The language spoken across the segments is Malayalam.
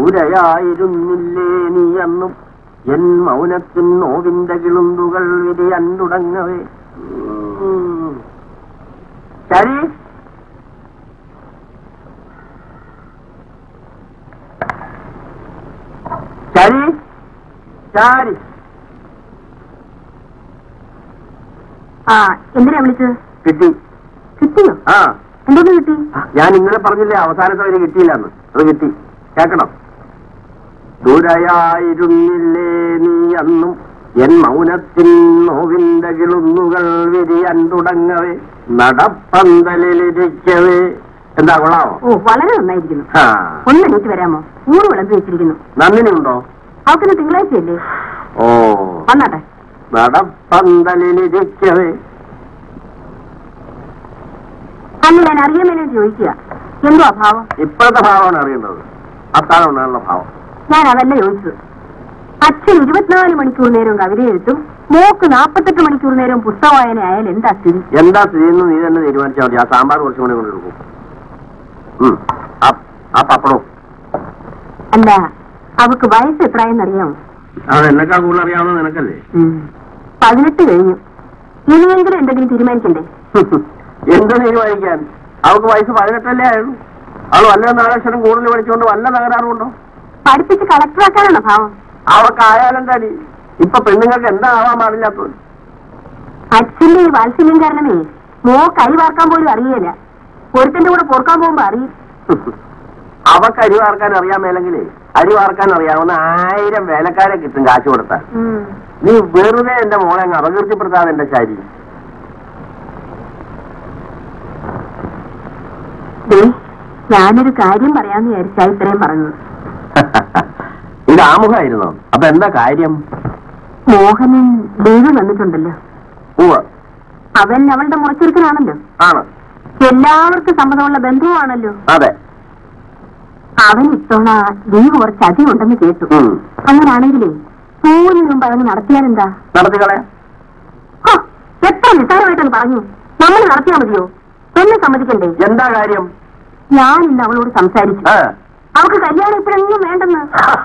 ദൂരയായിരുന്നില്ലേ നീ അന്നും എൻ മൗനത്തിൻ നോവിന്റെ കിളുന്തുകൾ വിരിയാൻ തുടങ്ങവേ ഉം. ശരി ശരി ശരി ആ എന്തിനാ വിളിച്ചത് കിട്ടി കിട്ടിയോ ആ എന്തോന്ന് കിട്ടി ഞാൻ ഇന്നലെ പറഞ്ഞില്ലേ അവസാനത്തെ വരെ കിട്ടിയില്ലെന്ന് അത് കിട്ടി കേക്കണം ദൂരയായിരുന്നില്ലേ നീ അന്നും എൻ മൗനത്തിൻ നോവിന്റെ കിളുന്നുകൾ വിരിയാൻ തുടങ്ങവേ നടപ്പന്തലിരിക്കവേ എന്താ കൊള്ളാമോ ഓ വളരെ നന്നായിരിക്കുന്നു ആ ഒന്ന് എണീറ്റ് വരാമോ ഊറ് വിളമ്പി വെച്ചിരിക്കുന്നു നന്ദിനി ഉണ്ടോ അവക്കിന്ന് തിങ്കളാഴ്ചയല്ലേ ഓ വന്നാട്ടെ നടപ്പന്തലിരിക്കവേ അന്ന് ഞാൻ അറിയാൻ വേണ്ടി ചോദിക്കുക എന്തോ അഭാവം ഇപ്പോഴത്തെ ഭാവമാണ് അറിയേണ്ടത് അത്താഴം ഉണ്ടാകുന്ന ഭാവം ഞാൻ അതല്ല ചോദിച്ചത് അച്ഛൻ ഇരുപത്തിനാല് മണിക്കൂർ നേരം കവിത എഴുത്തും മോക്ക് നാൽപ്പത്തെട്ട് മണിക്കൂർ നേരം പുസ്തക വായന ആയാൽ എന്താ സ്ഥിതി എന്താ സ്ഥിതിയെന്ന് നീ തന്നെ തീരുമാനിച്ചാൽ മതി ആ സാമ്പാർ കുറച്ചും കൂടി കൊണ്ട് എടുക്കും ഉം. ആ- ആ പപ്പടവും അല്ല അവക്ക് വയസ്സ് എത്രയെന്നറിയാമോ അത് എന്നെക്കാൾ കൂടുതൽ അറിയാവുന്ന നിനക്കല്ലേ പതിനെട്ട് കഴിഞ്ഞു ഇനിയെങ്കിലും എന്തെങ്കിലും തീരുമാനിക്കണ്ടേ എന്ത് തീരുമാനിക്കാൻ അവൾക്ക് വയസ്സ് പതിനെട്ടല്ലേ ആയുള്ളൂ അവൾ വല്ല നാലക്ഷരം കൂടുതൽ പഠിച്ചുകൊണ്ട് വല്ല തകരാറുണ്ടോ പഠിപ്പിച്ച് കളക്ടറാക്കാനാണോ ഭാവം അവൾക്ക് ആയാലെന്താടി ഇപ്പൊ പെണ്ണുങ്ങൾക്ക് എന്താ ആവാൻ പാടില്ലാത്തത് അച്ഛന്റെ ഈ വാത്സല്യം കാരണമേ മോ കൈ വാർക്കാൻ പോലും അറിയില്ല ഒരുത്തന്റെ കൂടെ പൊറുക്കാൻ പോകുമ്പോ അറിയും അവക്ക് അരി വാർക്കാൻ അറിയാൻ മേലെങ്കിലേ അരി വാർക്കാൻ അറിയാവുന്ന ആയിരം വേലക്കാരെ കിട്ടും കാശ് കൊടുത്താൽ നീ വെറുതെ എന്റെ മോളെ അങ്ങ് അപകീർത്തിപ്പെടുത്താതെ എന്റെ ശാരി ദേ, ഞാനൊരു കാര്യം പറയാന്ന് വിചാരിച്ചാ ഇത്രയും പറഞ്ഞത് ഇത് ആമുഖമായിരുന്നോ അപ്പൊ എന്താ കാര്യം മോഹനൻ ലീവ് വന്നിട്ടുണ്ടല്ലോ ഉവ്വ് അവൻ അവളുടെ മുറച്ചെടുക്കലാണല്ലോ ആണ് എല്ലാവർക്കും സമ്മതമുള്ള ബന്ധുവാണല്ലോ അതെ അവൻ ഇത്തവണ ലീവ് കുറച്ച് അധികം ഉണ്ടെന്ന് കേട്ടു ഉം. അങ്ങനാണെങ്കിലേ മൂന്നിന് മുമ്പ് അവന് നടത്തിയാലെന്താ നടത്തിക്കളയാ ഹോ, എത്ര നിസ്സാരമായിട്ടൊന്ന് പറഞ്ഞു നമ്മൾ നടത്തിയാ മതിയോ എന്നെ സമ്മതിക്കണ്ടേ എന്താ കാര്യം ഞാൻ ഇന്ന് അവളോട് സംസാരിച്ചു ആ. അവൾക്ക് കല്യാണം ഇപ്പോഴെങ്കിലും വേണ്ടെന്ന്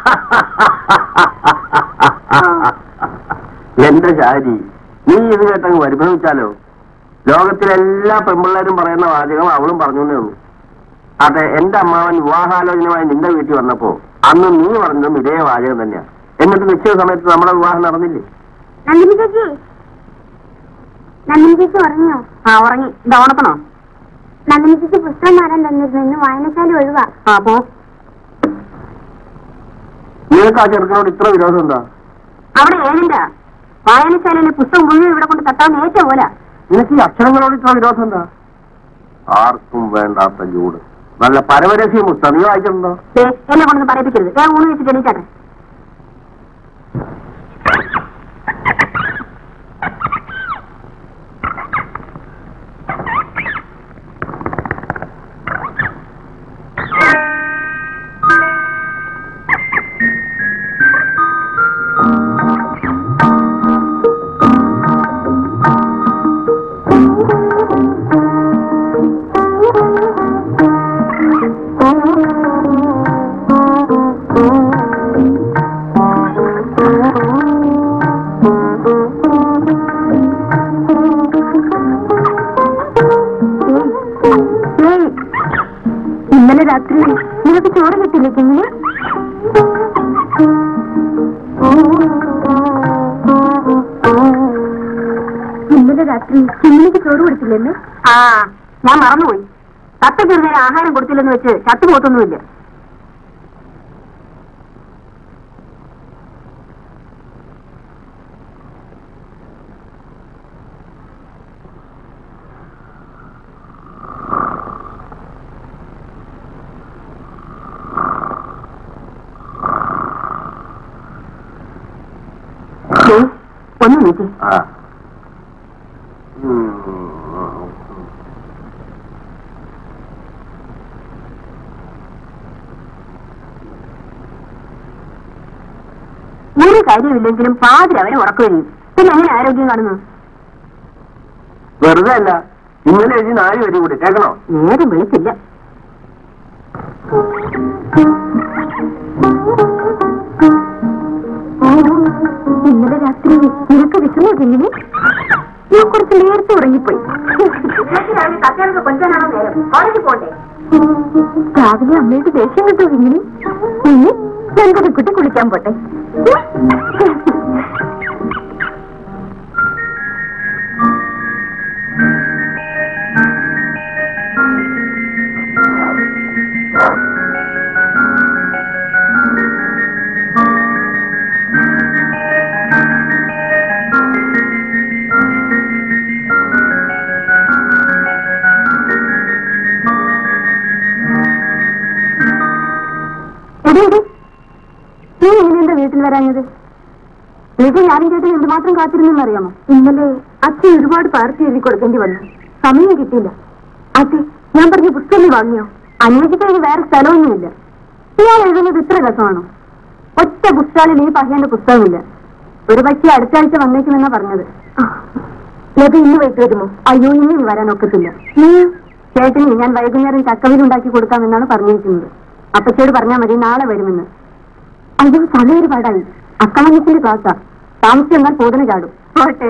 എന്റെ ശാരി നീ ഇത് കേട്ടങ്ങ് പരിഭ്രമിച്ചാലോ ലോകത്തിലെല്ലാ പെൺപിള്ളേരും പറയുന്ന വാചകം അവളും പറഞ്ഞു എന്നേ ഉള്ളൂ അതെ എന്റെ അമ്മാവൻ വിവാഹാലോചനയുമായി നിന്റെ വീട്ടിൽ വന്നപ്പോ അന്ന് നീ പറഞ്ഞതും ഇതേ വാചകം തന്നെയാ എന്നിട്ട് നിശ്ചയ സമയത്ത് നമ്മുടെ വിവാഹം നടന്നില്ലേ നന്ദിനി ചേച്ചി നന്ദിനി ചേച്ചി ഉറങ്ങിയോ ആ ഉറങ്ങി ഇത് ഉണക്കണോ നന്ദിനി ചേച്ചി പുസ്തകം മാറാൻ തന്നിരുന്നു ഇന്ന് വായനശാല ഒഴിവാ ആ പോ നിനക്ക് ആ ചെറുക്കനോട് ഇത്ര വിരോധം എന്താ അവിടെ ഏതിന്റെ വായനശാലയിലെ പുസ്തകം മുഴുവൻ ഇവിടെ കൊണ്ട് തട്ടാൻ ഏറ്റ പോലെ നിനക്ക് ഈ അക്ഷരങ്ങളോട് ഇത്ര വിരോധം എന്താ ആർക്കും വേണ്ടാത്ത ചൂട് നല്ല പരമരസ്യ പുസ്തകം നീ വായിച്ചിട്ടുണ്ടോ എന്നെ കൊണ്ടൊന്ന് പറയിപ്പിക്കരുത് ഞാൻ ഊണ് വെച്ചിട്ട് എണീറ്റാട്ടെ ഏയ്, ഇന്നലെ രാത്രി നിനക്ക് ചോറ് കിട്ടില്ലേ കിങ്ങിന് ഇന്നലെ രാത്രി കിങ്ങിനിക്ക് ചോറ് കൊടുത്തില്ലെന്ന് ആ ഞാൻ മറന്നുപോയി തത്ത ചെറുതേന് ആഹാരം കൊടുത്തില്ലെന്ന് വെച്ച് ചത്തു പോത്തൊന്നുമില്ല ദേ, ഒന്ന് നോക്കി ആ ഉം. ഒരു കാര്യമില്ലെങ്കിലും പാതിരി അവനെ ഉറക്കുകയും പിന്നെ എങ്ങനെ ആരോഗ്യം കാണുന്നു വെറുതെ അല്ല ഇന്നലെ എഴുതി നാല് വരി കൂടി കേൾക്കണോ നേരം വിളിച്ചില്ല ഇന്നലെ രാത്രി നിനക്ക് വിഷമോ കിങ്ങിനി ഞാൻ കുറച്ച് നേരത്തെ ഉറങ്ങിപ്പോയി രാവിലെ അമ്മയുടെ ദേഷ്യം കിട്ടും കിങ്ങിനി ഇനി ഞങ്ങളുടെ കുട്ടി കുളിക്കാൻ പോട്ടെ എടി എടി നീ എങ്ങനെ എന്റെ വീട്ടിൽ വരാഞ്ഞത് വീട്ടിൽ ഞാനും ചേട്ടൻ എന്തുമാത്രം കാത്തിരുന്നെന്ന് അറിയാമോ ഇന്നലെ അച്ഛൻ ഒരുപാട് പാർട്ടി എഴുതി കൊടുക്കേണ്ടി വന്നു സമയം കിട്ടിയില്ല അതെ ഞാൻ പറഞ്ഞ പുസ്തകം വാങ്ങിയോ അന്വേഷിക്കാൻ ഇനി വേറെ സ്ഥലമൊന്നുമില്ല ഇയാൾ എഴുതുന്നത് ഇത്ര രസമാണോ ഒറ്റ പുസ്തകാലിൽ ഈ പഹ്യന്റെ പുസ്തകമില്ല ഒരു പക്ഷേ അടുത്ത ആഴ്ച വന്നേക്കുമെന്നാ പറഞ്ഞത് ലത ഇന്ന് വൈകിട്ട് വരുമോ അയ്യോ ഇന്ന് ഇനി വരാൻ ഒക്കത്തില്ല നീ ചേട്ടന് ഞാൻ വൈകുന്നേരം ചക്കവിൽ ഉണ്ടാക്കി കൊടുക്കാമെന്നാണ് പറഞ്ഞിരിക്കുന്നത് അപ്പച്ചോട് പറഞ്ഞാൽ മതി നാളെ വരുമെന്ന് അയ്യോ തലയൊരു പാടായി അക്കമഞ്ഞത്തിന്റെ ക്ലാസ്സാ താമസിച്ച് എന്നാൽ പോതന ചാടും പോട്ടെ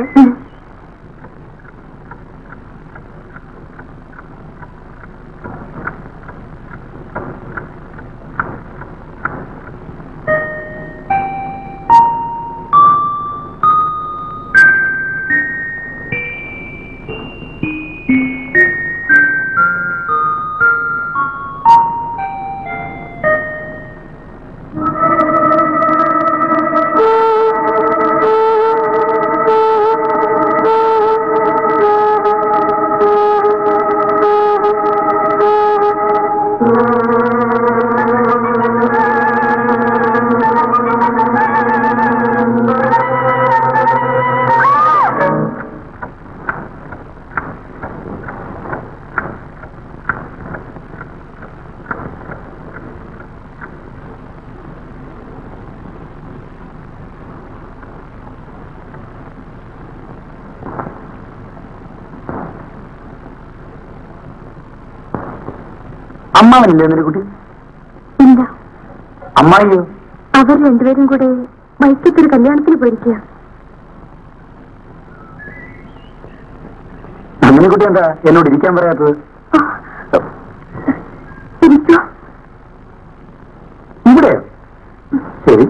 അമ്മാവനില്ലേ എന്നൊരു കുട്ടി ഇല്ല അമ്മായിയോ അവർ രണ്ടുപേരും കൂടെ വൈക്കത്തൊരു കല്യാണത്തിന് പോയിരിക്കുക അങ്ങനെ കുട്ടി എന്താ എന്നോട് ഇരിക്കാൻ പറയാത്തത് ഇരിക്കോ ഇവിടെയോ ശരി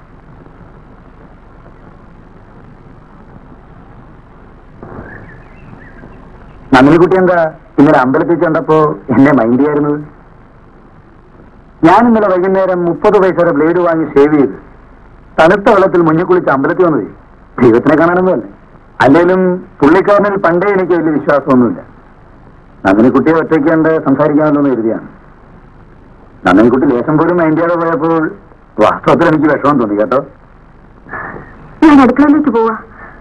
നന്ദിനിക്കുട്ടി എന്താ ഇന്നലെ അമ്പലത്തിൽ ചെന്നപ്പോ എന്നെ മൈൻഡ് ചെയ്യായിരുന്നത് ഞാൻ ഇന്നലെ വൈകുന്നേരം മുപ്പത് പൈസയുടെ ബ്ലേഡ് വാങ്ങി സേവ് ചെയ്ത് തണുത്ത വെള്ളത്തിൽ മുന്നിൽ കുളിച്ച് അമ്പലത്തിൽ വന്നത് ദൈവത്തിനെ കാണാനൊന്നുമല്ല അല്ലെങ്കിലും പുള്ളിക്കാരനിൽ പണ്ടേ എനിക്ക് വലിയ വിശ്വാസമൊന്നുമില്ല നന്ദിനിക്കുട്ടിയെ ഒറ്റയ്ക്ക് കണ്ട് സംസാരിക്കാമല്ലോ എന്ന് കരുതിയാണ് നന്ദിനിക്കുട്ടി ലേശം പോലും മൈൻഡ് ചെയ്യാതെ പോയപ്പോൾ വാസ്തവത്തിൽ എനിക്ക് വിഷമം തോന്നി കേട്ടോ ഞാൻ അടുക്കളയിലേക്ക് പോവാ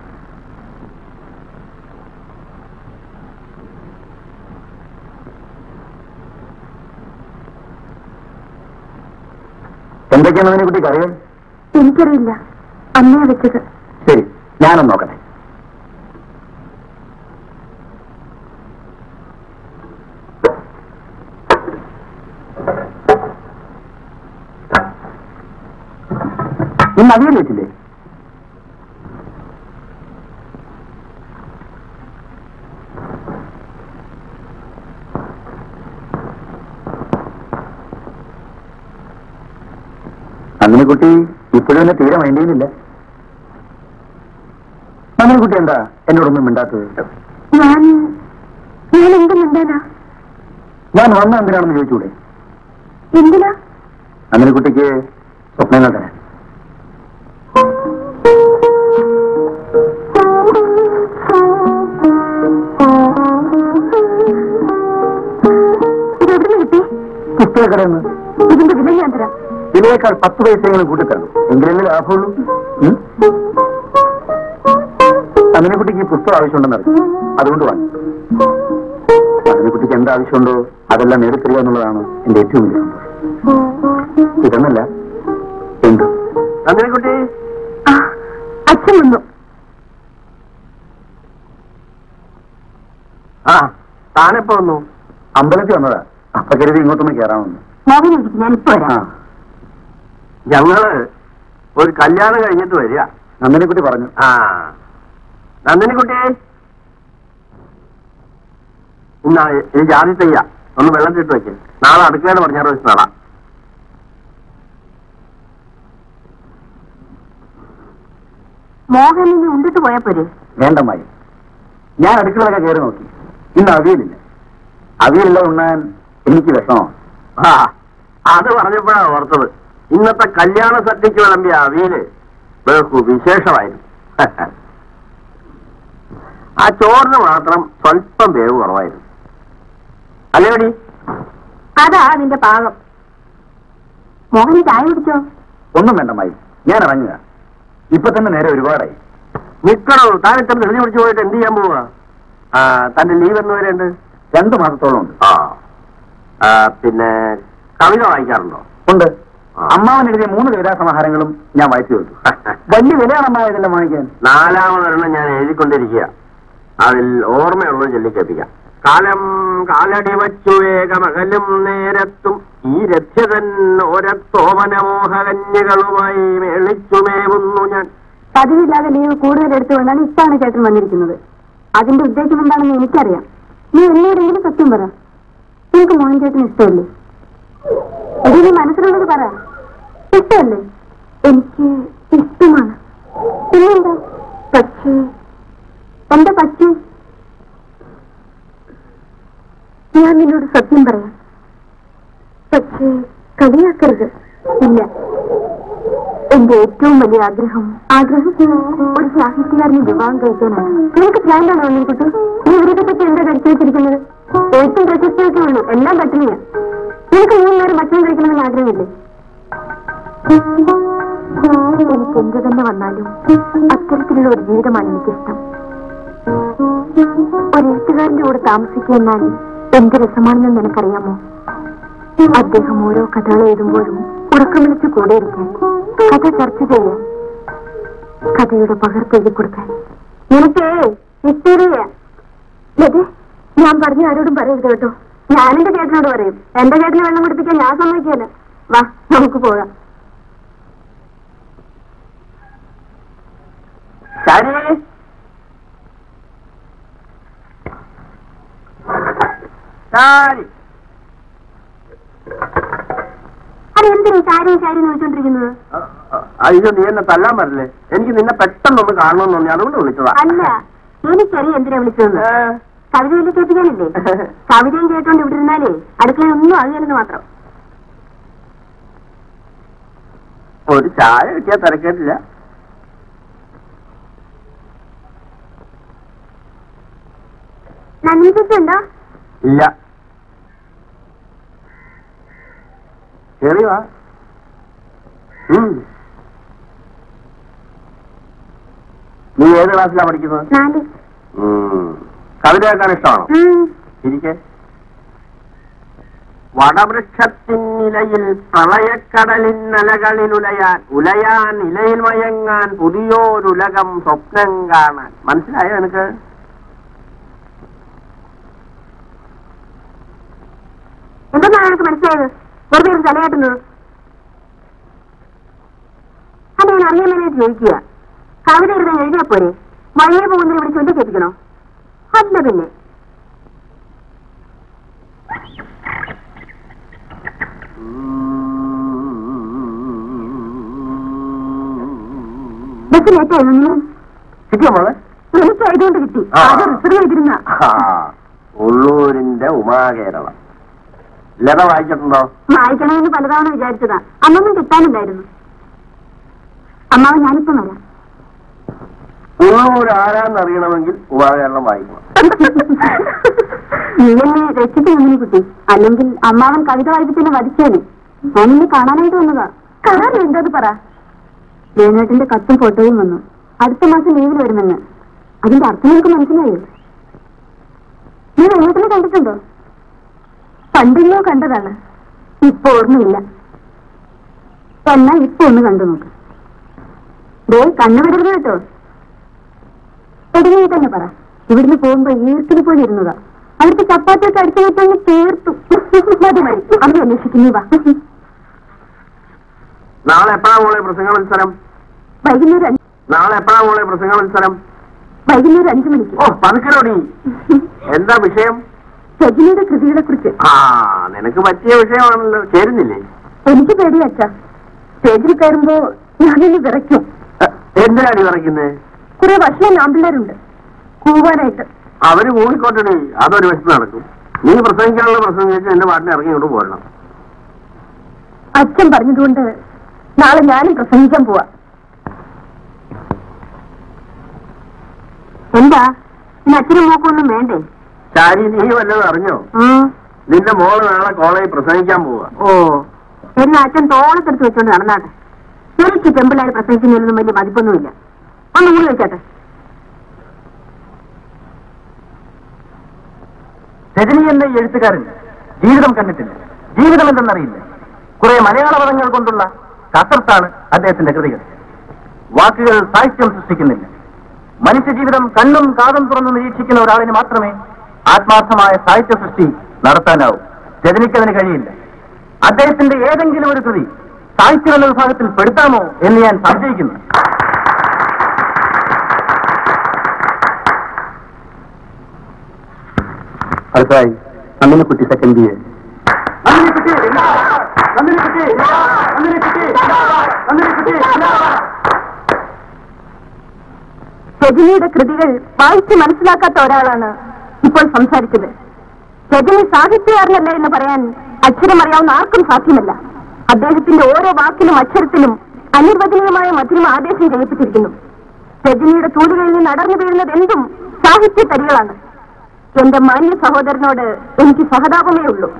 എന്തൊക്കെയാണ് നന്ദിനിക്കുട്ടിക്ക് അറിയാം എനിക്കറിയില്ല അമ്മയാ വെച്ചത് ശരി ഞാനൊന്ന് നോക്കട്ടെ ഇന്ന് അവിയൽ വെച്ചില്ലേ അങ്ങനെ കുട്ടി ഇപ്പോഴും എന്നെ തീരെ മൈൻഡ് ചെയ്യുന്നില്ല അങ്ങനെ കുട്ടി എന്താ എന്നോടൊന്നും മിണ്ടാത്തത് ഞാൻ ഞാൻ എന്ത് മിണ്ടാനാ ഞാൻ വന്ന എന്തിനാണെന്ന് ചോദിച്ചൂടെ എന്തിനാ അങ്ങനെ കുട്ടിക്ക് സ്വപ്നങ്ങൾ തരാൻ ഇത് എവിടെ നിന്ന് കിട്ടി പുസ്തകക്കടയിൽ നിന്ന് ഇതിന്റെ വില ഞാൻ തരാം ഇതിനേക്കാൾ പത്ത് പൈസയെങ്കിലും കൂട്ടിത്തരണം എങ്കിലല്ലേ ലാഭമുള്ളൂ ഉം? അങ്ങനെ കുട്ടിക്ക് ഈ പുസ്തകം ആവശ്യമുണ്ടെന്ന് അറിയാം അതുകൊണ്ട് വാങ്ങി അങ്ങനെ കുട്ടിക്ക് എന്ത് ആവശ്യമുണ്ടോ അതെല്ലാം നേടിത്തരിക എന്നുള്ളതാണ് എന്റെ ഏറ്റവും വലിയ സന്തോഷം ഇതെന്നല്ല എന്ത് അങ്ങനെ കുട്ടി ആ, അച്ഛൻ വന്നു ആ താനെപ്പോ വന്നു അമ്പലത്തിൽ വന്നതാ അപ്പൊ കരുതി ഇങ്ങോട്ടൊന്ന് കയറാമെന്ന് മോഹൻ ഇരിക്കും ഞാൻ ഇപ്പൊ ആ വരാം ഞങ്ങള് ഒരു കല്യാണം കഴിഞ്ഞിട്ട് വരിക നന്ദിനിക്കുട്ടി പറഞ്ഞു ആ നന്ദിനിക്കുട്ടി ഇന്നാ ഈ ജാതി തയ്യ ഒന്ന് വെള്ളത്തിട്ട് വെക്ക് നാളെ അടുക്കളയുടെ പറഞ്ഞാറ് വെച്ച് നടാം മോഹൻ ഇനി ഉണ്ടിട്ട് പോയാ പോരെ വേണ്ടമായി ഞാൻ അടുക്കളയൊക്കെ കയറി നോക്കി ഇന്ന് അവിയലില്ല അവിയലില്ല ഉണ്ണാൻ എനിക്ക് വിഷമോ ആ അത് പറഞ്ഞപ്പോഴാ ഓർത്തത് ഇന്നത്തെ കല്യാണ സദ്യക്ക് വിളമ്പിയ അവിയല് ബഹു വിശേഷമായിരുന്നു ആ ചോറിന് മാത്രം സ്വല്പം വേവ് കുറവായിരുന്നു അല്ലേടി അതാ നിന്റെ പാകം മോഹന് ചായ കുടിച്ചോ ഒന്നും വേണ്ടമായി ഞാൻ ഇറങ്ങുക ഇപ്പൊ തന്നെ നേരെ ഒരുപാടായി നിക്കണോ താൻ ഇത്ര ധൃതി പിടിച്ചു പോയിട്ട് എന്ത് ചെയ്യാൻ പോവാ ആ തന്റെ ലീവ് എന്ന് വരെയുണ്ട് രണ്ടു മാസത്തോളം ഉണ്ട് ആ ആ, പിന്നെ കവിത വായിക്കാറുണ്ടോ ഉണ്ട് ആ. അമ്മാവൻ എഴുതിയ മൂന്ന് കവിതാസമാഹാരങ്ങളും ഞാൻ വായിച്ചു കൊടുത്തു വലിയ വിലയാണ് അമ്മാവ ഇതെല്ലാം വാങ്ങിക്കാൻ നാലാമതൊരെണ്ണം ഞാൻ എഴുതിക്കൊണ്ടിരിക്കുക അതിൽ ഓർമ്മയുള്ളത് ചൊല്ലിക്കേൾപ്പിക്കാം കാലം കാലടി വച്ചു വേഗമകലും നേരത്തും ഈ രഥ്യതൻ ഓരത്തോമനമോഹകന്യകളുമായി മേളിച്ചുമേവുന്നു ഞാൻ പതിവില്ലാതെ ലീവ് കൂടുതൽ എടുത്തുകൊണ്ടാണ് ഇപ്പാണ് ചേട്ടൻ വന്നിരിക്കുന്നത് അതിന്റെ ഉദ്ദേശം എന്താണെന്ന് എനിക്കറിയാം നീ എന്നോടെങ്കിലും സത്യം പറ നിനക്ക് മോഹൻ ചേട്ടന് ഇഷ്ടമല്ലേ എടി നീ മനസ്സിലുള്ളത് പറ ഇഷ്ടമല്ലേ എനിക്ക് ഇഷ്ടമാണ് പിന്നെന്താ പക്ഷേ എന്താ പക്ഷേ ഞാൻ നിന്നോട് സത്യം പറയാം പക്ഷേ കളിയാക്കരുത് ഇല്ല എന്റെ ഏറ്റവും വലിയ ആഗ്രഹം ആഗ്രഹം ഒരു സാഹിത്യകാരനെ വിവാഹം കഴിക്കാനാണ് നിനക്ക് ഭ്രാന്താണോ കുട്ടി നീ ഇവരൊക്കെ പറ്റി എന്താ ധരിച്ചു വെച്ചിരിക്കുന്നത് ഏറ്റവും പ്രശസ്തിയൊക്കെ ഉള്ളൂ എല്ലാം പട്ടിണിയാ നിനക്ക് മൂന്ന് നേരം ഭക്ഷണം കഴിക്കണമെന്ന് ആഗ്രഹമില്ലേ എനിക്ക് എന്ത് തന്നെ വന്നാലും അത്തരത്തിലുള്ള ഒരു ജീവിതമാണ് എനിക്കിഷ്ടം ഒരു എഴുത്തുകാരന്റെ കൂടെ താമസിക്കുക എന്നാൽ എന്ത് രസമാണെന്ന് നിനക്കറിയാമോ അദ്ദേഹം ഓരോ കഥകൾ എഴുതുമ്പോഴും ഉറക്കം വിളിച്ച് കൂടെ ഇരിക്കാൻ കഥ ചർച്ച ചെയ്യാൻ കഥയുടെ പകർപ്പ് എഴുതി കൊടുക്കാൻ നിനക്കേ ഹിസ്റ്ററിയ ഞാൻ പറഞ്ഞ ആരോടും പറയരുത് കേട്ടോ ഞാനെന്റെ ചേട്ടനോട് പറയും എന്റെ ചേട്ടനെ വെള്ളം കുടിപ്പിക്കാൻ ഞാൻ സമ്മതിക്കില്ല വാ നമുക്ക് പോകാം ശരി ശരി അത് എന്തിനാ കാര്യം കാര്യം നോക്കിക്കൊണ്ടിരിക്കുന്നത് അയ്യോ നീ എന്നെ തല്ലാൻ പറ്റില്ലേ എനിക്ക് നിന്നെ പെട്ടെന്നൊന്ന് കാണണമെന്ന് തോന്നി അതുകൊണ്ട് വിളിച്ചതാ അല്ല എനിക്കറിയാം എന്തിനാ വിളിച്ചതെന്ന് ഏ, കവിത ചൊല്ലി കേൾപ്പിക്കാനില്ലേ കവിതയും കേട്ടോണ്ട് ഇവിടെ ഇരുന്നാലേ അടുക്കളയിൽ ഒന്നും അറിയാലെന്ന് മാത്രം ഒരു ചായ കിട്ടിയാൽ തിരക്കേട്ടില്ല നന്ദിച്ചുണ്ടോ ഇല്ല കേറി വാ ഉം. നീ ഏത് ക്ലാസ്സിലാ പഠിക്കുന്നത് നാല് ഉം. കവിത കേൾക്കാൻ ഇഷ്ടമാണോ ഉം. ഇരിക്കെ വടവൃക്ഷത്തിനിലയിൽ പ്രളയക്കടലിന്നലകളിൽ ഉലയാൻ ഉലയാൻ ഇലയിൽ മയങ്ങാൻ പുതിയോരുലകം സ്വപ്നം കാണാൻ മനസ്സിലായോ എനിക്ക് എന്തെന്നാണ് എനിക്ക് മനസ്സിലായത് വെറുതെ ഇരുന്ന് തലയാട്ടുന്നത് അത് ഞാൻ അറിയാൻ വേണ്ടി ചോദിക്കുക കവിത എഴുതാൻ എഴുതിയാ പോരെ വഴിയെ പോകുന്നതിന് ഇവിടെ ചൊല്ലി കേൾപ്പിക്കണോ അല്ല പിന്നെ ബസ് ലേറ്റായിരുന്നു കിട്ടിയോ മോളെ എനിക്ക് ആയതുകൊണ്ട് കിട്ടി ആ. അത് റിസർവ് ചെയ്തിരുന്ന ആ, ഉള്ളൂരിന്റെ ഉമാകേരളം ലത വായിച്ചിട്ടുണ്ടോ വായിക്കണമെന്ന് പലതവണ വിചാരിച്ചതാ അന്നൊന്നും കിട്ടാനുണ്ടായിരുന്നു അമ്മാവൻ ഞാനിപ്പം വരാം ഉള്ളൂർ ആരാന്നറിയണമെങ്കിൽ ഉമാകേരളം വായിക്കണം നീ എന്നെ രക്ഷിച്ചു നന്ദിനി കുട്ടി അല്ലെങ്കിൽ അമ്മാവൻ കവിത വായിപ്പിച്ചെന്നെ വധിച്ചേനെ ഞാൻ നിന്നെ കാണാനായിട്ട് വന്നതാ കാര്യം എന്തത് പറ വേണേട്ടിന്റെ കത്തും ഫോട്ടോയും വന്നു അടുത്ത മാസം ലീവിൽ വരുമെന്ന് അതിന്റെ അർത്ഥം നിനക്ക് മനസ്സിലായോ നീ വേണേട്ടിനെ കണ്ടിട്ടുണ്ടോ പണ്ടില്ലോ കണ്ടതാണ് ഇപ്പൊ ഓർമ്മയില്ല എന്നാ ഇപ്പൊ ഒന്ന് കണ്ടു നോക്ക് ദേ കണ്ണു വിടരുത് കേട്ടോ എടിനെ തന്നെ പറ ഇവിടുന്ന് പോകുമ്പോ ഈർക്കിന് പോലെ ഇരുന്നതാ അവിടുത്തെ ചപ്പാത്തിയൊക്കെ അടിച്ചു വെച്ചങ്ങ് തീർത്തു മതി മതി അമ്മ അന്വേഷിക്കുന്നേ വാ നാളെ എപ്പോഴാ മോളെ പ്രസംഗ മത്സരം വൈകുന്നേരം അഞ്ച് നാളെ എപ്പോഴാ മോളെ പ്രസംഗ മത്സരം വൈകുന്നേരം അഞ്ചു മണിക്ക് ഓ പതുക്കലോടി എന്താ വിഷയം രജനിയുടെ കൃതികളെ കുറിച്ച് ആ നിനക്ക് പറ്റിയ വിഷയമാണല്ലോ ചേരുന്നില്ലേ എനിക്ക് പേടി അച്ഛ സ്റ്റേജിൽ കയറുമ്പോ ഞാനിന്ന് വിറയ്ക്കും എ, എന്തിനാണ് വിറയ്ക്കുന്നത് കുറെ ഭക്ഷണം ആമ്പിള്ളേരുണ്ട് കൂവാനായിട്ട് അവര് മൂടിക്കോട്ടടി അതൊരു വശത്ത് നടക്കും നീ പ്രസംഗിക്കാനുള്ള പ്രസംഗം വെച്ച് എന്റെ പാട്ടിന് ഇറങ്ങി ഇങ്ങോട്ട് പോരണം അച്ഛൻ പറഞ്ഞതുകൊണ്ട് നാളെ ഞാനും പ്രസംഗിക്കാൻ പോവാ എന്താ ഇന്ന് അച്ഛനും മോക്കൊന്നും വേണ്ടേ ചാരി നീ വല്ലതും അറിഞ്ഞോ നിന്റെ മോള് നാളെ കോളേജിൽ പ്രസംഗിക്കാൻ പോവാ ഓ എന്നാ അച്ഛൻ തോളത്തെടുത്ത് വെച്ചോണ്ട് നടന്നാട്ടെ എനിക്ക് പെമ്പിള്ളാര് പ്രസംഗിക്കുന്നതിലൊന്നും വലിയ മതിപ്പൊന്നുമില്ല ഒന്ന് ഊരി വെച്ചാട്ടെ രജനി എന്ന ഈ എഴുത്തുകാരൻ ജീവിതം കണ്ടിട്ടില്ല ജീവിതം എന്തെന്നറിയില്ല കുറെ മലയാള പദങ്ങൾ കൊണ്ടുള്ള കസർത്താണ് അദ്ദേഹത്തിന്റെ കൃതികൾ വാക്കുകൾ സാഹിത്യം സൃഷ്ടിക്കുന്നില്ല മനുഷ്യജീവിതം കണ്ണും കാതും തുറന്ന് നിരീക്ഷിക്കുന്ന ഒരാളിന് മാത്രമേ ആത്മാർത്ഥമായ സാഹിത്യ സൃഷ്ടി നടത്താനാവൂ രജനിക്കതിന് കഴിയില്ല അദ്ദേഹത്തിന്റെ ഏതെങ്കിലും ഒരു കൃതി സാഹിത്യം എന്ന വിഭാഗത്തിൽ പെടുത്താമോ എന്ന് ഞാൻ സംശയിക്കുന്നു അടുത്തായി നന്ദിനിക്കുട്ടി സെക്കൻഡ് ബി എ രജനിയുടെ കൃതികൾ വായിച്ച് മനസ്സിലാക്കാത്ത ഒരാളാണ് ഇപ്പോൾ സംസാരിച്ചത് രജനി സാഹിത്യകാരനല്ല എന്ന് പറയാൻ അക്ഷരമറിയാവുന്ന ആർക്കും സാധ്യമല്ല അദ്ദേഹത്തിന്റെ ഓരോ വാക്കിലും അക്ഷരത്തിലും അനിർവചനീയമായ മധുരം ആദേശം ചെയ്യപ്പെട്ടിരിക്കുന്നു രജനിയുടെ തൂലുകളിൽ നിന്ന് അടർന്നു വീഴുന്നത് എന്തും സാഹിത്യ തരികളാണ് എന്റെ മാന്യ സഹോദരനോട് എനിക്ക് സഹതാപമേ ഉള്ളൂ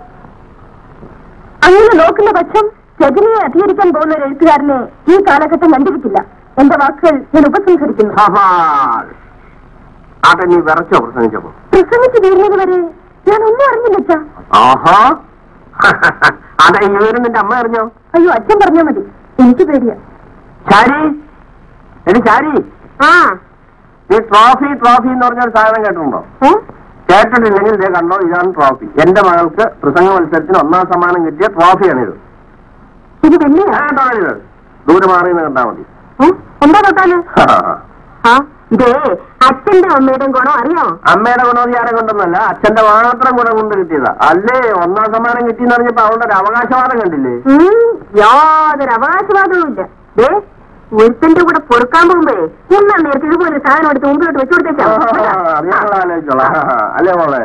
അങ്ങനെ നോക്കുന്ന പക്ഷം രജനിയെ അധികരിക്കാൻ പോകുന്ന ഒരു എഴുത്തുകാരനെ ഈ കാലഘട്ടം കണ്ടിരിക്കില്ല എന്റെ വാക്കുകൾ ഞാൻ ഉപസംഹരിക്കുന്നു സഫാൾ. ആട്ടെ നീ വിറച്ചോ പ്രസംഗിച്ചപ്പോ പ്രസംഗിച്ച് തീരുന്നത് വരെ ഞാൻ ഒന്നും അറിഞ്ഞില്ല അച്ഛാ ആഹാ അതെ ഈ വിവരം നിന്റെ അമ്മ അറിഞ്ഞോ അയ്യോ അച്ഛൻ പറഞ്ഞാ മതി എനിക്ക് പേടിയാ ചാരി എടി ചാരി ആ നീ ട്രോഫി ട്രോഫി എന്ന് പറഞ്ഞ ഒരു സാധനം കേട്ടിട്ടുണ്ടോ ഏ? കേട്ടിട്ടില്ലെങ്കിൽ ഇതേ കണ്ടോ ഇതാണ് ട്രോഫി എന്റെ മകൾക്ക് പ്രസംഗ മത്സരത്തിന് ഒന്നാം സമ്മാനം കിട്ടിയ ട്രോഫിയാണിത് ഇത് വെള്ളിയാ കേട്ടോ ഇത് ദൂരെ മാറി നിന്ന് കണ്ടാ മതി ഏ? എന്താ തൊട്ടാല് ആ ഇതേ അച്ഛന്റെ അമ്മയുടെയും ഗുണം അറിയാമോ അമ്മയുടെ ഗുണോദ്ധാരം കൊണ്ടൊന്നല്ല അച്ഛന്റെ മാത്രം ഗുണം കൊണ്ട് കിട്ടിയതാ അല്ലേ ഒന്നാം സമ്മാനം കിട്ടിയെന്ന് പറഞ്ഞപ്പോ അവളുടെ ഒരു അവകാശവാദം കണ്ടില്ലേ ഉം, യാതൊരു അവകാശവാദവും ഇല്ല ദേ ഒരുത്തന്റെ കൂടെ പൊറുക്കാൻ പോകുമ്പോഴേ ഒന്നാം നേരത്തെ ഇതുപോലെ സാധനം എടുത്ത് മുമ്പിലോട്ട് വെച്ചു കൊടുത്തേച്ചാ അത് ഞങ്ങൾ ആലോചിച്ചോളാം അല്ലേ മോളെ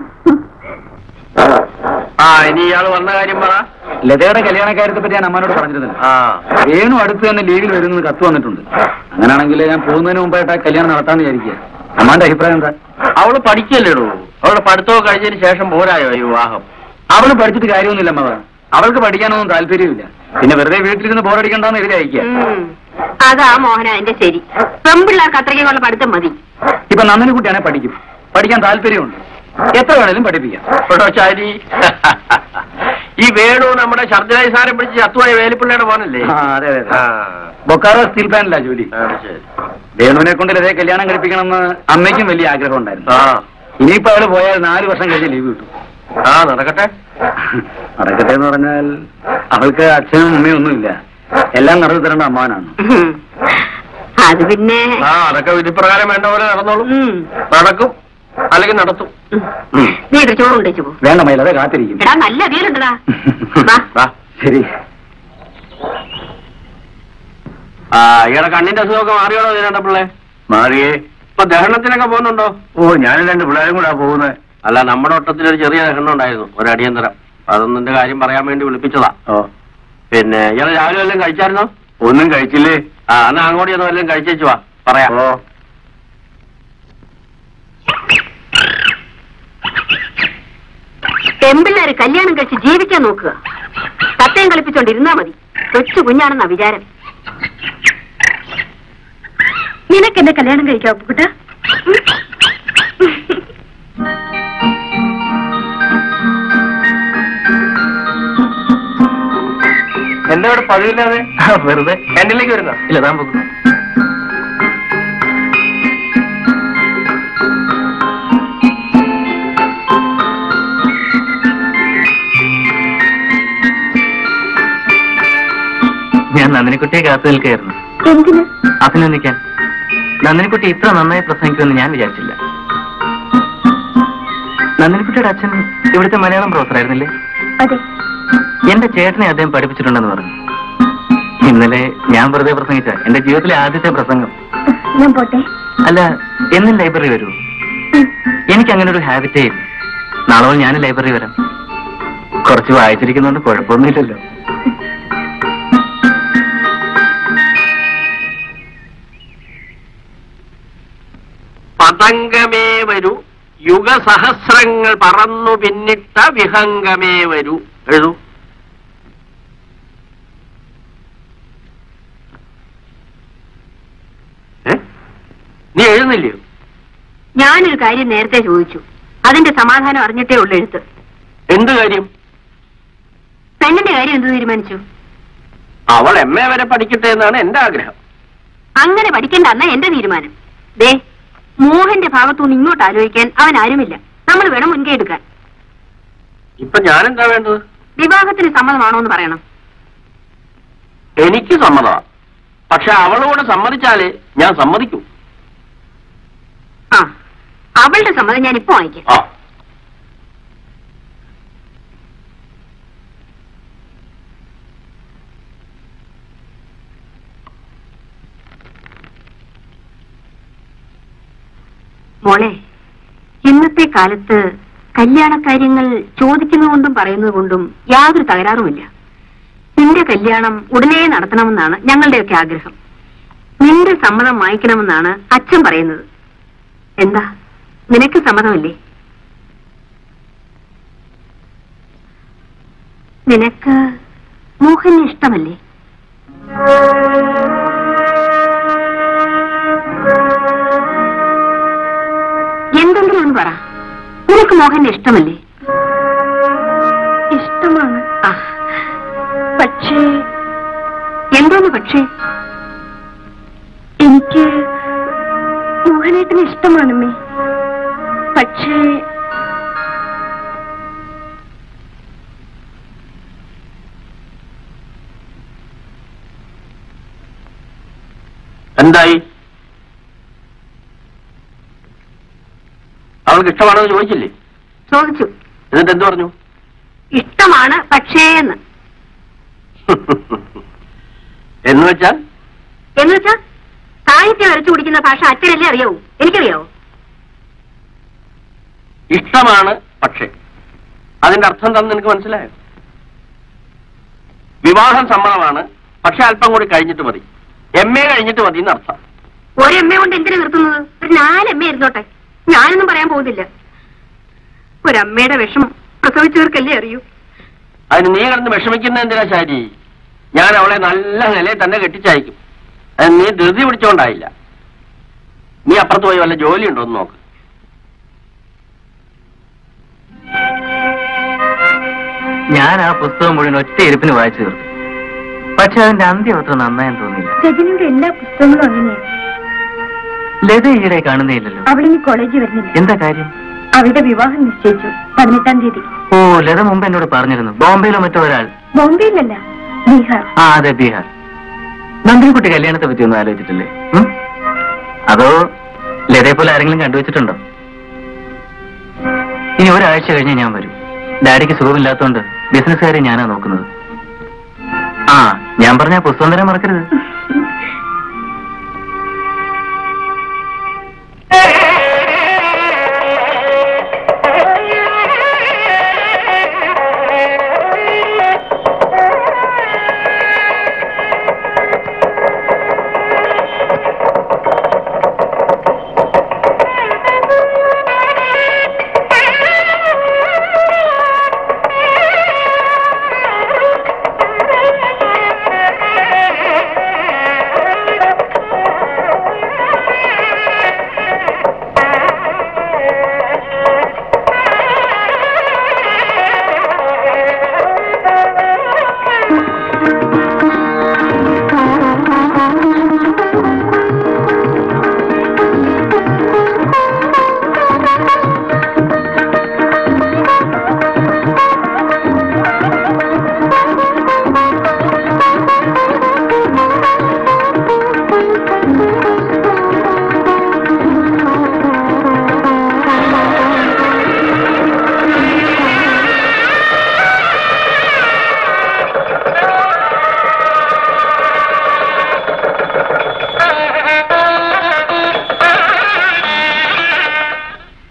ആ ഇനി ഇയാൾ വന്ന കാര്യം പറ ലതയുടെ കല്യാണക്കാര്യത്തെ പറ്റി ഞാൻ അമ്മനോട് പറഞ്ഞിരുന്നില്ല ആ വേണു അടുത്ത് തന്നെ ലീഗിൽ വരുന്നത് കത്ത് വന്നിട്ടുണ്ട് അങ്ങനെയാണെങ്കിൽ ഞാൻ പോകുന്നതിന് മുമ്പായിട്ട് ആ കല്യാണം നടത്താന്ന് വിചാരിക്കുക അമ്മാന്റെ അഭിപ്രായം എന്താ അവള് പഠിക്കല്ലേടൂ അവളുടെ പഠിത്തമൊക്കെ കഴിഞ്ഞതിന് ശേഷം പോരായോ ഈ വിവാഹം അവള് പഠിച്ചിട്ട് കാര്യമൊന്നുമില്ല അമ്മ അവൾക്ക് പഠിക്കാനൊന്നും താല്പര്യമില്ല പിന്നെ വെറുതെ വീട്ടിലിരുന്ന് ബോറടിക്കണ്ടെന്ന് എഴുതി അയക്കുക അതാ മോഹന എന്റെ ശരി പെമ്പിള്ളേർക്ക് അത്രയ്ക്കുള്ള പഠിത്തം മതി ഇപ്പൊ നന്ദിനി കുട്ടിയാണെ പഠിക്കും പഠിക്കാൻ താല്പര്യമുണ്ട് എത്ര വേണേലും പഠിപ്പിക്കാം കേട്ടോ ചാരി ഈ വേണു നമ്മുടെ ശർദിലായി സാരം പിടിച്ച് ചത്തുപോയ വേലിപ്പിള്ളയുടെ മോനല്ലേ ആ, അതെ അതെ ആ, ബൊക്കാറോ സ്റ്റീൽ പ്ലാന്റിലാ ജോലി അത് ശരി. വേണുവിനെ കൊണ്ട് ലതയെ കല്യാണം കഴിപ്പിക്കണമെന്ന് അമ്മയ്ക്കും വലിയ ആഗ്രഹം ഉണ്ടായിരുന്നു ആ ഇനിയിപ്പോ അവള് പോയാൽ നാല് വർഷം കഴിഞ്ഞ് ലീവ് കിട്ടും ആ നടക്കട്ടെ നടക്കട്ടെ എന്ന് പറഞ്ഞാൽ അവൾക്ക് അച്ഛനും അമ്മയും ഒന്നുമില്ല എല്ലാം നടത്തി തരേണ്ട അമ്മാനാണ് അത് പിന്നെ ആ അതൊക്കെ വിധിപ്രകാരം വേണ്ട പോലെ നടന്നോളൂ നടക്കും അല്ലെങ്കിൽ നടത്തും ഉം. നീ ഇത് ചോറുണ്ടേച്ചു പോ വേണ്ട മയിലതെ കാത്തിരിക്കും എടാ നല്ല വീലുണ്ടടാ വാ. വാ. ശരി ആ ഇയാളെ കണ്ണിന്റെ അസുഖമൊക്കെ മാറിയോളോ ഇതിനാണ്ട പിള്ളേ മാറിയേ ഇപ്പൊ ദഹനത്തിനൊക്കെ പോകുന്നുണ്ടോ ഓ ഞാനും രണ്ട് പിള്ളേരും കൂടാ പോകുന്നത് അല്ല നമ്മുടെ ഒട്ടത്തിൽ ഒരു ചെറിയ ദഹനം ഉണ്ടായിരുന്നു ഒരു അടിയന്തരം അതൊന്നിന്റെ കാര്യം പറയാൻ വേണ്ടി വിളിപ്പിച്ചതാ ഓ പിന്നെ ഇയാളെ രാവിലെ വല്ലതും കഴിച്ചായിരുന്നോ ഒന്നും കഴിച്ചില്ലേ ആ എന്നാ അങ്ങോട്ട് ചെന്ന് വല്ലതും കഴിച്ചേച്ചു വാ പറയാം ഓ പെമ്പിള്ളേര് കല്യാണം കഴിച്ച് ജീവിക്കാൻ നോക്കുക സത്യം കളിപ്പിച്ചോണ്ടിരുന്നാ മതി കൊച്ചു കുഞ്ഞാണെന്നാ വിചാരം നിനക്ക് എന്നെ കല്യാണം കഴിക്കാം കുട്ട എന്താ ഇവിടെ പതിവില്ലാതെ വെറുതെ ക്യാൻറ്റീനിലേക്ക് വരുന്നോ ഇല്ല താൻ പോകുന്നു ഞാൻ നന്ദിനിക്കുട്ടിയെ കാത്തു നിൽക്കുകയായിരുന്നു എന്തിന് അഭിനന്ദിക്കാൻ നന്ദിനിക്കുട്ടി ഇത്ര നന്നായി പ്രസംഗിക്കുമെന്ന് ഞാൻ വിചാരിച്ചില്ല നന്ദിനിക്കുട്ടിയുടെ അച്ഛൻ ഇവിടുത്തെ മലയാളം പ്രൊഫസറായിരുന്നില്ലേ അതെ എന്റെ ചേട്ടനെ അദ്ദേഹം പഠിപ്പിച്ചിട്ടുണ്ടെന്ന് പറഞ്ഞു ഇന്നലെ ഞാൻ വെറുതെ പ്രസംഗിച്ച എന്റെ ജീവിതത്തിലെ ആദ്യത്തെ പ്രസംഗം ഞാൻ പോട്ടെ അല്ല എന്നും ലൈബ്രറി വരൂ ഉം. എനിക്ക് അങ്ങനെ ഒരു ഹാബിറ്റേ ഇല്ല നാളെ മുതൽ ഞാൻ ലൈബ്രറി വരാം കുറച്ച് വായിച്ചിരിക്കുന്നതുകൊണ്ട് കുഴപ്പമൊന്നുമില്ലല്ലോ പതംഗമേ വരൂ യുഗസഹസ്രങ്ങൾ പറന്നു പിന്നിട്ട വിഹംഗമേ വരൂ എഴുതൂ ഏ? നീ എഴുതുന്നില്ലയോ ഞാനൊരു കാര്യം നേരത്തെ ചോദിച്ചു അതിന്റെ സമാധാനം അറിഞ്ഞിട്ടേ ഉള്ളു എഴുത്ത് എന്ത് കാര്യം പെണ്ണിന്റെ കാര്യം എന്ത് തീരുമാനിച്ചു അവൾ എം എ വരെ പഠിക്കട്ടെ എന്നാണ് എന്റെ ആഗ്രഹം അങ്ങനെ പഠിക്കണ്ട എന്നാ എന്റെ തീരുമാനം ദേ മോഹന്റെ ഭാഗത്തുനിന്ന് ഇങ്ങോട്ട് ആലോചിക്കാൻ അവൻ ആരുമില്ല നമ്മൾ വേണം മുൻകൈ എടുക്കാൻ ഇപ്പൊ ഞാനെന്താ വേണ്ടത് വിവാഹത്തിന് സമ്മതമാണോ എന്ന് പറയണം എനിക്ക് സമ്മതമാണ് പക്ഷെ അവളോട് സമ്മതിച്ചാലേ ഞാൻ സമ്മതിക്കൂ ആ അവളുടെ സമ്മതം ഞാൻ ഇപ്പൊ വാങ്ങിക്കാം ആ മോളെ ഇന്നത്തെ കാലത്ത് കല്യാണക്കാര്യങ്ങൾ ചോദിക്കുന്നതുകൊണ്ടും പറയുന്നതുകൊണ്ടും യാതൊരു തകരാറുമില്ല നിന്റെ കല്യാണം ഉടനെ നടത്തണമെന്നാണ് ഞങ്ങളുടെയൊക്കെ ആഗ്രഹം നിന്റെ സമ്മതം വാങ്ങിക്കണമെന്നാണ് അച്ഛൻ പറയുന്നത് എന്താ നിനക്ക് സമ്മതമല്ലേ നിനക്ക് മോഹന് ഇഷ്ടമല്ലേ എന്തെങ്കിലും ഒന്ന് പറ നിനക്ക് മോഹന്റെ ഇഷ്ടമല്ലേ ഇഷ്ടമാണ് പക്ഷേ എന്തോന്ന് പക്ഷേ എനിക്ക് മോഹനേട്ടന് ഇഷ്ടമാണമ്മേ പക്ഷേ എന്തായി അവൾക്ക് ഇഷ്ടമാണെന്ന് ചോദിച്ചില്ലേ ചോദിച്ചു എന്നിട്ട് എന്ത് പറഞ്ഞു ഇഷ്ടമാണ് പക്ഷേ എന്ന് എന്ന് വെച്ചാൽ എന്ന് വെച്ചാ സാഹിത്യം വരച്ചു കുടിക്കുന്ന ഭാഷ അച്ഛനല്ലേ അറിയാവൂ എനിക്കറിയാവോ ഇഷ്ടമാണ് പക്ഷേ അതിന്റെ അർത്ഥം എന്താണെന്ന് നിനക്ക് മനസ്സിലായോ വിവാഹം സമ്മതമാണ് പക്ഷെ അല്പം കൂടി കഴിഞ്ഞിട്ട് മതി എം എ കഴിഞ്ഞിട്ട് മതി എന്നർത്ഥം ഒരു എമ്മ കൊണ്ട് എന്തിനു നിർത്തുന്നത് ഒരു നാല് എമ്മ ഇരുന്നോട്ടെ ഞാനൊന്നും പറയാൻ പോകുന്നില്ല ഒരമ്മയുടെ വിഷമം പ്രസവിച്ചവർക്കല്ലേ അറിയൂ അതിന് നീ കിടന്ന് വിഷമിക്കുന്ന എന്തിനാ ശാരി ഞാൻ അവളെ നല്ല നിലയിൽ തന്നെ കെട്ടിച്ചയക്കും അത് നീ ധൃതി പിടിച്ചോണ്ടായില്ല നീ അപ്പുറത്ത് പോയി വല്ല ജോലി ഉണ്ടോ എന്ന് നോക്ക് ഞാൻ ആ പുസ്തകം മുഴുവൻ ഒറ്റ ഇരിപ്പിന് വായിച്ചു തീർത്തു പക്ഷെ അതിന്റെ അന്ത്യം അത്ര നന്നായെന്ന് തോന്നിയില്ല രജനിയുടെ എല്ലാ പുസ്തകങ്ങളും അങ്ങനെയാണ് ലത ഈയിടെ കാണുന്നേ ഇല്ലല്ലോ അവളിനി കോളേജിൽ വരുന്നില്ല എന്താ കാര്യം അവരുടെ വിവാഹം നിശ്ചയിച്ചു പതിനെട്ടാം തീയതി ഓ ലത മുമ്പ് എന്നോട് പറഞ്ഞിരുന്നു ബോംബെയിലോ മറ്റോ ഒരാൾ ബോംബെയിലല്ല ബീഹാർ ആ അതെ ബീഹാർ നന്ദിനിക്കുട്ടി കല്യാണത്തെ പറ്റി ഒന്നും ആലോചിച്ചിട്ടില്ലേ ഉം? അതോ ലതയെ പോലെ ആരെങ്കിലും കണ്ടുവച്ചിട്ടുണ്ടോ ഇനി ഒരാഴ്ച കഴിഞ്ഞ് ഞാൻ വരും ഡാഡിക്ക് സുഖമില്ലാത്തതുകൊണ്ട് ബിസിനസ്സുകാരെ ഞാനാ നോക്കുന്നത് ആ ഞാൻ പറഞ്ഞ ആ പുസ്തകം തരാൻ മറക്കരുത്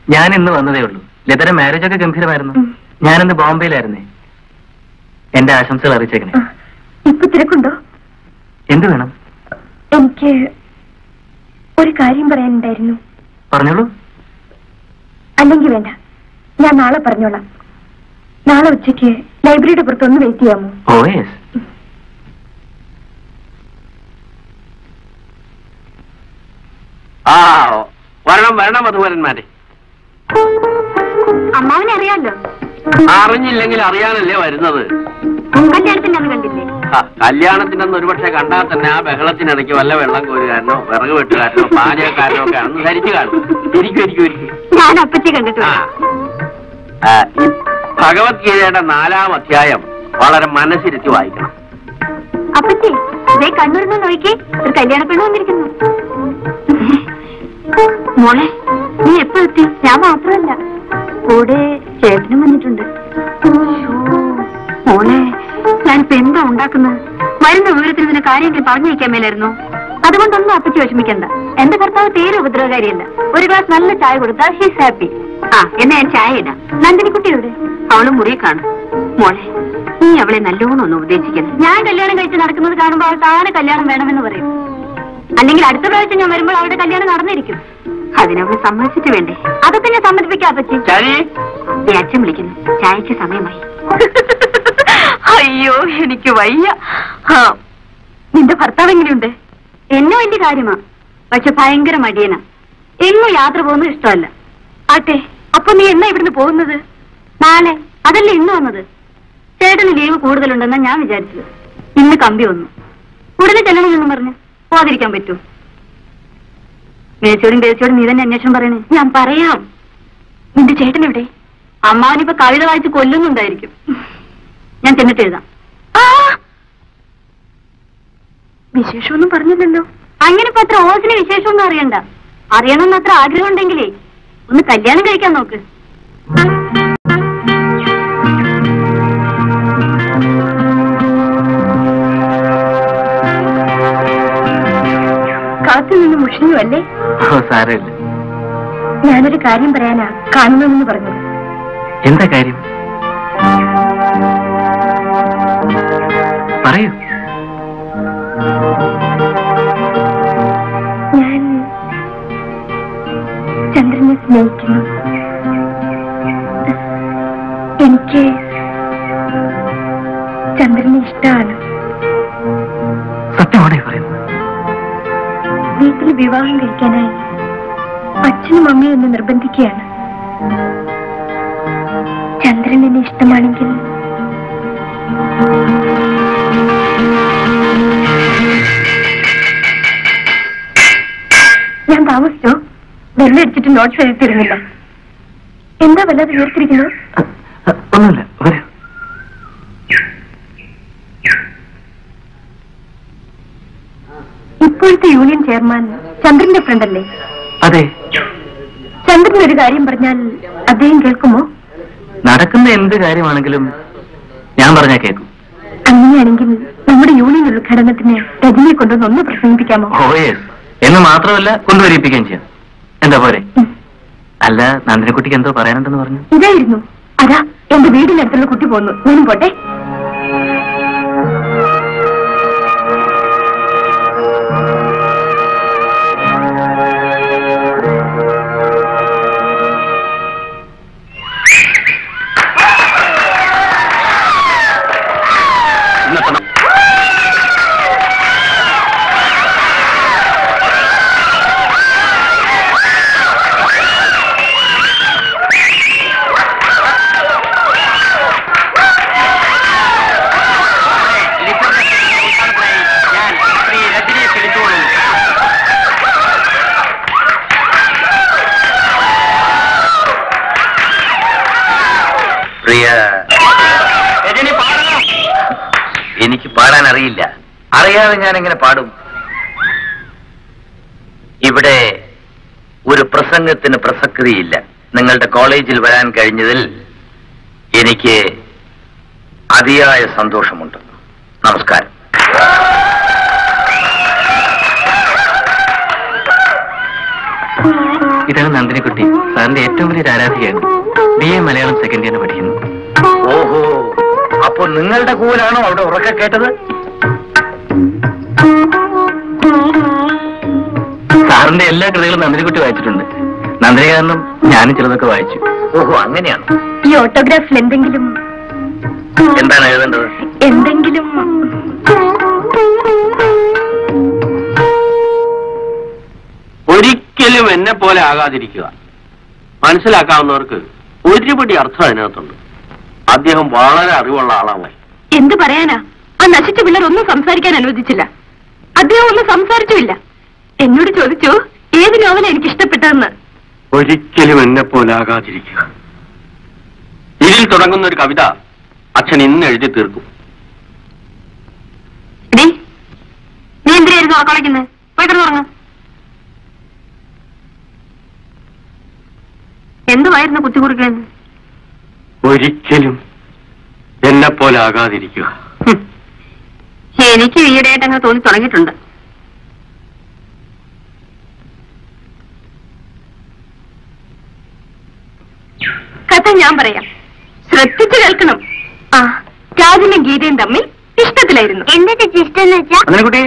ഞാൻ ഇന്ന് വന്നതേ ഉള്ളൂ ലതയുടെ മാരേജ് ഒക്കെ ഗംഭീരമായിരുന്നു ഉം. ഞാനിന്ന് ബോംബെയിലായിരുന്നേ എന്റെ ആശംസകൾ അറിയിച്ചേക്കണേ ആ, ഇപ്പൊ തിരക്കുണ്ടോ എന്ത് വേണം എനിക്ക് ഒരു കാര്യം പറയാനുണ്ടായിരുന്നു പറഞ്ഞോളൂ അല്ലെങ്കിൽ വേണ്ട ഞാൻ നാളെ പറഞ്ഞോളാം നാളെ ഉച്ചയ്ക്ക് ലൈബ്രറിയുടെ പുറത്ത് ഒന്ന് വെയിറ്റ് ചെയ്യാമോ ഓ യെസ് ആ വരണം വരണം മധുവരന്മാരെ അമ്മാവനെ അറിയാലോ അറിഞ്ഞില്ലെങ്കിൽ അറിയാനല്ലേ വരുന്നത് കല്യാണത്തിന്റെ അന്ന് കണ്ടില്ലേ ആ, കല്യാണത്തിനന്ന് ഒരുപക്ഷെ കണ്ടാൽ തന്നെ ആ ബഹളത്തിനിടയ്ക്ക് വല്ല വെള്ളം കോരുകാരനോ വിറക് വെട്ടുകാരനോ പാചകക്കാരനോ ഒക്കെ അന്ന് ധരിച്ചു കാണും ഇരിക്കും ഇരിക്കും ഇരിക്കും ഞാൻ അപ്പച്ചി ആ. കണ്ടിട്ടുണ്ട് ആ, ഈ ഭഗവത്ഗീതയുടെ നാലാം അധ്യായം വളരെ മനസ്സിരുത്തി വായിക്കണം അപ്പച്ചി ഇതേ കണ്ണൂരിൽ നിന്ന് നോക്കി ഒരു കല്യാണ പെണ്ണ് വന്നിരിക്കുന്നു മോളെ നീ എപ്പോ എത്തി ഞാൻ മാത്രമല്ല കൂടെ ചേട്ടനും വന്നിട്ടുണ്ട് മോളെ ഞാനിപ്പോ എന്താ ഉണ്ടാക്കുന്നത് വരുന്ന വിവരത്തിന് നിന്നെ കാര്യമെങ്കിലും പറഞ്ഞു വയ്ക്കാൻ മേലായിരുന്നു അതുകൊണ്ടൊന്നും അപ്പച്ചി വിഷമിക്കണ്ട എന്റെ ഭർത്താവ് തീരെ ഉപദ്രവകാരിയല്ല ഒരു ഗ്ലാസ് നല്ല ചായ കൊടുത്താൽ ഷീസ് ഹാപ്പി ആ എന്നാ ഞാൻ ചായ ഇടാം നന്ദിനിക്കുട്ടി എവിടെ അവളും മുറിയെ കാണും മോളെ നീ അവളെ നല്ലോണം ഒന്ന് ഉപദേശിക്കണം ഞാൻ കല്യാണം കഴിച്ച് നടക്കുന്നത് കാണുമ്പോൾ അവൾ താനെ കല്യാണം വേണമെന്ന് പറയും അല്ലെങ്കിൽ അടുത്ത പ്രാവശ്യം ഞാൻ വരുമ്പോൾ അവളുടെ കല്യാണം നടന്നിരിക്കും അതിനവളെ സമ്മതിച്ചിട്ട് വേണ്ടേ അതൊക്കെ ഞാൻ സമ്മതിപ്പിക്കാം അപ്പച്ചി ശരി ദേ അച്ഛൻ വിളിക്കുന്നു ചായക്ക് സമയമായി അയ്യോ എനിക്ക് വയ്യ ആ, നിന്റെ ഭർത്താവ് എങ്ങനെയുണ്ട് എന്നെ വലിയ കാര്യമാ പക്ഷെ ഭയങ്കര മടിയനാ എങ്ങും യാത്ര പോകുന്നത് ഇഷ്ടമല്ല ആട്ടെ അപ്പൊ നീ എന്നാ ഇവിടുന്ന് പോകുന്നത് നാളെ അതല്ലേ ഇന്ന് വന്നത് ചേട്ടന് ലീവ് കൂടുതലുണ്ടെന്നാ ഞാൻ വിചാരിച്ചത് ഇന്ന് കമ്പി വന്നു ഉടനെ ചെല്ലണമെന്നും പറഞ്ഞു പോകാതിരിക്കാൻ പറ്റൂ മേച്ചോടും പേച്ചോടും നീ തന്നെ അന്വേഷണം പറയണേ ഞാൻ പറയാം നിന്റെ ചേട്ടൻ എവിടെ അമ്മാവനിപ്പോ കവിത വായിച്ച് കൊല്ലുന്നുണ്ടായിരിക്കും ഞാൻ ചെന്നിട്ട് എഴുതാം ആ! വിശേഷമൊന്നും പറഞ്ഞില്ലല്ലോ അങ്ങനെ ഇപ്പൊ അത്ര ഓസിന് വിശേഷമൊന്നും അറിയണ്ട അറിയണമെന്ന് അത്ര ആഗ്രഹം ഉണ്ടെങ്കിലേ ഒന്ന് കല്യാണം കഴിക്കാൻ നോക്ക് കാത്തു നിന്ന് മുഷിഞ്ഞു അല്ലേ ഓ സാരമില്ല ഞാനൊരു കാര്യം പറയാനാ കാണണമെന്ന് പറഞ്ഞത് എന്താ കാര്യം പറയൂ ഞാൻ ചന്ദ്രനെ സ്നേഹിക്കുന്നു എനിക്ക് ചന്ദ്രനെ ഇഷ്ടമാണ് സത്യമാണേ പറയുന്നത് വീട്ടിൽ വിവാഹം കഴിക്കാനായി അച്ഛനും അമ്മയും എന്നെ നിർബന്ധിക്കുകയാണ് ചന്ദ്രൻ എന്നെ ഇഷ്ടമാണെങ്കിൽ ഞാൻ താമസിച്ചോ വെള്ളം അടിച്ചിട്ട് നോട്ട്സ് എഴുതിത്തരുന്നില്ല എന്താ വല്ലാതെ വീർത്തിരിക്കുന്നു അ- അ- ഒന്നുമില്ല വരൂ ഇപ്പോഴത്തെ യൂണിയൻ ചെയർമാൻ ചന്ദ്രന്റെ ഫ്രണ്ട് അല്ലേ അതെ ചന്ദ്രൻ ഒരു കാര്യം പറഞ്ഞാൽ അദ്ദേഹം കേൾക്കുമോ നടക്കുന്ന എന്ത് കാര്യമാണെങ്കിലും ഞാൻ പറഞ്ഞാ കേൾക്കും അങ്ങനെയാണെങ്കിൽ നമ്മുടെ യൂണിയൻ ഉദ്ഘാടനത്തിന് രജനിയെ കൊണ്ടുവന്ന് ഒന്ന് പ്രസംഗിപ്പിക്കാമോ ഓ യെസ് എന്ന് മാത്രമല്ല കൊണ്ടുവരിപ്പിക്കുകയും ചെയ്യാം എന്താ പോരെ ഉം. അല്ല നന്ദിനിക്കുട്ടിക്ക് എന്തോ പറയാനുണ്ടെന്ന് പറഞ്ഞു ഇതായിരുന്നു അതാ എന്റെ വീടിനടുത്തുള്ള കുട്ടി പോന്നു ഞാനും പോട്ടെ ഇന്നത്തെ ന- ഞാൻ ശ്രീ രജനിയെ ക്ഷണിച്ചുകൊള്ളുന്നു പ്രിയ രജനി പാടണം എനിക്ക് പാടാൻ അറിയില്ല അറിയാതെ ഞാൻ എങ്ങനെ പാടും ഇവിടെ ഒരു പ്രസംഗത്തിന് പ്രസക്തിയില്ല നിങ്ങളുടെ കോളേജിൽ വരാൻ കഴിഞ്ഞതിൽ എനിക്ക് അതിയായ സന്തോഷമുണ്ട് നമസ്കാരം ആ ഇതാണ് നന്ദിനിക്കുട്ടി സാറിന്റെ ഏറ്റവും വലിയ ആരാധികയാണ് ബി എ മലയാളം സെക്കൻഡ് ഇയറിന് പഠിക്കുന്നു ഓഹോ അപ്പൊ നിങ്ങളുടെ കൂലാണോ അവിടെ ഉറക്കെ കേട്ടത് സാറിന്റെ എല്ലാ കൃതികളും നന്ദിനിക്കുട്ടി വായിച്ചിട്ടുണ്ട് നന്ദിനി കാരണം ഞാനും ചിലതൊക്കെ വായിച്ചു ഓഹോ അങ്ങനെയാണ് ഈ ഓട്ടോഗ്രാഫിൽ എന്തെങ്കിലും എന്താണ് എഴുതേണ്ടത് എന്തെങ്കിലും ഒരിക്കലും എന്നെ പോലെ ആകാതിരിക്കുക മനസ്സിലാക്കാവുന്നവർക്ക് ഒരുപടി അർത്ഥം അതിനകത്തുണ്ട് അദ്ദേഹം വളരെ അറിവുള്ള ആളാണ് എന്ത് പറയാനാ ആ നശിച്ച പിള്ളേർ ഒന്നും സംസാരിക്കാൻ അനുവദിച്ചില്ല അദ്ദേഹം ഒന്നും സംസാരിച്ചുമില്ല എന്നോട് ചോദിച്ചു ഏത് നോവല എനിക്ക് ഇഷ്ടപ്പെട്ടതെന്ന് ഒരിക്കലും എന്നെ പോലെ ആകാതിരിക്കുക ഇതിൽ തുടങ്ങുന്ന ഒരു കവിത അച്ഛൻ ഇന്ന് എഴുതി തീർക്കും ഡേ നീ എന്തിനായിരുന്നു ഉറക്കളയ്ക്കുന്നത് പോയി കിടന്നുറങ്ങ എന്തുവായിരുന്നു കുത്തിക്കുറിക്കാൻ ഒരിക്കലും എന്നെ പോലെ ആകാതിരിക്കുക എനിക്ക് ഈയിടെയായിട്ട് അങ്ങനെ തോന്നി തുടങ്ങിയിട്ടുണ്ട് കഥ ഞാൻ പറയാം ശ്രദ്ധിച്ചു കേൾക്കണം ആ രാജനും ഗീതയും തമ്മിൽ ഇഷ്ടത്തിലായിരുന്നു എന്താ ഇഷ്ടം എന്ന് വെച്ചാ നന്ദിനിക്കുട്ടി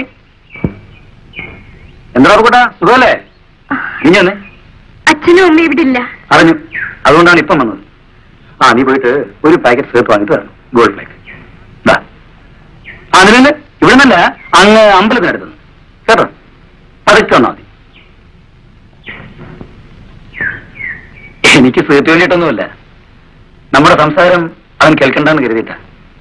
എന്താ കൂട്ടാ സുഖമല്ലേ ഇനി വന്നേ അച്ഛനും അമ്മയും ഇവിടെ ഇല്ല അറിഞ്ഞു അതുകൊണ്ടാണ് ഇപ്പം വന്നത് ആ നീ പോയിട്ട് ഒരു പാക്കറ്റ് സേർപ്പ് വാങ്ങിട്ട് വരണം ഗോൾഡ് പാക്ക് ദാ. ആ നിന്നെ ഇവിടെ നിന്നല്ല അങ്ങ് അമ്പലത്തിനടുത്ത് കേട്ടോ പതുക്കെ വന്നാൽ മതി എനിക്ക് സേർട്ട് വേണ്ടിയിട്ടൊന്നുമല്ല നമ്മുടെ സംസാരം അവൻ കേൾക്കണ്ടെന്ന് കരുതിയിട്ട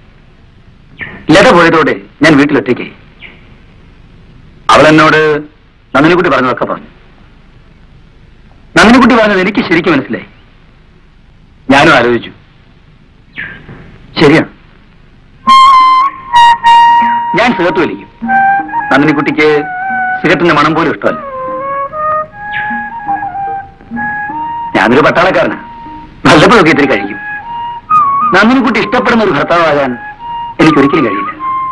ലത പോയതോടെ ഞാൻ വീട്ടിലൊറ്റയ്ക്ക് അവൾ എന്നോട് നന്ദിനിക്കുട്ടി പറഞ്ഞതൊക്കെ പറഞ്ഞു നന്ദിനിക്കുട്ടി പറഞ്ഞത് എനിക്ക് ശരിക്കും മനസ്സിലായി ഞാനും ആലോചിച്ചു ശരിയാണ് ഞാൻ സിഗരറ്റ് വലിക്കും നന്ദിനിക്കുട്ടിക്ക് സിഗരറ്റിന്റെ മണം പോലും ഇഷ്ടമല്ല ഞാനൊരു പട്ടാളക്കാരനാ വല്ലപ്പോഴൊക്കെ ഇത്തിരി കഴിക്കും നന്ദിനിക്കുട്ടി ഇഷ്ടപ്പെടുന്ന ഒരു ഭർത്താവാകാൻ എനിക്കൊരിക്കലും കഴിയില്ല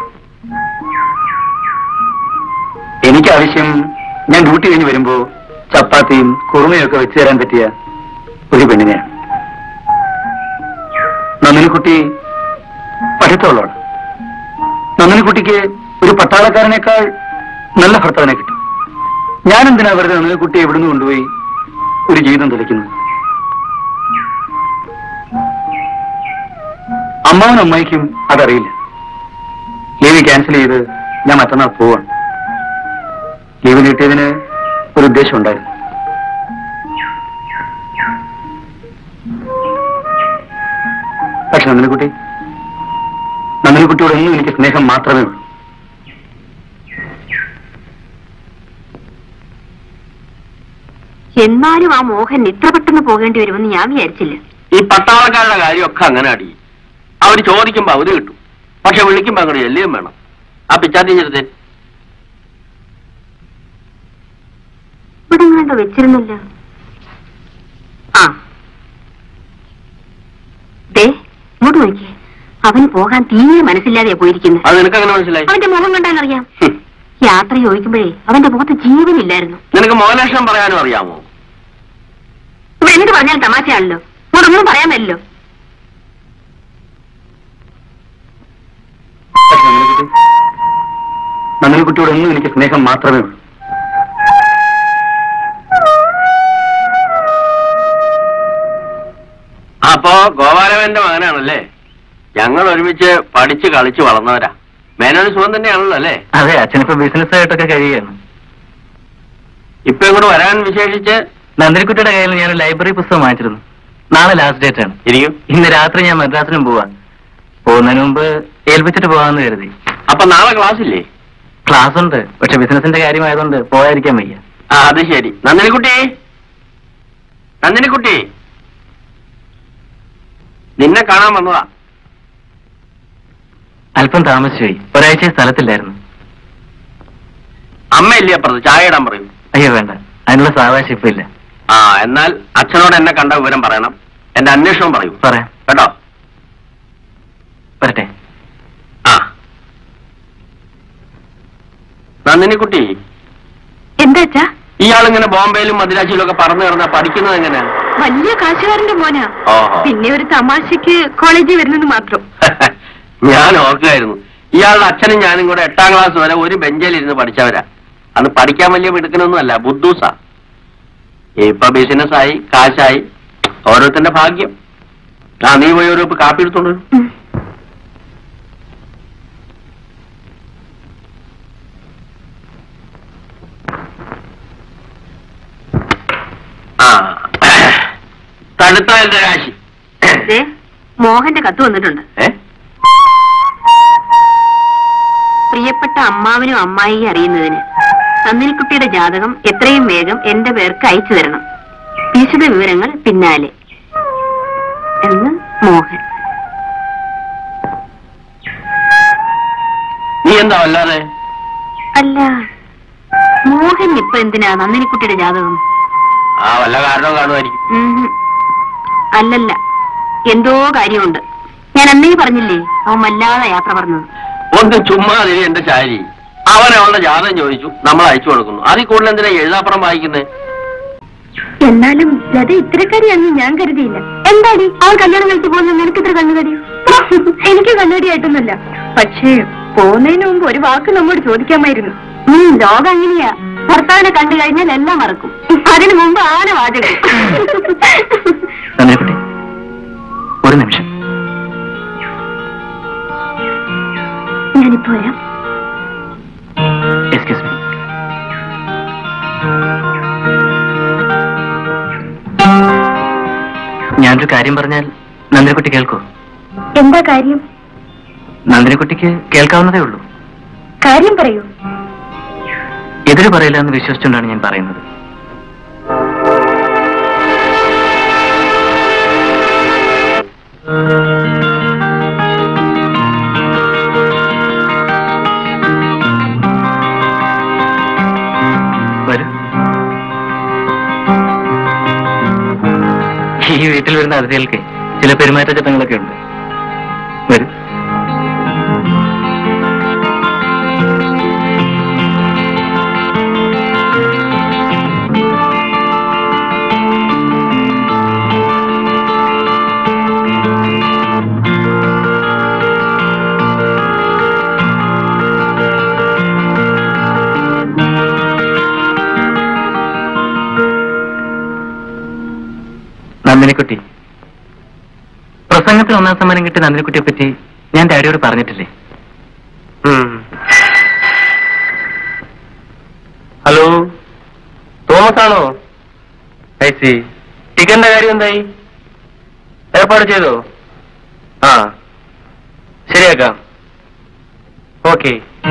എനിക്ക് ആവശ്യം ഞാൻ ഡ്യൂട്ടി കഴിഞ്ഞ് വരുമ്പോ ചപ്പാത്തിയും കുറുമയും ഒക്കെ വെച്ചു തരാൻ പറ്റിയ ഒരു പെണ്ണിനെയാണ് നന്ദിനിക്കുട്ടി പഠിത്തമുള്ളവളാണ് നന്ദിനിക്കുട്ടിക്ക് ഒരു പട്ടാളക്കാരനേക്കാൾ നല്ല ഭർത്താവിനെ കിട്ടും ഞാൻ എന്തിനാ വെറുതെ നന്ദിനിക്കുട്ടിയെ ഇവിടുന്ന് കൊണ്ടുപോയി ഒരു ജീവിതം തെളിക്കുന്നത് അമ്മാവനും അമ്മായിക്കും അതറിയില്ല ലീവ് ക്യാൻസൽ ചെയ്ത് ഞാൻ മറ്റന്നാൾ പോവാണ് ലീവ് നീട്ടിയതിന് ഒരു ഉദ്ദേശം ഉണ്ടായിരുന്നു പക്ഷെ നന്ദിനിക്കുട്ടി നന്ദിനിക്കുട്ടിയോട് ഒന്നും എനിക്ക് സ്നേഹം മാത്രമേ ഉള്ളൂ എന്നാലും ആ മോഹൻ ഇത്ര പെട്ടെന്ന് പോകേണ്ടി വരുമെന്ന് ഞാൻ വിചാരിച്ചില്ല ഈ പട്ടാളക്കാരുടെ കാര്യമൊക്കെ അങ്ങനെ അടി അവർ ചോദിക്കുമ്പോ അവര് കിട്ടും പക്ഷെ വിളിക്കുമ്പോ അങ്ങോട്ട് ചെല്ലുകയും വേണം ആ പിച്ചാത്തി ചെറുതെ ഇവിടെ കണ്ടോ വെച്ചിരുന്നല്ലോ ആ ദേ ഇങ്ങോട്ട് നോക്കിയേ അവന് പോകാൻ തീരെ മനസ്സില്ലാതെയാ പോയിരിക്കുന്നത് അത് നിനക്ക് അങ്ങനെ മനസ്സിലായി അവന്റെ മുഖം കണ്ടാലറിയാം ഹും. യാത്ര ചോദിക്കുമ്പോഴേ അവന്റെ മുഖത്ത് ജീവനില്ലായിരുന്നു നിനക്ക് മോഹലക്ഷണം പറയാനും അറിയാമോ ഇവിടെ എന്നിട്ട് പറഞ്ഞാൽ തമാശയാണല്ലോ ഇങ്ങോട്ടൊന്നും പറയാൻ പറ്റില്ലോ പക്ഷെ നന്ദിനിക്കുട്ടി നന്ദിനിക്കുട്ടിയോട് ഒന്നും എനിക്ക് സ്നേഹം മാത്രമേ ഉള്ളൂ അപ്പോ ഗോപാലവന്റെ മകനാണല്ലേ ഞങ്ങൾ ഒരുമിച്ച് പഠിച്ച് കളിച്ച് വളർന്നവരാ മേനോന് സുഖം തന്നെയാണല്ലോ അല്ലേ അതെ അച്ഛനിപ്പോ ബിസിനസ് ആയിട്ടൊക്കെ കഴിയുകയാണ് ഇപ്പൊ ഇങ്ങോട്ട് വരാൻ വിശേഷിച്ച് നന്ദിനിക്കുട്ടിയുടെ കയ്യിൽ ഞാൻ ഒരു ലൈബ്രറി പുസ്തകം വാങ്ങിച്ചിരുന്നു നാളെ ലാസ്റ്റ് ഡേറ്റ് ആണ് ഇരിക്കും ഇന്ന് രാത്രി ഞാൻ മദ്രാസിനും പോവാ പോകുന്നതിന് മുമ്പ് ഏൽപ്പിച്ചിട്ട് പോകാമെന്ന് കരുതി അപ്പൊ നാളെ ക്ലാസ് ഇല്ലേ ക്ലാസ് ഉണ്ട് പക്ഷെ ബിസിനസിന്റെ കാര്യമായതുകൊണ്ട് പോകാതിരിക്കാൻ വയ്യ ആ അത് ശരി നന്ദിനിക്കുട്ടി നന്ദിനിക്കുട്ടി നിന്നെ കാണാൻ വന്നതാ അല്പം താമസിച്ചുപോയി ഒരാഴ്ച സ്ഥലത്തില്ലായിരുന്നു അമ്മയില്ലേ അപ്പുറത്ത് ചായ ഇടാൻ പറയൂ അയ്യോ വേണ്ട അതിനുള്ള സാവകാശം ഇപ്പൊ ഇല്ല ആ എന്നാൽ അച്ഛനോട് എന്നെ കണ്ട വിവരം പറയണം എന്റെ അന്വേഷണം പറയൂ പറയാം കേട്ടോ വരട്ടെ ആ നന്ദിനിക്കുട്ടി എന്താ അച്ഛാ ഇയാളിങ്ങനെ ബോംബെയിലും മദ്രാസിയിലും ഒക്കെ പറന്നു കിടന്ന പഠിക്കുന്നത് എങ്ങനെ വലിയ കാശുകാരന്റെ മോനാ ഓഹോ. പിന്നെ ഒരു തമാശക്ക് കോളേജിൽ വരുന്നത് മാത്രം ഞാൻ ഓർക്കായിരുന്നു ഇയാളുടെ അച്ഛനും ഞാനും കൂടെ എട്ടാം ക്ലാസ് വരെ ഒരു ബെഞ്ചിലിരുന്ന് പഠിച്ചവരാ അന്ന് പഠിക്കാൻ വലിയ മിടുക്കനൊന്നും അല്ല ബുദ്ധൂസാ ഇപ്പൊ ബിസിനസ് ആയി കാശായി ഓരോരുത്തന്റെ ഭാഗ്യം ആ നീ പോയി ഒരു കപ്പ് കാപ്പി എടുത്തോണ്ട് വരൂ. ഉം. ആ തടുത്ത എന്റെ കാശി ദേ, മോഹന്റെ കത്ത് വന്നിട്ടുണ്ട് ഏ പ്രിയപ്പെട്ട അമ്മാവനും അമ്മായിയെ അറിയുന്നതിന് നന്ദിനിക്കുട്ടിയുടെ ജാതകം എത്രയും വേഗം എന്റെ പേർക്ക് അയച്ചു തരണം വിശദ വിവരങ്ങൾ പിന്നാലെ എന്ന് മോഹൻ നീ എന്താ വല്ലാതെ അല്ല മോഹൻ ഇപ്പൊ എന്തിനാ നന്ദിനിക്കുട്ടിയുടെ ജാതകം ആ വല്ല കാരണവും കാണുമായിരിക്കും ഉം. അല്ലല്ല എന്തോ കാര്യമുണ്ട് ഞാൻ അന്നേ പറഞ്ഞില്ലേ അവൻ വല്ലാതെ യാത്ര പറഞ്ഞത് ഒന്ന് ചുമ്മാ അതിന് എന്റെ ശാരി അവൻ അവളുടെ ജാതകം ചോദിച്ചു നമ്മൾ അയച്ചു കൊടുക്കുന്നു അതിൽ കൂടുതൽ എന്തിനാ എഴുതാപ്പുറം വായിക്കുന്നത് എന്നാലും ലത ഇത്തരക്കാരിയാണെന്ന് ഞാൻ കരുതിയില്ല എന്താടി അവൾ കല്യാണം കഴിച്ചു പോകുന്ന നിനക്ക് ഇത്ര കണ്ണുകടി എനിക്ക് കണ്ണുകടിയായിട്ടൊന്നുമില്ല പക്ഷേ പോകുന്നതിന് മുമ്പ് ഒരു വാക്ക് നമ്മോട് ചോദിക്കാമായിരുന്നു ഉം, ലോകം അങ്ങനെയാ ഭർത്താവിനെ കണ്ടു കഴിഞ്ഞാൽ എല്ലാം മറക്കും അതിനു മുമ്പ് ആന വാചകം നന്ദിനിക്കുട്ടി ഒരു നിമിഷം ഞാനിപ്പോ വരാം എക്സ്ക്യൂസ് മീ ഞാനൊരു കാര്യം പറഞ്ഞാൽ നന്ദിനിക്കുട്ടി കേൾക്കൂ എന്താ കാര്യം നന്ദിനിക്കുട്ടിക്ക് കേൾക്കാവുന്നതേ ഉള്ളൂ കാര്യം പറയൂ എതിര് പറയില്ല എന്ന് വിശ്വസിച്ചുകൊണ്ടാണ് ഞാൻ പറയുന്നത് വരൂ ഈ വീട്ടിൽ വരുന്ന അതിഥികൾക്ക് ചില പെരുമാറ്റച്ചട്ടങ്ങളൊക്കെ ഉണ്ട് വരൂ നന്ദിനിക്കുട്ടി പ്രസംഗത്തിൽ ഒന്നാം സമ്മാനം കിട്ടിയ നന്ദിനിക്കുട്ടിയെ പറ്റി ഞാൻ ഡാഡിയോട് പറഞ്ഞിട്ടില്ലേ ഹലോ തോമസ് ആണോ ഐ സി ടിക്കറ്റിന്റെ കാര്യം എന്തായി ഏർപ്പാട് ചെയ്തോ ആ ശരിയാക്കാം ഓക്കെ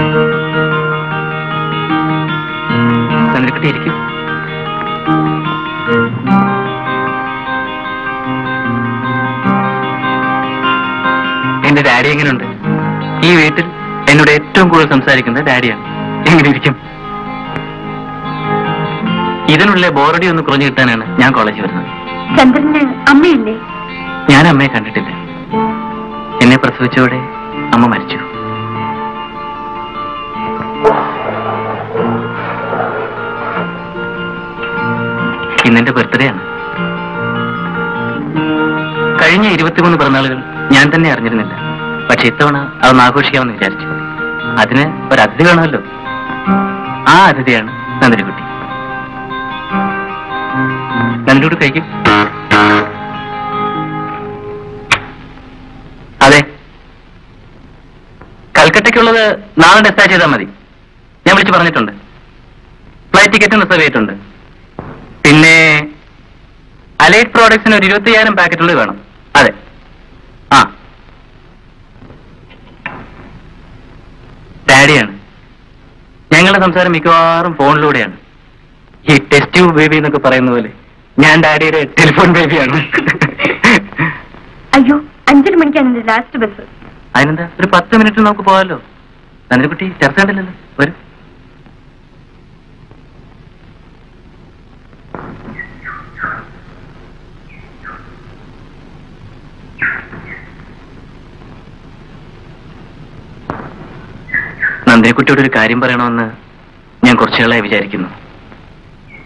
നന്ദിനിക്കുട്ടി ഇരിക്കും എന്റെ ഡാഡി എങ്ങനെയുണ്ട് ഈ വീട്ടിൽ എന്നോട് ഏറ്റവും കൂടുതൽ സംസാരിക്കുന്നത് ഡാഡിയാണ് എങ്ങനെ ഇരിക്കും ഇതിനുള്ള ബോറടി ഒന്ന് കുറഞ്ഞു കിട്ടാനാണ് ഞാൻ കോളേജിൽ വരുന്നത് ചന്ദ്രന് അമ്മയില്ലേ ഞാൻ അമ്മയെ കണ്ടിട്ടില്ല എന്നെ പ്രസവിച്ചോടെ അമ്മ മരിച്ചു ഇന്നെന്റെ ബർത്ത്ഡേ ആണ് കഴിഞ്ഞ ഇരുപത്തിമൂന്ന് പിറന്നാളുകൾ ഞാൻ തന്നെ അറിഞ്ഞിരുന്നില്ല പക്ഷെ ഇത്തവണ അതൊന്ന് ആഘോഷിക്കാമെന്ന് വിചാരിച്ചു അതിന് ഒരു അതിഥി വേണമല്ലോ ആ അതിഥിയാണ് നന്ദിനിക്കുട്ടി നന്ദിനിക്കുട്ടി കഴിക്കും അതെ കൽക്കട്ടയ്ക്കുള്ളത് നാളെ ഡിസ്പാച്ച് ചെയ്താൽ മതി ഞാൻ വിളിച്ച് പറഞ്ഞിട്ടുണ്ട് ഫ്ലൈറ്റ് ടിക്കറ്റും റിസർവ് ചെയ്തിട്ടുണ്ട് പിന്നെ അലൈറ്റ് പ്രോഡക്ട്സിന് ഒരു ഇരുപത്തി അയ്യായിരം പാക്കറ്റുള്ളത് വേണം അതെ ആ ഡാഡിയാണ് ഞങ്ങളുടെ സംസാരം മിക്കവാറും ഫോണിലൂടെയാണ് ഈ ടെസ്റ്റ് ട്യൂബ് ബേബി എന്നൊക്കെ പറയുന്ന പോലെ ഞാൻ ഡാഡിയുടെ ടെലിഫോൺ ബേബിയാണ് അയ്യോ അഞ്ചര മണിക്കാണ് എന്റെ ലാസ്റ്റ് ബസ് അതിനെന്താ ഒരു പത്ത് മിനിറ്റ് നമുക്ക് പോകാമല്ലോ നന്ദിനിക്കുട്ടി ചർച്ച കണ്ടില്ലല്ലോ വരും നന്ദിനിക്കുട്ടിയോട് ഒരു കാര്യം പറയണമെന്ന് ഞാൻ കുറച്ചുകളായി വിചാരിക്കുന്നു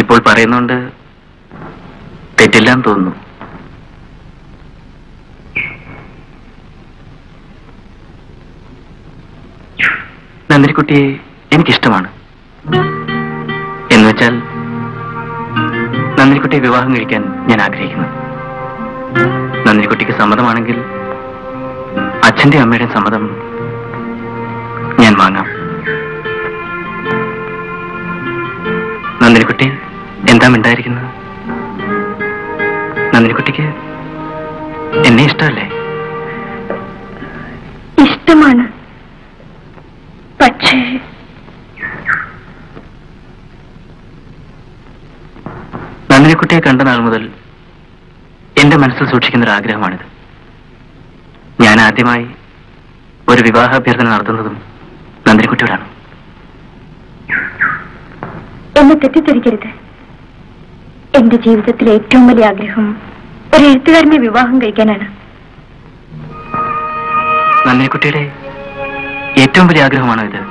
ഇപ്പോൾ പറയുന്നുണ്ട് തെറ്റില്ലാന്ന് തോന്നുന്നു നന്ദിനിക്കുട്ടിയെ എനിക്കിഷ്ടമാണ് എന്ന് വെച്ചാൽ നന്ദിനിക്കുട്ടിയെ വിവാഹം കഴിക്കാൻ ഞാൻ ആഗ്രഹിക്കുന്നു നന്ദിനിക്കുട്ടിക്ക് സമ്മതമാണെങ്കിൽ അച്ഛന്റെ അമ്മയുടെയും സമ്മതം ഞാൻ വാങ്ങാം നന്ദിനിക്കുട്ടി എന്താ മിണ്ടായിരിക്കുന്നത് നന്ദിനിക്കുട്ടിക്ക് എന്നെ ഇഷ്ടമല്ലേ ഇഷ്ടമാണ് പക്ഷേ നന്ദിനിക്കുട്ടിയെ കണ്ട നാൾ മുതൽ എന്റെ മനസ്സിൽ സൂക്ഷിക്കുന്ന ഒരു ആഗ്രഹമാണിത് ഞാൻ ആദ്യമായി ഒരു വിവാഹാഭ്യർത്ഥന നടത്തുന്നതും നന്ദിനിക്കുട്ടിയോടാണ് എന്നെ തെറ്റിദ്ധരിക്കരുത് എന്റെ ജീവിതത്തിലെ ഏറ്റവും വലിയ ആഗ്രഹം ഒരു എഴുത്തുകാരനെ വിവാഹം കഴിക്കാനാണ് നന്ദിനിക്കുട്ടിയുടെ ഏറ്റവും വലിയ ആഗ്രഹമാണോ ഇത്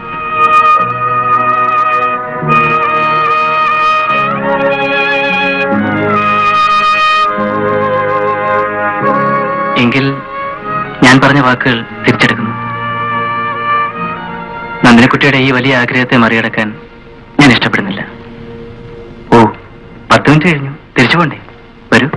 എങ്കിൽ ഞാൻ പറഞ്ഞ വാക്കുകൾ തിരിച്ചെടുക്കുന്നു നന്ദിനിക്കുട്ടിയുടെ ഈ വലിയ ആഗ്രഹത്തെ മറികടക്കാൻ ഞാൻ ഇഷ്ടപ്പെടുന്നില്ല ഓ പത്ത് മിനിറ്റ് കഴിഞ്ഞു തിരിച്ചു പോണ്ടേ വരൂ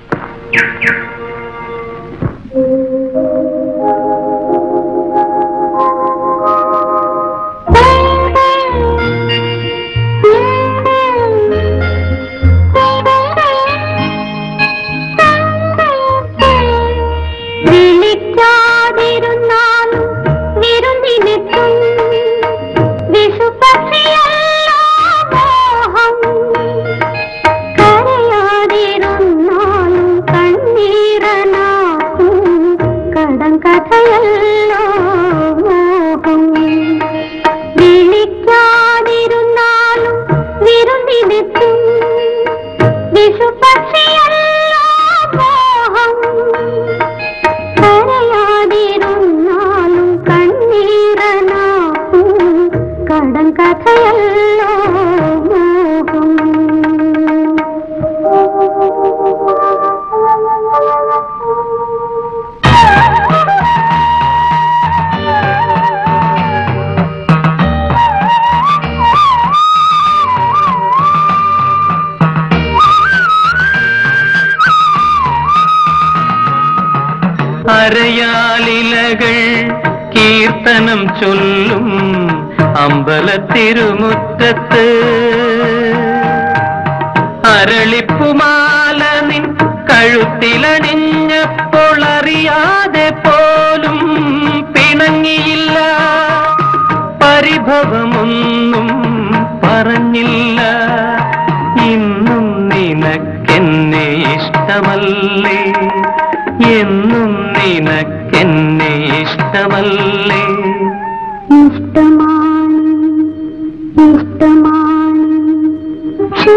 വിളിക്കാതിരുന്നാൽ വിരുന്നിനെത്തും വിഷുപക്ഷിയല്ലോ മോഹം കരയാതിരുന്നാലും കണ്ണീരനാക്കും കടം കഥയല്ലോ മോഹം വിളിക്കാതിരുന്നാലും വിരുന്നിനെത്തും വിഷുപക്ഷിയല്ലോ മോഹം കരയാതിരുന്നാലും കണ്ണീരനാക്കും കടം കഥയല്ലോ മോഹം അരയാലിലകൾ കീർത്തനം ചൊല്ലും അമ്പലത്തിരുമുറ്റത്ത് അരളിപ്പുമാല നിൻ കഴുത്തിലണിഞ്ഞപ്പോൾ അറിയാതെ പോലും പിണങ്ങിയില്ല പരിഭവമൊന്നും പറഞ്ഞില്ല ഇന്നും നിനക്കെന്നെ ഇഷ്ടമല്ലേ എന്നും നിനക്കെന്നെ ഇഷ്ടമല്ലേ ഇഷ്ടമാണ് ഇഷ്ടമാണ് പക്ഷേ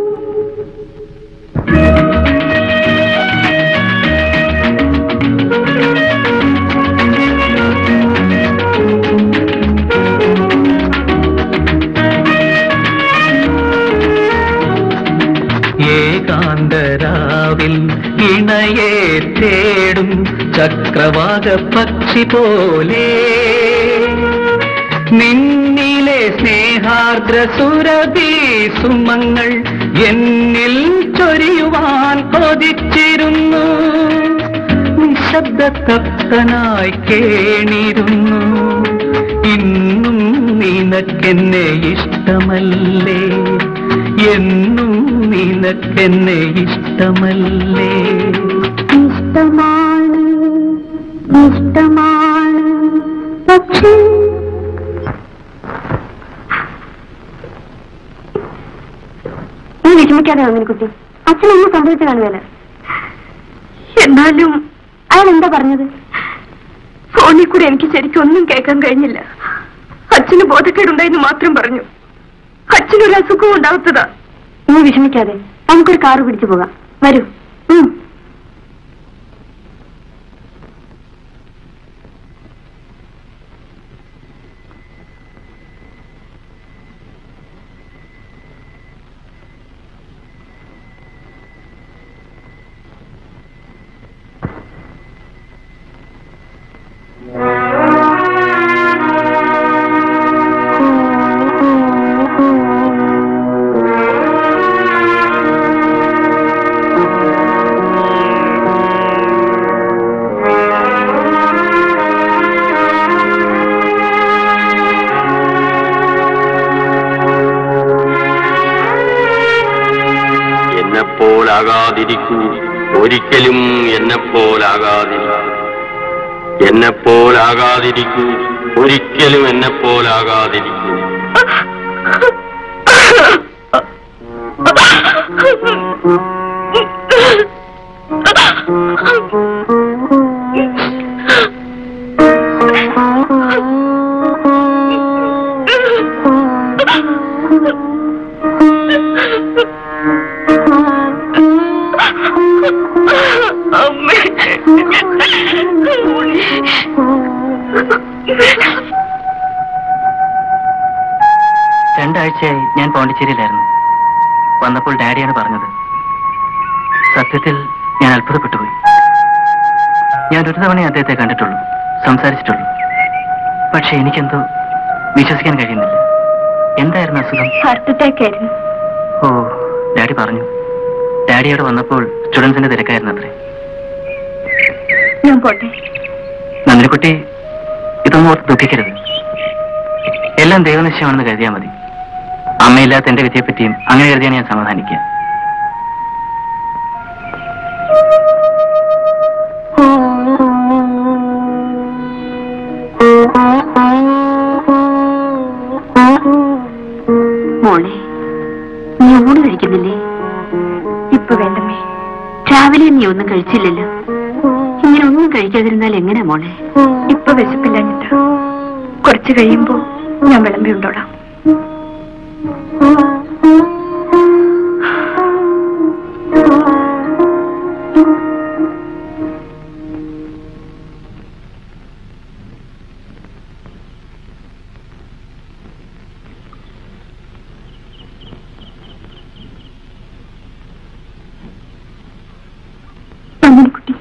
ഏകാന്തരാവിൽ ഇണയെ തേടും ചക്രവാക പക്ഷി പോലെ നിന്നിലെ സ്നേഹാർദ്ര സുരഭി സുമങ്ങൾ എന്നിൽ ചൊരിയുവാൻ കൊതിച്ചിരുന്നു നിശബ്ദ തപ്തനായി കേണിരുന്നു ഇന്നും നിനക്കെന്നെ ഇഷ്ടമല്ലേ എന്നും നിനക്കെന്നെ ഇഷ്ടമല്ലേ ഇഷ്ടമാണ് ഇഷ്ടമാണ് പക്ഷേ നീ വിഷമിക്കാതെ അങ്ങനെ കുട്ടി അച്ഛനൊന്നും സംഭവിച്ചു കാണുകയല്ല എന്നാലും അയാൾ എന്താ പറഞ്ഞത് ഫോണിൽ കൂടെ എനിക്ക് ശരിക്കും ഒന്നും കേൾക്കാൻ കഴിഞ്ഞില്ല അച്ഛന് ബോധക്കേടുണ്ടായെന്ന് മാത്രം പറഞ്ഞു അച്ഛനൊരു അസുഖവും ഉണ്ടാവാത്തതാ നീ വിഷമിക്കാതെ നമുക്കൊരു കാറ് പിടിച്ചു പോകാം വരൂ ഉം. എന്നെപ്പോലാകാതിരിക്കൂ ഒരിക്കലും എന്നെപ്പോലാകാതിരിക്കൂ എന്നെപ്പോലാകാതിരിക്കൂ ഒരിക്കലും എന്നെപ്പോലാകാതിരിക്കൂ രണ്ടാഴ്ചയായി ഞാൻ പോണ്ടിച്ചേരിയിലായിരുന്നു വന്നപ്പോൾ ഡാഡിയാണ് പറഞ്ഞത് സത്യത്തിൽ ഞാൻ അത്ഭുതപ്പെട്ടുപോയി ഞാൻ ഒരു തവണ അദ്ദേഹത്തെ കണ്ടിട്ടുള്ളൂ സംസാരിച്ചിട്ടുള്ളൂ പക്ഷെ എനിക്കെന്തോ വിശ്വസിക്കാൻ കഴിയുന്നില്ല എന്തായിരുന്നു അസുഖം ഹാർട്ട് അറ്റാക്ക് ആയിരുന്നു ഓ ഡാഡി പറഞ്ഞു ഡാഡിയോട് വന്നപ്പോൾ സ്റ്റുഡൻസിന്റെ തിരക്കായിരുന്നു അത്രേ ഞാൻ പോട്ടെ നന്ദിനിക്കുട്ടി ഇതൊന്നും ഓർത്ത് ദുഃഖിക്കരുത് എല്ലാം ദൈവനിശ്ചയമാണെന്ന് കരുതിയാൽ മതി അമ്മയില്ലാത്ത എന്റെ വിദ്യയെപ്പറ്റിയും അങ്ങനെ കരുതിയാണ് ഞാൻ സമാധാനിക്കുക മോളെ നീ ഊണ് കഴിക്കുന്നില്ലേ ഇപ്പൊ വേണ്ടമ്മേ രാവിലെ നീ ഒന്നും കഴിച്ചില്ലല്ലോ ഇങ്ങനെ ഒന്നും കഴിക്കാതിരുന്നാൽ എങ്ങനെയാ മോളെ ഇപ്പൊ വിശപ്പില്ല കുറച്ച് കഴിയുമ്പോ ഞാൻ വിളമ്പി ഉണ്ടോളാം കുട്ടി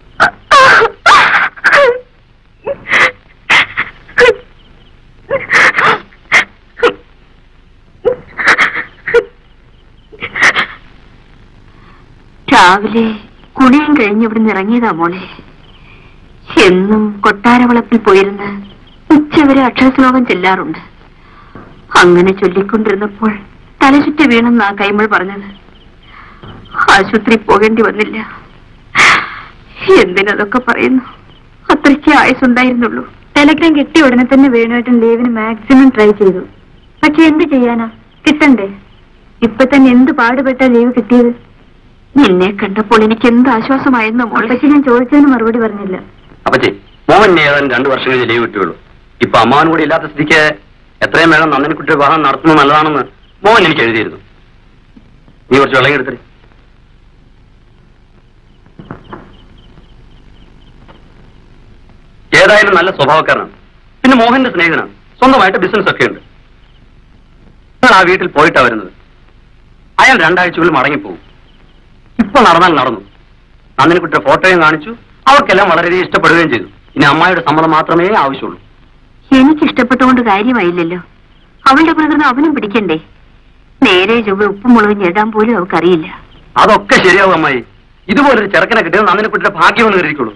രാവിലെ കുളിയും കഴിഞ്ഞ് ഇവിടുന്ന് ഇറങ്ങിയതാ മോളെ എന്നും കൊട്ടാരവളപ്പിൽ പോയിരുന്ന് ഉച്ചവരെ അക്ഷരശ്ലോകം ചെല്ലാറുണ്ട് അങ്ങനെ ചൊല്ലിക്കൊണ്ടിരുന്നപ്പോൾ തലചുറ്റി വീണെന്നാ കൈമൾ പറഞ്ഞത് ആശുപത്രി പോകേണ്ടി വന്നില്ല എന്തിനതൊക്കെ പറയുന്നു അത്രയ്ക്ക് ആയുസുണ്ടായിരുന്നുള്ളൂ ടെലഗ്രാം കിട്ടിയ ഉടനെ തന്നെ വേണുമായിട്ടും ലീവിന് മാക്സിമം ട്രൈ ചെയ്തു പക്ഷെ എന്ത് ചെയ്യാനാ കിട്ടണ്ടേ ഇപ്പൊ തന്നെ എന്ത് പാടുപെട്ടാ ലീവ് കിട്ടിയത് നിന്നെ കണ്ടപ്പോൾ എനിക്ക് എന്ത് ആശ്വാസമായിരുന്നു പക്ഷെ ഞാൻ ചോദിച്ചതിന് മറുപടി പറഞ്ഞില്ല അപ്പച്ചി മോഹൻ ഏതാനും രണ്ടു വർഷം കഴിഞ്ഞ് ലീവ് കിട്ടുകയുള്ളൂ ഇപ്പൊ അമ്മാവൻ കൂടി ഇല്ലാത്ത സ്ഥിതിക്ക് എത്രയും വേഗം നന്ദനക്കുട്ടി വിവാഹം നടത്തുന്നത് നല്ലതാണെന്ന് മോഹൻ എനിക്ക് എഴുതിയിരുന്നു നീ കുറച്ച് വെള്ളം എടുത്തേ ഏതായാലും നല്ല സ്വഭാവക്കാരനാണ് പിന്നെ മോഹന്റെ സ്നേഹിതനാണ് സ്വന്തമായിട്ട് ബിസിനസ് ഒക്കെ ഉണ്ട് നിങ്ങൾ ആ വീട്ടിൽ പോയിട്ടാ വരുന്നത് അയാൾ രണ്ടാഴ്ചകളിൽ മടങ്ങിപ്പോകും ഇപ്പൊ നടന്നാൽ നടന്നു നന്ദിനിക്കുട്ടിയുടെ ഫോട്ടോയും കാണിച്ചു അവർക്കെല്ലാം വളരെയധികം ഇഷ്ടപ്പെടുകയും ചെയ്തു ഇനി അമ്മായിയുടെ സമ്മതം മാത്രമേ ആവശ്യമുള്ളൂ എനിക്ക് ഇഷ്ടപ്പെട്ടുകൊണ്ട് കാര്യമായില്ലല്ലോ അവളുടെ പ്രകൃതം അവനും പിടിക്കണ്ടേ നേരെ ചൊവ്വ ഉപ്പും മുളകും ഞെടാൻ പോലും അവൾക്കറിയില്ല അതൊക്കെ ശരിയാവും അമ്മായി ഇതുപോലൊരു ചെറുക്കനെ കിട്ടിയത് നന്ദിനിക്കുട്ടിയുടെ ഭാഗ്യമെന്ന് കരുതിക്കുള്ളൂ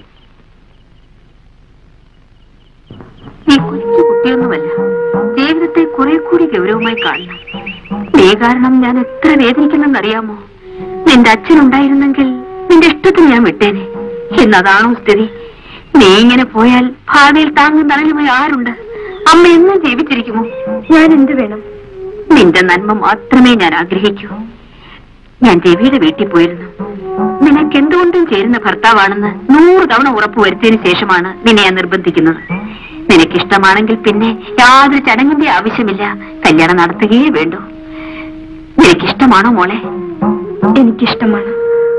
നീ കൊച്ചു കുട്ടിയൊന്നുമല്ല ജീവിതത്തെ കുറെ കൂടി ഗൗരവമായി കാണണം നീ കാരണം ഞാൻ എത്ര വേദനിക്കുന്നെന്നറിയാമോ നിന്റെ അച്ഛനുണ്ടായിരുന്നെങ്കിൽ നിന്റെ ഇഷ്ടത്തിന് ഞാൻ വിട്ടേനെ എന്നതാണോ സ്ഥിതി നീ ഇങ്ങനെ പോയാൽ ഭാവിയിൽ താങ്ങും തണലുമായി ആരുണ്ട് അമ്മ എന്നും ജീവിച്ചിരിക്കുമോ ഞാൻ എന്ത് വേണം നിന്റെ നന്മ മാത്രമേ ഞാൻ ആഗ്രഹിക്കൂ ഞാൻ രവിയുടെ വീട്ടിൽ പോയിരുന്നു നിനക്ക് എന്തുകൊണ്ടും ചേരുന്ന ഭർത്താവാണെന്ന് നൂറ് തവണ ഉറപ്പുവരുത്തിയതിനു ശേഷമാണ് നിന്നെ ഞാൻ നിർബന്ധിക്കുന്നത് നിനക്കിഷ്ടമാണെങ്കിൽ പിന്നെ യാതൊരു ചടങ്ങിന്റെ ആവശ്യമില്ല കല്യാണം നടത്തുകയേ വേണ്ടൂ നിനക്കിഷ്ടമാണോ മോളെ എനിക്കിഷ്ടമാണ്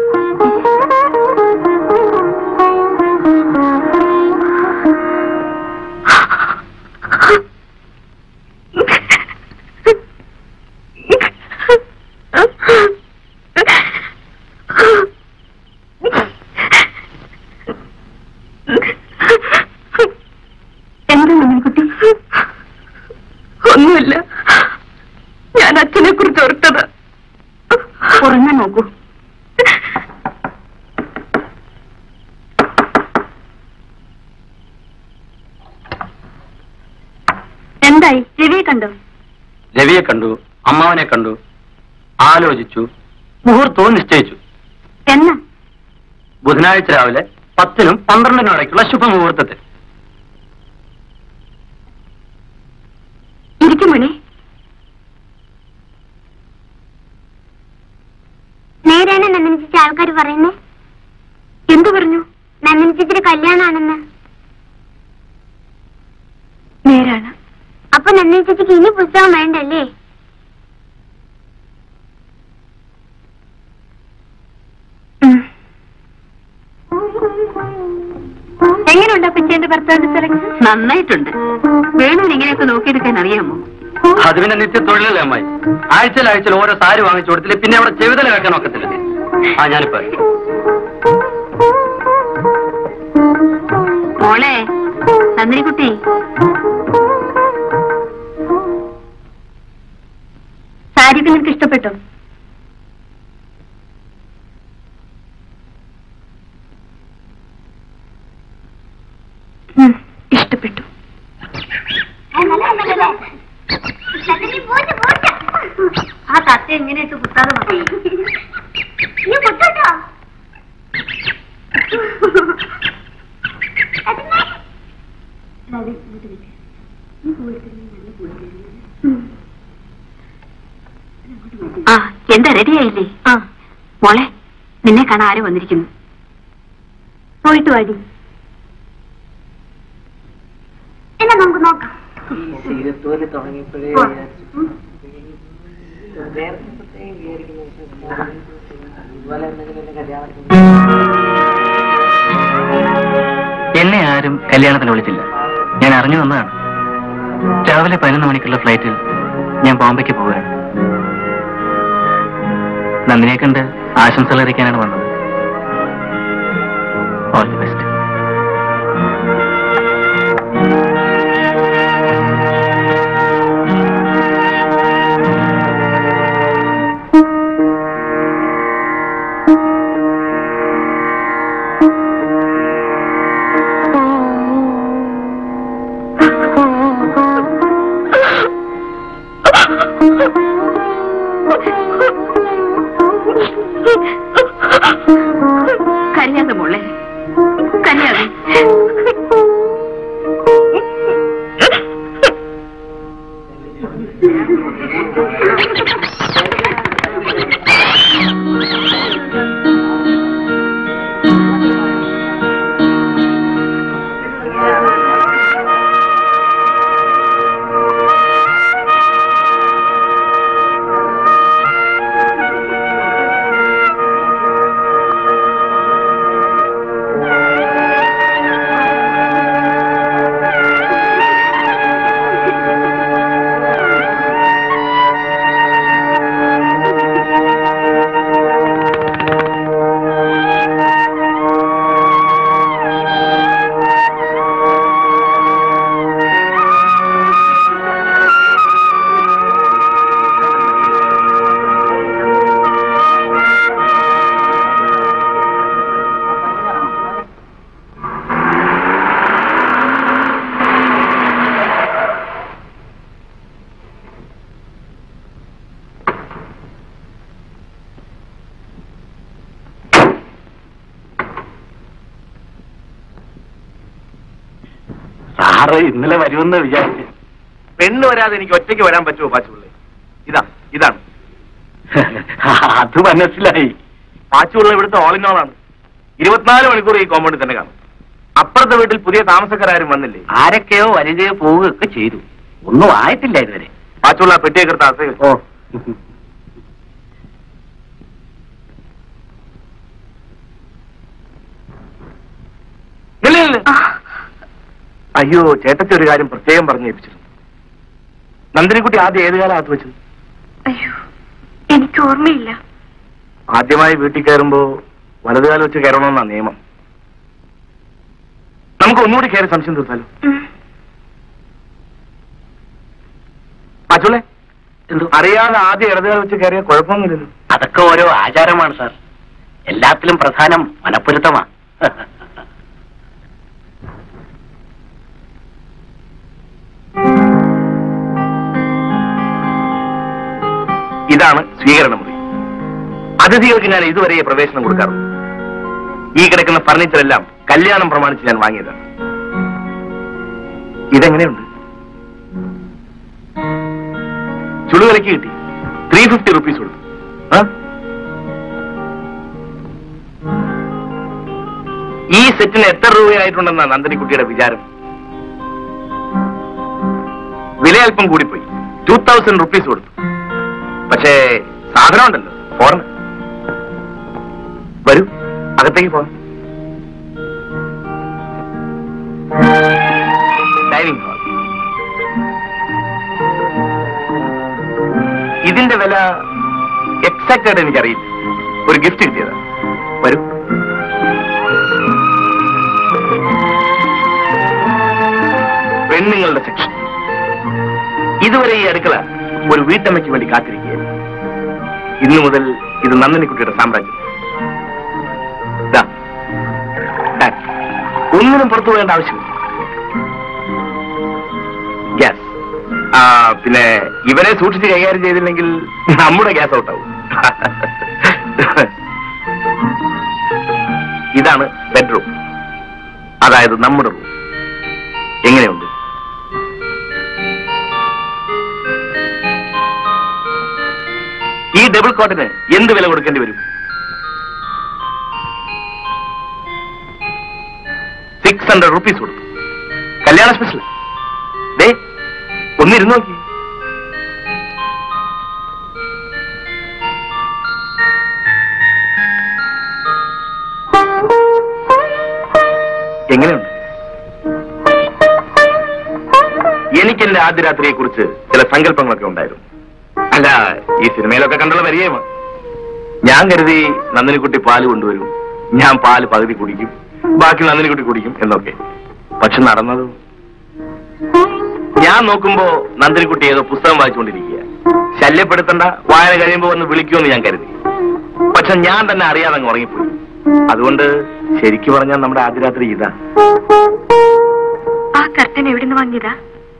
എന്താ കുട്ടി ഒന്നുമില്ല ഞാൻ അച്ഛനെ കുറിച്ച് ഓർത്തത് ഉറങ്ങാൻ നോക്കൂ എന്തായി രവിയെ കണ്ടോ രവിയെ കണ്ടു അമ്മാവനെ കണ്ടു ആലോചിച്ചു മുഹൂർത്തവും നിശ്ചയിച്ചു എന്നാ ബുധനാഴ്ച രാവിലെ പത്തിനും പന്ത്രണ്ടിനും ഇടയ്ക്കുള്ള ശുഭമുഹൂർത്തത്തിൽ ഇരിക്കും മണി നേരാണ് നന്ദന ചേച്ചി ആൾക്കാർ പറയുന്നേ എന്തു പറഞ്ഞു നന്ദന ചേച്ചിയുടെ കല്യാണാണെന്ന് നേരാണ് അപ്പൊ നന്ദന ചേച്ചിക്ക് ഇനി പുസ്തകം വേണ്ടല്ലേ ഉം. എങ്ങനെയുണ്ട് അപ്പച്ചി എന്റെ ഭർത്താവിന്റെ സെലക്ഷൻ നന്നായിട്ടുണ്ട് വേണു ഇങ്ങനെയൊക്കെ നോക്കിയെടുക്കാൻ അറിയാമോ അത് പിന്നെ നിത്യ തൊഴിലല്ലേ അമ്മായി ആഴ്ചയിൽ ആഴ്ചയിൽ ഓരോ സാരി വാങ്ങിച്ചു കൊടുത്തില്ല പിന്നെ അവിടെ ചെവിതല വെക്കാൻ ഒക്കത്തില്ല ആ ഞാനിപ്പോ മോളെ നന്ദിനിക്കുട്ടി സാരിയൊക്കെ നിനക്ക് ഇഷ്ടപ്പെട്ടോ ഉം, ഇഷ്ടപ്പെട്ടു ആ തത്ത എങ്ങനെ ഇട്ട് കുത്താതെ മതി നീ പൊട്ടോ ആ എന്താ റെഡിയായില്ലേ ആ മോളെ നിന്നെ കാണാൻ ആര് വന്നിരിക്കുന്നു പോയിട്ട് വാടി എന്നാ നമുക്ക് നോക്കാം എന്നെ ആരും കല്യാണത്തിന് വിളിച്ചില്ല ഞാൻ അറിഞ്ഞു വന്നതാണ് രാവിലെ പതിനൊന്ന് മണിക്കുള്ള ഫ്ലൈറ്റിൽ ഞാൻ ബോംബെക്ക് പോവുകയാണ് നന്ദിനെ കണ്ട് ആശംസകൾ അറിയിക്കാനാണ് വന്നത് ഓൾ ദി ബെസ്റ്റ് കരയാതെ മോളെ കരയാതെ സാറ് ഇന്നലെ വരുമെന്ന് വിചാരിച്ചു പെണ്ണ് വരാതെ എനിക്ക് ഒറ്റയ്ക്ക് വരാൻ പറ്റുമോ പാച്ചുപിള്ളേ ഇതാ ഇതാണ് അത് മനസ്സിലായി പാച്ചുപിള്ള ഇവിടുത്തെ ഓൾ ഇൻ ഓൾ ആണ് ഇരുപത്തിനാല് മണിക്കൂർ ഈ കോമ്പൗണ്ടിൽ തന്നെ കാണും അപ്പുറത്തെ വീട്ടിൽ പുതിയ താമസക്കാരും വന്നില്ലേ ആരൊക്കെയോ വലുതയോ പോവുകയൊക്കെ ചെയ്തു ഒന്നും ആയിട്ടില്ല ഇതുവരെ പാച്ചുള്ള പെട്ടിയൊക്കെ എടുത്ത് അകത്ത് വെച്ചു. ഓ നില്ല്, നില്ല്. അയ്യോ ചേട്ടത്തി ഒരു കാര്യം പ്രത്യേകം പറഞ്ഞു ഏൽപ്പിച്ചിരുന്നു നന്ദിനിക്കുട്ടി ആദ്യം ഏത് കാലം അകത്ത് വെച്ചത് അയ്യോ എനിക്ക് ഓർമ്മയില്ല ആദ്യമായി വീട്ടിൽ കയറുമ്പോ വലതുകാലം വെച്ച് കയറണമെന്നാ നിയമം നമുക്ക് ഒന്നുകൂടി കയറി സംശയം തീർത്താലോ പാച്ചുള്ളേ എന്തോ അറിയാതെ ആദ്യം ഇടതുകാലം വെച്ച് കയറിയ കുഴപ്പമൊന്നുമില്ലല്ലോ അതൊക്കെ ഓരോ ആചാരമാണ് സാർ എല്ലാത്തിലും പ്രധാനം മനപ്പൊരുത്തമാ ഇതാണ് സ്വീകരണ മുറി അതിഥികൾക്ക് ഞാൻ ഇതുവരെ പ്രവേശനം കൊടുക്കാറുണ്ട് ഈ കിടക്കുന്ന ഫർണിച്ചർ എല്ലാം കല്യാണം പ്രമാണിച്ച് ഞാൻ വാങ്ങിയതാണ് ഇതെങ്ങനെയുണ്ട് ചുടുവിലക്ക് കിട്ടി ത്രീ ഫിഫ്റ്റി റുപ്പീസ് കൊടുത്തു ആ? ഈ സെറ്റിന് എത്ര രൂപയായിട്ടുണ്ടെന്നാ നന്ദിനിക്കുട്ടിയുടെ വിചാരം വില അല്പം കൂടിപ്പോയി ടൂ തൗസൻഡ് റുപ്പീസ് കൊടുത്തു പക്ഷേ സാധനം ഉണ്ടല്ലോ ഫോറിന് വരൂ അകത്തേക്ക് പോകാം ഡൈനിങ് ഹാൾ ഇതിന്റെ വില എക്സാക്റ്റ് ആയിട്ട് എനിക്കറിയില്ല ഒരു ഗിഫ്റ്റ് കിട്ടിയതാ വരൂ പെണ്ണുങ്ങളുടെ സെക്ഷൻ ഇതുവരെ ഈ അടുക്കള ഒരു വീട്ടമ്മയ്ക്ക് വേണ്ടി കാത്തിരിക്കുകയായിരുന്നു ഇന്നു മുതൽ ഇത് നന്ദിനിക്കുട്ടിയുടെ സാമ്രാജ്യം ദാ, ദാ, ഒന്നിനും പുറത്തു പോകേണ്ട ആവശ്യമില്ല ഗ്യാസ് ആ പിന്നെ ഇവരെ സൂക്ഷിച്ച് കൈകാര്യം ചെയ്തില്ലെങ്കിൽ നമ്മുടെ ഗ്യാസ് ഔട്ടാവും ഇതാണ് ബെഡ്റൂം അതായത് നമ്മുടെ റൂം എങ്ങനെയുണ്ട് ഈ ഡബിൾ കോട്ടിന് എന്ത് വില കൊടുക്കേണ്ടി വരും സിക്സ് ഹൺഡ്രഡ് റുപ്പീസ് കൊടുത്തു കല്യാണ സ്പെഷ്യൽ ദേ ഒന്നിരുന്ന് നോക്കി എങ്ങനെയുണ്ട് എനിക്ക് എന്റെ ആദ്യ രാത്രിയെ കുറിച്ച് ചില സങ്കല്പങ്ങളൊക്കെ ഉണ്ടായിരുന്നു അല്ല ഈ സിനിമയിലൊക്കെ കണ്ടുള്ള പരിചയമാണ് ഞാൻ കരുതി നന്ദിനിക്കുട്ടി പാല് കൊണ്ടുവരും ഞാൻ പാല് പകുതി കുടിക്കും ബാക്കി നന്ദിനിക്കുട്ടി കുടിക്കും എന്നൊക്കെ പക്ഷെ നടന്നത് ഞാൻ നോക്കുമ്പോ നന്ദിനിക്കുട്ടി ഏതോ പുസ്തകം വായിച്ചുകൊണ്ടിരിക്കുക ശല്യപ്പെടുത്തണ്ട വായന കഴിയുമ്പോ വന്ന് വിളിക്കുമെന്ന് ഞാൻ കരുതി പക്ഷെ ഞാൻ തന്നെ അറിയാതെ അങ്ങ് ഉറങ്ങിപ്പോയി അതുകൊണ്ട് ശരിക്കു പറഞ്ഞാൽ നമ്മുടെ ആദ്യ രാത്രി ഇതാ ആ കർട്ടൻ എവിടുന്ന് വാങ്ങിയതാ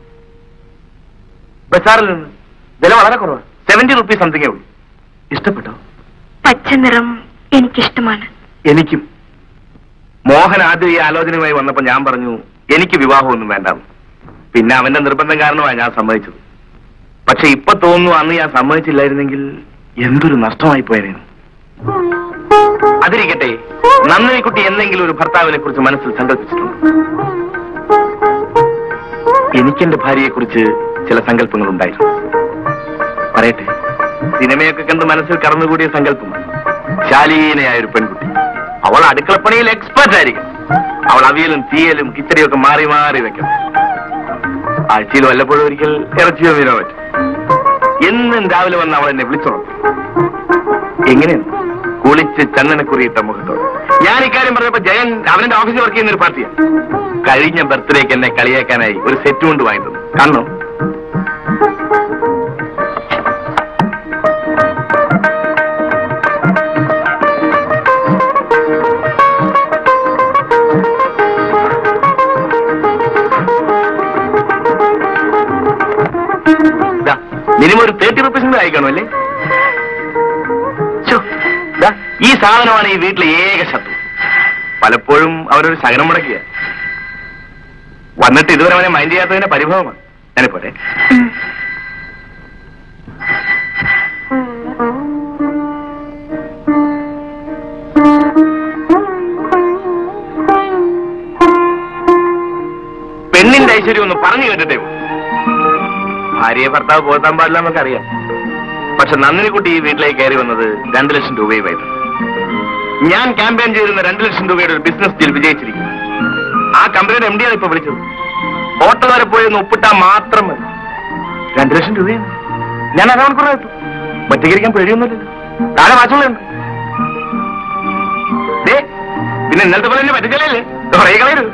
ബസാറിൽ നിന്ന് വില വളരെ കുറവാണ് സെവന്റി റുപ്പീസ് സംതിങ്ങേ ഉള്ളൂ ഇഷ്ടപ്പെട്ടോ പച്ച നിറം എനിക്കിഷ്ടമാണ് എനിക്കും മോഹൻ ആദ്യം ഈ ആലോചനയുമായി വന്നപ്പോ ഞാൻ പറഞ്ഞു എനിക്ക് വിവാഹമൊന്നും വേണ്ടാന്ന് പിന്നെ അവന്റെ നിർബന്ധം കാരണമാണ് ഞാൻ സമ്മതിച്ചത് പക്ഷെ ഇപ്പൊ തോന്നുന്നു അന്ന് ഞാൻ സമ്മതിച്ചില്ലായിരുന്നെങ്കിൽ എന്തൊരു നഷ്ടമായി പോയേനു അതിരിക്കട്ടെ നന്ദിനിക്കുട്ടി എന്തെങ്കിലും ഒരു ഭർത്താവിനെ കുറിച്ച് മനസ്സിൽ സങ്കല്പിച്ചിട്ടുണ്ട് എനിക്കെന്റെ ഭാര്യയെ കുറിച്ച് ചില സങ്കല്പങ്ങൾ ഉണ്ടായിരുന്നു പറയട്ടെ സിനിമയൊക്കെ കണ്ട് മനസ്സിൽ കടന്നുകൂടിയ സങ്കല്പമാണ് ശാലീനയായ ഒരു പെൺകുട്ടി അവൾ അടുക്കളപ്പണിയിൽ എക്സ്പെർട്ട് ആയിരിക്കും അവൾ അവിയലും തീയലും കിച്ചടിയൊക്കെ മാറി മാറി വെക്കണം ആഴ്ചയിൽ വല്ലപ്പോഴും ഒരിക്കൽ ഇറച്ചിയോ മീനോ പറ്റും എന്നും രാവിലെ വന്ന് അവൾ എന്നെ വിളിച്ചുണർത്തും എങ്ങനെയാണ് കുളിച്ച് ചന്ദനക്കുറിയിട്ട മുഖത്തോട് ഞാൻ ഇക്കാര്യം പറഞ്ഞപ്പോ ജയൻ അവന്റെ ഓഫീസിൽ വർക്ക് ചെയ്യുന്ന ഒരു പാർട്ടിയാണ് കഴിഞ്ഞ ബർത്ത്ഡേക്ക് എന്നെ കളിയാക്കാനായി ഒരു സെറ്റ് കൊണ്ട് വാങ്ങി തന്നു കാണണോ ദാ, മിനിമം ഒരു തേർട്ടി റുപ്പീസിന്റെ അയക്കണം അല്ലേ ഛോ, ദാ, ഈ സാധനമാണ് ഈ വീട്ടിലെ ഏക ശത്രു പലപ്പോഴും അവരൊരു ശകനം മുടക്കിയ വന്നിട്ട് ഇതുവരെ അവനെ മൈൻഡ് ചെയ്യാത്തതിന്റെ പരിഭവമാണ് ഞാനിപ്പോട്ടെ പെണ്ണിന്റെ ഐശ്വര്യം ഒന്ന് പറഞ്ഞു കേട്ടിട്ടേ ഉള്ളൂ. ഭാര്യയെ ഭർത്താവ് പോകാൻ പാടില്ല എന്നൊക്കെ പക്ഷെ നന്ദിനിക്കുട്ടി ഈ വീട്ടിലേക്ക് കയറി വന്നത് രണ്ടു ലക്ഷം രൂപയുമായിരുന്നു ഞാൻ ക്യാമ്പയിൻ ചെയ്തിരുന്ന രണ്ടു ലക്ഷം രൂപയുടെ ഒരു ബിസിനസ് ഡീൽ വിജയിച്ചിരിക്കുന്നു ആ കമ്പനിയുടെ എം ഡിയാണ് ഇപ്പൊ വിളിച്ചത് ഓട്ടോ വരെ പോയി ഒന്ന് ഒപ്പിട്ടാൽ മാത്രം മതി രണ്ടു ലക്ഷം രൂപയാണ് ഞാൻ അരമണിക്കൂർ എത്തും ഒറ്റയ്ക്കിരിക്കാൻ പേടിയൊന്നുമില്ല താഴെ വാച്ചുകളുണ്ട് ദേ, പിന്നെ ഇന്നലത്തെ പോലെ എന്നെ പറ്റിച്ചല്ലേ കുറേ കളയരുത്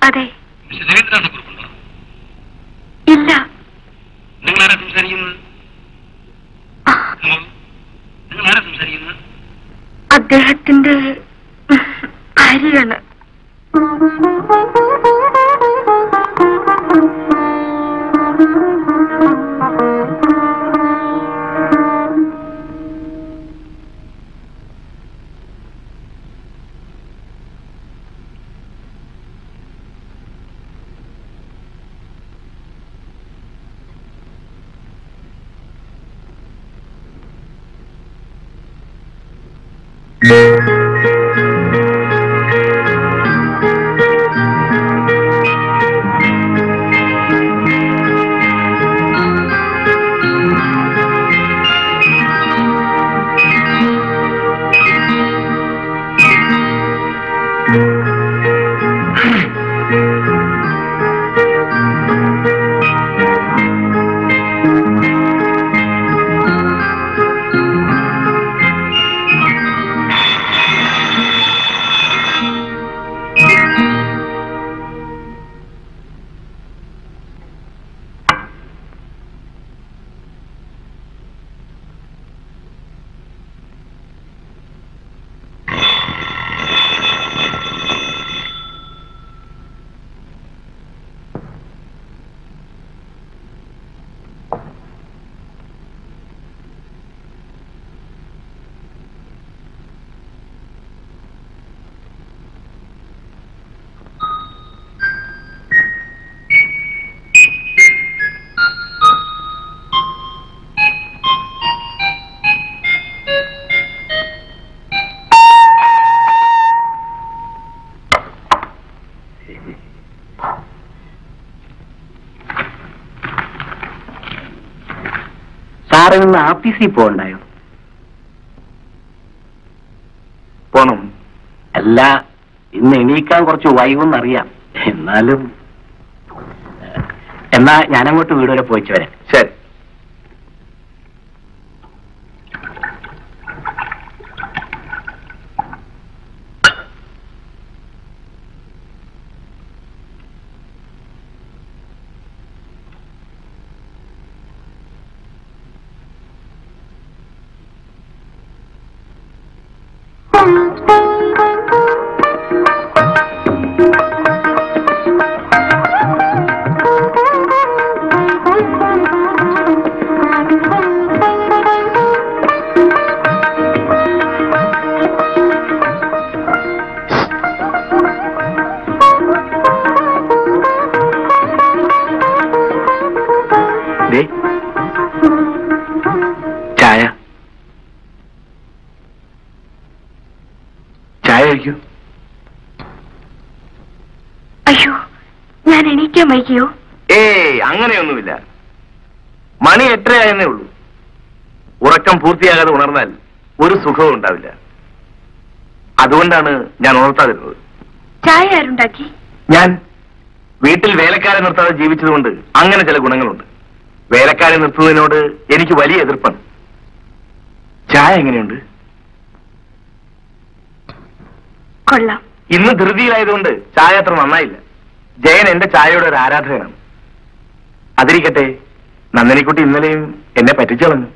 അതെ ഇല്ല നിങ്ങൾ ആരാ സംസാരിക്കുന്നത് ഹലോ നിങ്ങൾ ആരാ സംസാരിക്കുന്നത് അദ്ദേഹത്തിന്റെ ഭാര്യയാണ് സാറിൽ നിന്ന് ആഫീസിൽ പോകണ്ടായോ പോണം അല്ല ഇന്ന് എണീക്കാൻ കുറച്ച് വൈകുന്നറിയാം എന്നാലും എന്നാ ഞാനങ്ങോട്ട് വീട് വരെ പോയിച്ചു വരാം ശരി ദേ, ചായ ചായ കഴിക്കൂ അയ്യോ ഞാൻ എണീക്കാൻ വൈകിയോ ഏയ് അങ്ങനെയൊന്നുമില്ല മണി എട്ടരയായെന്നേ ഉള്ളൂ ഉറക്കം പൂർത്തിയാകാതെ ഉണർന്നാൽ ഒരു സുഖവും ഉണ്ടാവില്ല അതുകൊണ്ടാണ് ഞാൻ ഉണർത്താതിരുന്നത് ചായ ആരുണ്ടാക്കി ഞാൻ വീട്ടിൽ വേലക്കാരെ നിർത്താതെ ജീവിച്ചതുകൊണ്ട് അങ്ങനെ ചില ഗുണങ്ങളുണ്ട് വേലക്കാരെ നിർത്തുന്നതിനോട് എനിക്ക് വലിയ എതിർപ്പാണ് ചായ എങ്ങനെയുണ്ട് കൊള്ളാം ഇന്ന് ധൃതിയിലായതുകൊണ്ട് ചായ അത്ര നന്നായില്ല ജയൻ എന്റെ ചായയുടെ ഒരു ആരാധകനാണ് അതിരിക്കട്ടെ നന്ദനിക്കുട്ടി ഇന്നലെയും എന്നെ പറ്റിച്ചു കളഞ്ഞു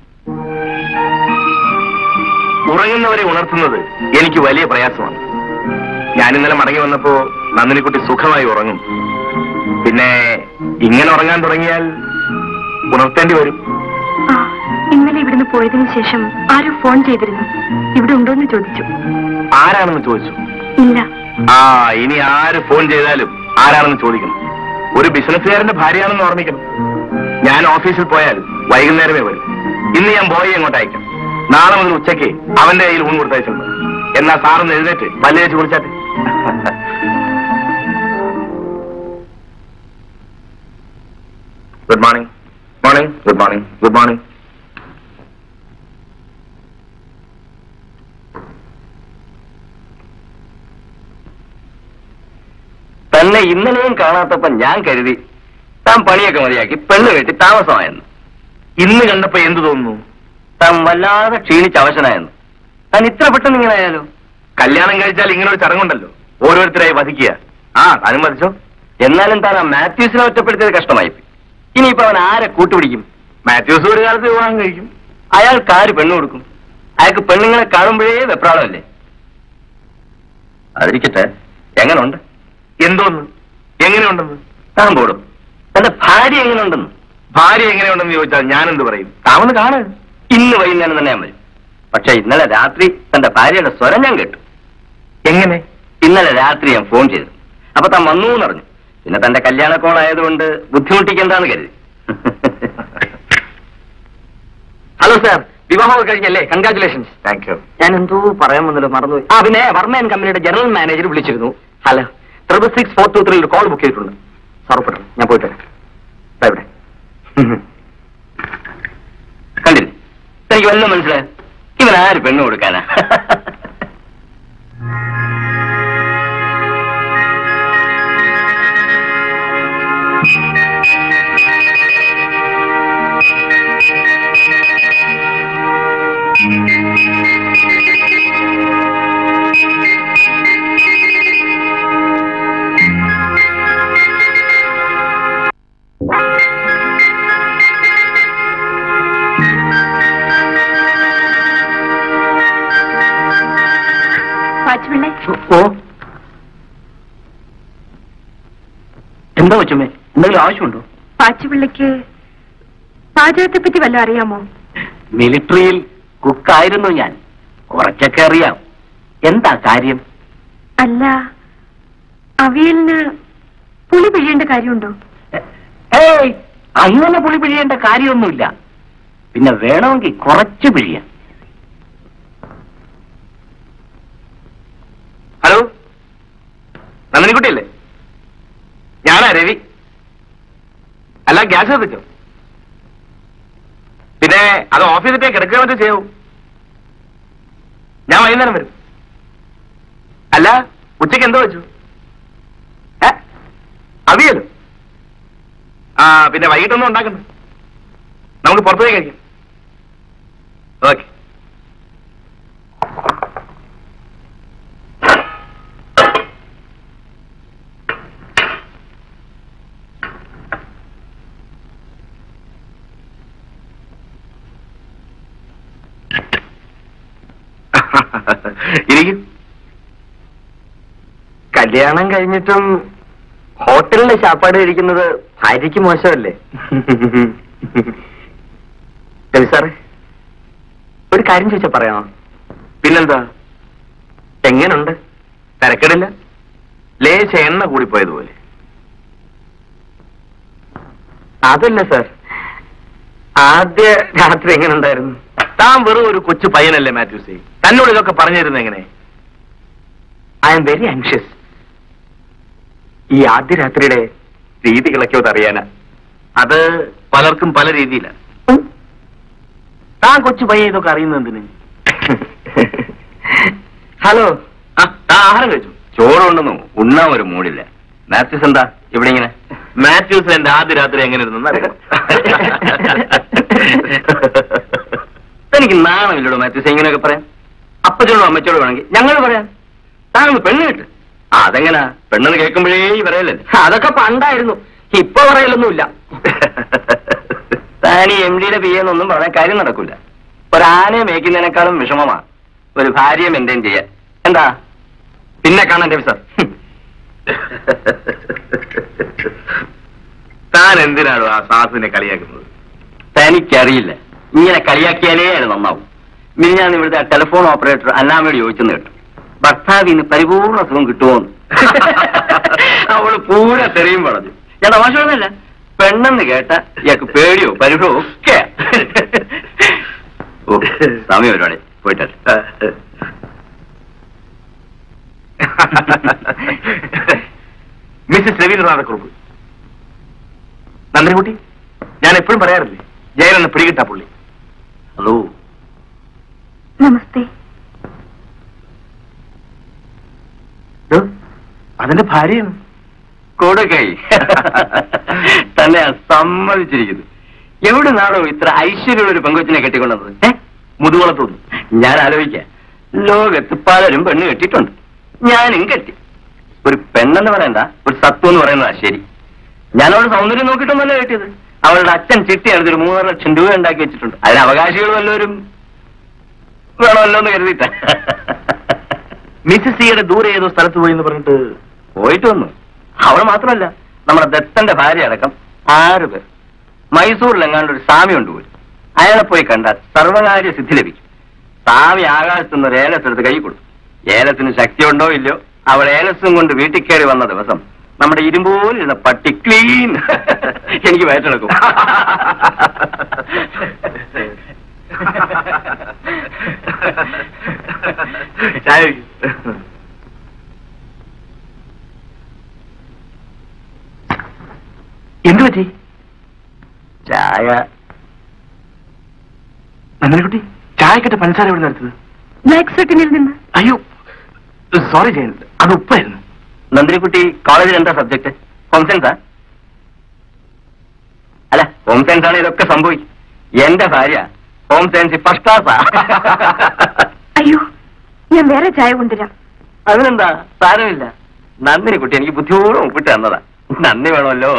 ഉറങ്ങുന്നവരെ ഉണർത്തുന്നത് എനിക്ക് വലിയ പ്രയാസമാണ് ഞാൻ ഇന്നലെ മടങ്ങി വന്നപ്പോ നന്ദിനിക്കുട്ടി സുഖമായി ഉറങ്ങും പിന്നെ ഇങ്ങനെ ഉറങ്ങാൻ തുടങ്ങിയാൽ ഉണർത്തേണ്ടി വരും ആ ഇന്നലെ ഇവിടുന്ന് പോയതിനു ശേഷം ആരോ ഫോൺ ചെയ്തിരുന്നു ഇവിടെ ഉണ്ടോന്ന് ചോദിച്ചു ആരാണെന്ന് ചോദിച്ചു ഇല്ല ആ ഇനി ആര് ഫോൺ ചെയ്താലും ആരാണെന്ന് ചോദിക്കണം ഒരു ബിസിനസ്സുകാരന്റെ ഭാര്യയാണെന്ന് ഓർമ്മിക്കണം ഞാൻ ഓഫീസിൽ പോയാൽ വൈകുന്നേരമേ വരും ഇന്ന് ഞാൻ ബോയെ അങ്ങോട്ട് അയക്കാം നാളെ മുതൽ ഉച്ചയ്ക്ക് അവന്റെ കയ്യിൽ ഊൺ കൊടുത്തയച്ചിട്ടുണ്ട് എന്നാ സാറൊന്ന് എഴുന്നേറ്റ് പല്ലേച്ച് കുളിച്ചാട്ടെ good morning morning good morning good morning തന്നെ ഇന്നലെയും കാണാത്തപ്പോ ഞാൻ കരുതി താൻ പണിയൊക്കെ മതിയാക്കി പെണ്ണ് കെട്ടി താമസമായെന്ന് ഇന്ന് കണ്ടപ്പോ എന്തു തോന്നുന്നു താൻ വല്ലാതെ ക്ഷീണിച്ച് അവശനായെന്ന് താൻ ഇത്ര പെട്ടെന്ന് ഇങ്ങനെ ആയാലോ കല്യാണം കഴിച്ചാൽ ഇങ്ങനെ ഒരു ചടങ്ങുണ്ടല്ലോ ഓരോരുത്തരായി വധിക്കുക ആ താനും മതിച്ചോ എന്നാലും താൻ ആ മാത്യൂസിനെ ഒറ്റപ്പെടുത്തിയത് കഷ്ടമായി ഇനിയിപ്പോ അവൻ ആരെ കൂട്ടുപിടിക്കും മാത്യൂസ് ഒരു കാലത്ത് വിവാഹം കഴിക്കും അയാൾക്ക് ആര് പെണ്ണു കൊടുക്കും അയാൾക്ക് പെണ്ണുങ്ങളെ കാണുമ്പോഴേ വെപ്രാളമല്ലേ അതിരിക്കട്ടെ എങ്ങനുണ്ട് എന്തോന്ന് എങ്ങനെയുണ്ടെന്ന് താൻ പോടും തന്റെ ഭാര്യ എങ്ങനെയുണ്ടെന്ന് ഭാര്യ എങ്ങനെയുണ്ടെന്ന് ചോദിച്ചാൽ ഞാൻ എന്ത് പറയും താമന്ന് കാണു ഇന്ന് വൈകുന്നേരം തന്നെ ഞാൻ വരും പക്ഷെ ഇന്നലെ രാത്രി തന്റെ ഭാര്യയുടെ സ്വരം ഞാൻ കേട്ടു എങ്ങനെ ഇന്നലെ രാത്രി ഞാൻ ഫോൺ ചെയ്തു അപ്പൊ താൻ വന്നു എന്നറിഞ്ഞു പിന്നെ തന്റെ കല്യാണ കോളായതുകൊണ്ട് ബുദ്ധിമുട്ടിക്കണ്ടെന്ന് കരുതി ഹലോ സാർ വിവാഹമൊക്കെ കഴിഞ്ഞല്ലേ കൺഗ്രാറ്റുലേഷൻസ് താങ്ക് യു ഞാൻ എന്തോ പറയാൻ വന്നല്ലോ മറന്നുപോയി ആ പിന്നെ വർമ്മ കമ്പനിയുടെ ജനറൽ മാനേജർ വിളിച്ചിരുന്നു hello triple six four two three ഒരു കോൾ ബുക്ക് ചെയ്തിട്ടുണ്ട് സാർ ഉൾപ്പെട്ടു ഞാൻ പോയിട്ട് വരാം ദാ ഇവിടെ കണ്ടില്ലേ എനിക്ക് വല്ലതും മനസ്സിലായോ ഇവൻ ആര് പെണ്ണ് കൊടുക്കാനാ പാച്ചുപിള്ളെ ഓ എന്താ കൊച്ചുമ്മേ എന്തെങ്കിലും ആവശ്യമുണ്ടോ പാച്ചുപിള്ളയ്ക്ക് പാചകത്തെ പറ്റി വല്ലതും അറിയാമോ മിലിറ്ററിയിൽ കുക്കായിരുന്നു ഞാൻ കുറച്ചൊക്കെ അറിയാം എന്താ കാര്യം അല്ല അവിയലിന് പുളി പിഴിയേണ്ട കാര്യമുണ്ടോ ഏയ് അങ്ങനെ പുളി പിഴിയേണ്ട കാര്യമൊന്നുമില്ല പിന്നെ വേണമെങ്കിൽ കുറച്ച് പിഴിയാം ഹലോ നന്ദിനിക്കുട്ടിയല്ലേ ഞാനാ രവി അല്ല ഗ്യാസ് കത്തിച്ചോ പിന്നെ അത് ഓഫ് ചെയ്തിട്ടേ കിടക്കുക മറ്റോ ചെയ്യൂ ഞാൻ വൈകുന്നേരം വരും അല്ല ഉച്ചയ്ക്ക് എന്തോ വെച്ചു ഏ അവിയല്ലോ ആ പിന്നെ വൈകിട്ടൊന്നും ഉണ്ടാക്കണ്ട നമുക്ക് പുറത്തു പോയി കഴിക്കാം ഓക്കെ ഇരിക്കും കല്യാണം കഴിഞ്ഞിട്ടും ഹോട്ടലിലെ ശാപ്പാട് കഴിക്കുന്നത് ഭാര്യയ്ക്ക് മോശമല്ലേ രവി സാറേ ഒരു കാര്യം ചോദിച്ചാ പറയാമോ പിന്നെന്താ എങ്ങനുണ്ട് തിരക്കിടില്ല ലേശ എണ്ണ കൂടിപ്പോയതുപോലെ അതല്ല സാർ ആദ്യ രാത്രി എങ്ങനെ ഉണ്ടായിരുന്നു താൻ വെറും ഒരു കൊച്ചു പയ്യനല്ലേ മാത്യൂസേ തന്നോട് ഇതൊക്കെ പറഞ്ഞിരുന്നു എങ്ങനെ ഐ എം വെരി ആൻഷ്യസ് ഈ ആദ്യ രാത്രിയുടെ രീതികളൊക്കെ ഒന്ന് അറിയാനാ അത് പലർക്കും പല രീതിയിലാണ് താൻ കൊച്ചു പയ്യ ഇതൊക്കെ അറിയുന്നത് എന്തിന് ഹലോ ആ താൻ ആഹാരം കഴിച്ചു ചോറുണ്ടെന്നു ഉണ്ണാൻ ഒരു മൂടില്ല മാത്യൂസ് എന്താ ഇവിടെ ഇങ്ങനെ മാത്യൂസ് എന്റെ ആദ്യ രാത്രി എങ്ങനെ ഇരുന്നു എനിക്ക് നാണമില്ലടോ മാത്യൂസ് ഇങ്ങനെയൊക്കെ പറയാം അപ്പച്ചോടും അമ്മച്ചോടും വേണമെങ്കിൽ ഞങ്ങൾ പറയാം താനൊന്ന് പെണ്ണ് കിട്ട് ആ അതെങ്ങനാ പെണ്ണെന്ന് കേൾക്കുമ്പോഴേ ഈ പറയല്ലേ അതൊക്കെ പണ്ടായിരുന്നു ഇപ്പൊ പറയലൊന്നുമില്ല താൻ ഈ എം ഡിയുടെ പി എന്നൊന്നും പറയാൻ കാര്യം നടക്കൂല ഒരാനയെ മേയ്ക്കുന്നതിനേക്കാളും വിഷമമാ ഒരു ഭാര്യയെ മെയിൻറ്റെയിൻ ചെയ്യാൻ എന്താ പിന്നെ കാണാൻ രവി സാർ താൻ എന്തിനാണോ ആ സാസിനെ കളിയാക്കുന്നത് തനിക്കറിയില്ല ഇങ്ങനെ കളിയാക്കിയാലേ അത് നന്നാവും മിനിഞ്ഞാൻ ഇവിടുത്തെ ആ ടെലിഫോൺ ഓപ്പറേറ്റർ അന്നാമയോട് ചോദിച്ചെന്ന് കേട്ടു ഭർത്താവിന് പരിപൂർണ സുഖം കിട്ടുമോന്ന് അവള് പൂര തെറിയും പറഞ്ഞു ഞാൻ തമാശ പറഞ്ഞല്ല പെണ്ണെന്ന് കേട്ട ഇയാൾക്ക് പേടിയോ പരിഭവോ ഒക്കെ ഓ സമയം ഒരുപാട് പോയിട്ടല്ലേ മിസ്സസ് രവീന്ദ്രനാഥക്കുറുപ്പ് നന്ദിനിക്കുട്ടി ഞാൻ എപ്പോഴും പറയാറില്ലേ ജയനെന്ന് പിടികിട്ടാ പുള്ളി ഹലോ നമസ്തേ അതിന്റെ ഭാര്യയാണ് കൊടുകൈ തന്നെ സമ്മതിച്ചിരിക്കുന്നു എവിടെ നാടോ ഇത്ര ഐശ്വര്യമുള്ള ഒരു പെങ്കൊച്ചിനെ കെട്ടിക്കൊണ്ടത് ഏ മുതുകുളത്തുനിന്ന് ഞാൻ ആലോചിക്കാം ലോകത്ത് പലരും പെണ്ണ് കെട്ടിയിട്ടുണ്ട് ഞാനും കെട്ടി ഒരു പെണ്ണെന്ന് പറയണ്ട ഒരു സത്വം എന്ന് പറയുന്നതാ ശരി ഞാൻ അവളുടെ സൗന്ദര്യം നോക്കിയിട്ടൊന്നല്ല കേട്ടിയത് അവളുടെ അച്ഛൻ ചിട്ടി എടുത്തൊരു മൂന്നര ലക്ഷം രൂപ ഉണ്ടാക്കി വെച്ചിട്ടുണ്ട് അതിന് അവകാശികൾ വല്ലവരും വേണമല്ലോ എന്ന് കരുതിയിട്ട മിസ്സിസ് സിയുടെ ദൂരെ ഏതോ സ്ഥലത്ത് പോയി എന്ന് പറഞ്ഞിട്ട് പോയിട്ട് വന്നു അവൾ മാത്രമല്ല നമ്മുടെ ദത്തന്റെ ഭാര്യ അടക്കം ആറ് പേർ മൈസൂരിൽ എങ്ങാണ്ട് ഒരു സ്വാമി ഉണ്ട് പോലും അയാളെ പോയി കണ്ടാൽ സർവകാര്യ സിദ്ധി ലഭിക്കും സ്വാമി ആകാശത്ത് നിന്ന് ഒരു ഏലത്തെടുത്ത് കൈ കൊടുത്തു ഏലത്തിന് ശക്തിയുണ്ടോ ഇല്ലയോ അവൾ ഏലസും കൊണ്ട് വീട്ടിൽ കയറി വന്ന ദിവസം നമ്മുടെ ഇരുമ്പോലിരുന്ന പട്ടി ക്ലീൻ എനിക്ക് വയറ്റെടുക്കും ചായ കുടിക്ക്. എന്തു പറ്റി ചായ നന്ദനക്കുട്ടി ചായക്കിട്ട് പഞ്ചസാര എവിടെ നിർത്തത് ബ്ലാക്ക് സെട്ടിനിൽ നിന്ന് അയ്യോ സോറി ജയൻ അത് ഉപ്പായിരുന്നു നന്ദിനിക്കുട്ടി കോളേജിൽ എന്താ സബ്ജക്ട് ഹോം സയൻസാ അല്ല ഹോം സയൻസ് ആണ് ഇതൊക്കെ സംഭവിക്കും എന്റെ ഭാര്യ ഹോം സയൻസ് ഫസ്റ്റ് ക്ലാസ്സാ അയ്യോ ഞാൻ വേറെ ചായ കൊണ്ടുവരാം അതിനെന്താ സാരമില്ല നന്ദിനിക്കുട്ടി എനിക്ക് ബുദ്ധിപൂർവ്വം ഒപ്പിട്ട് തന്നതാ നന്ദി വേണമല്ലോ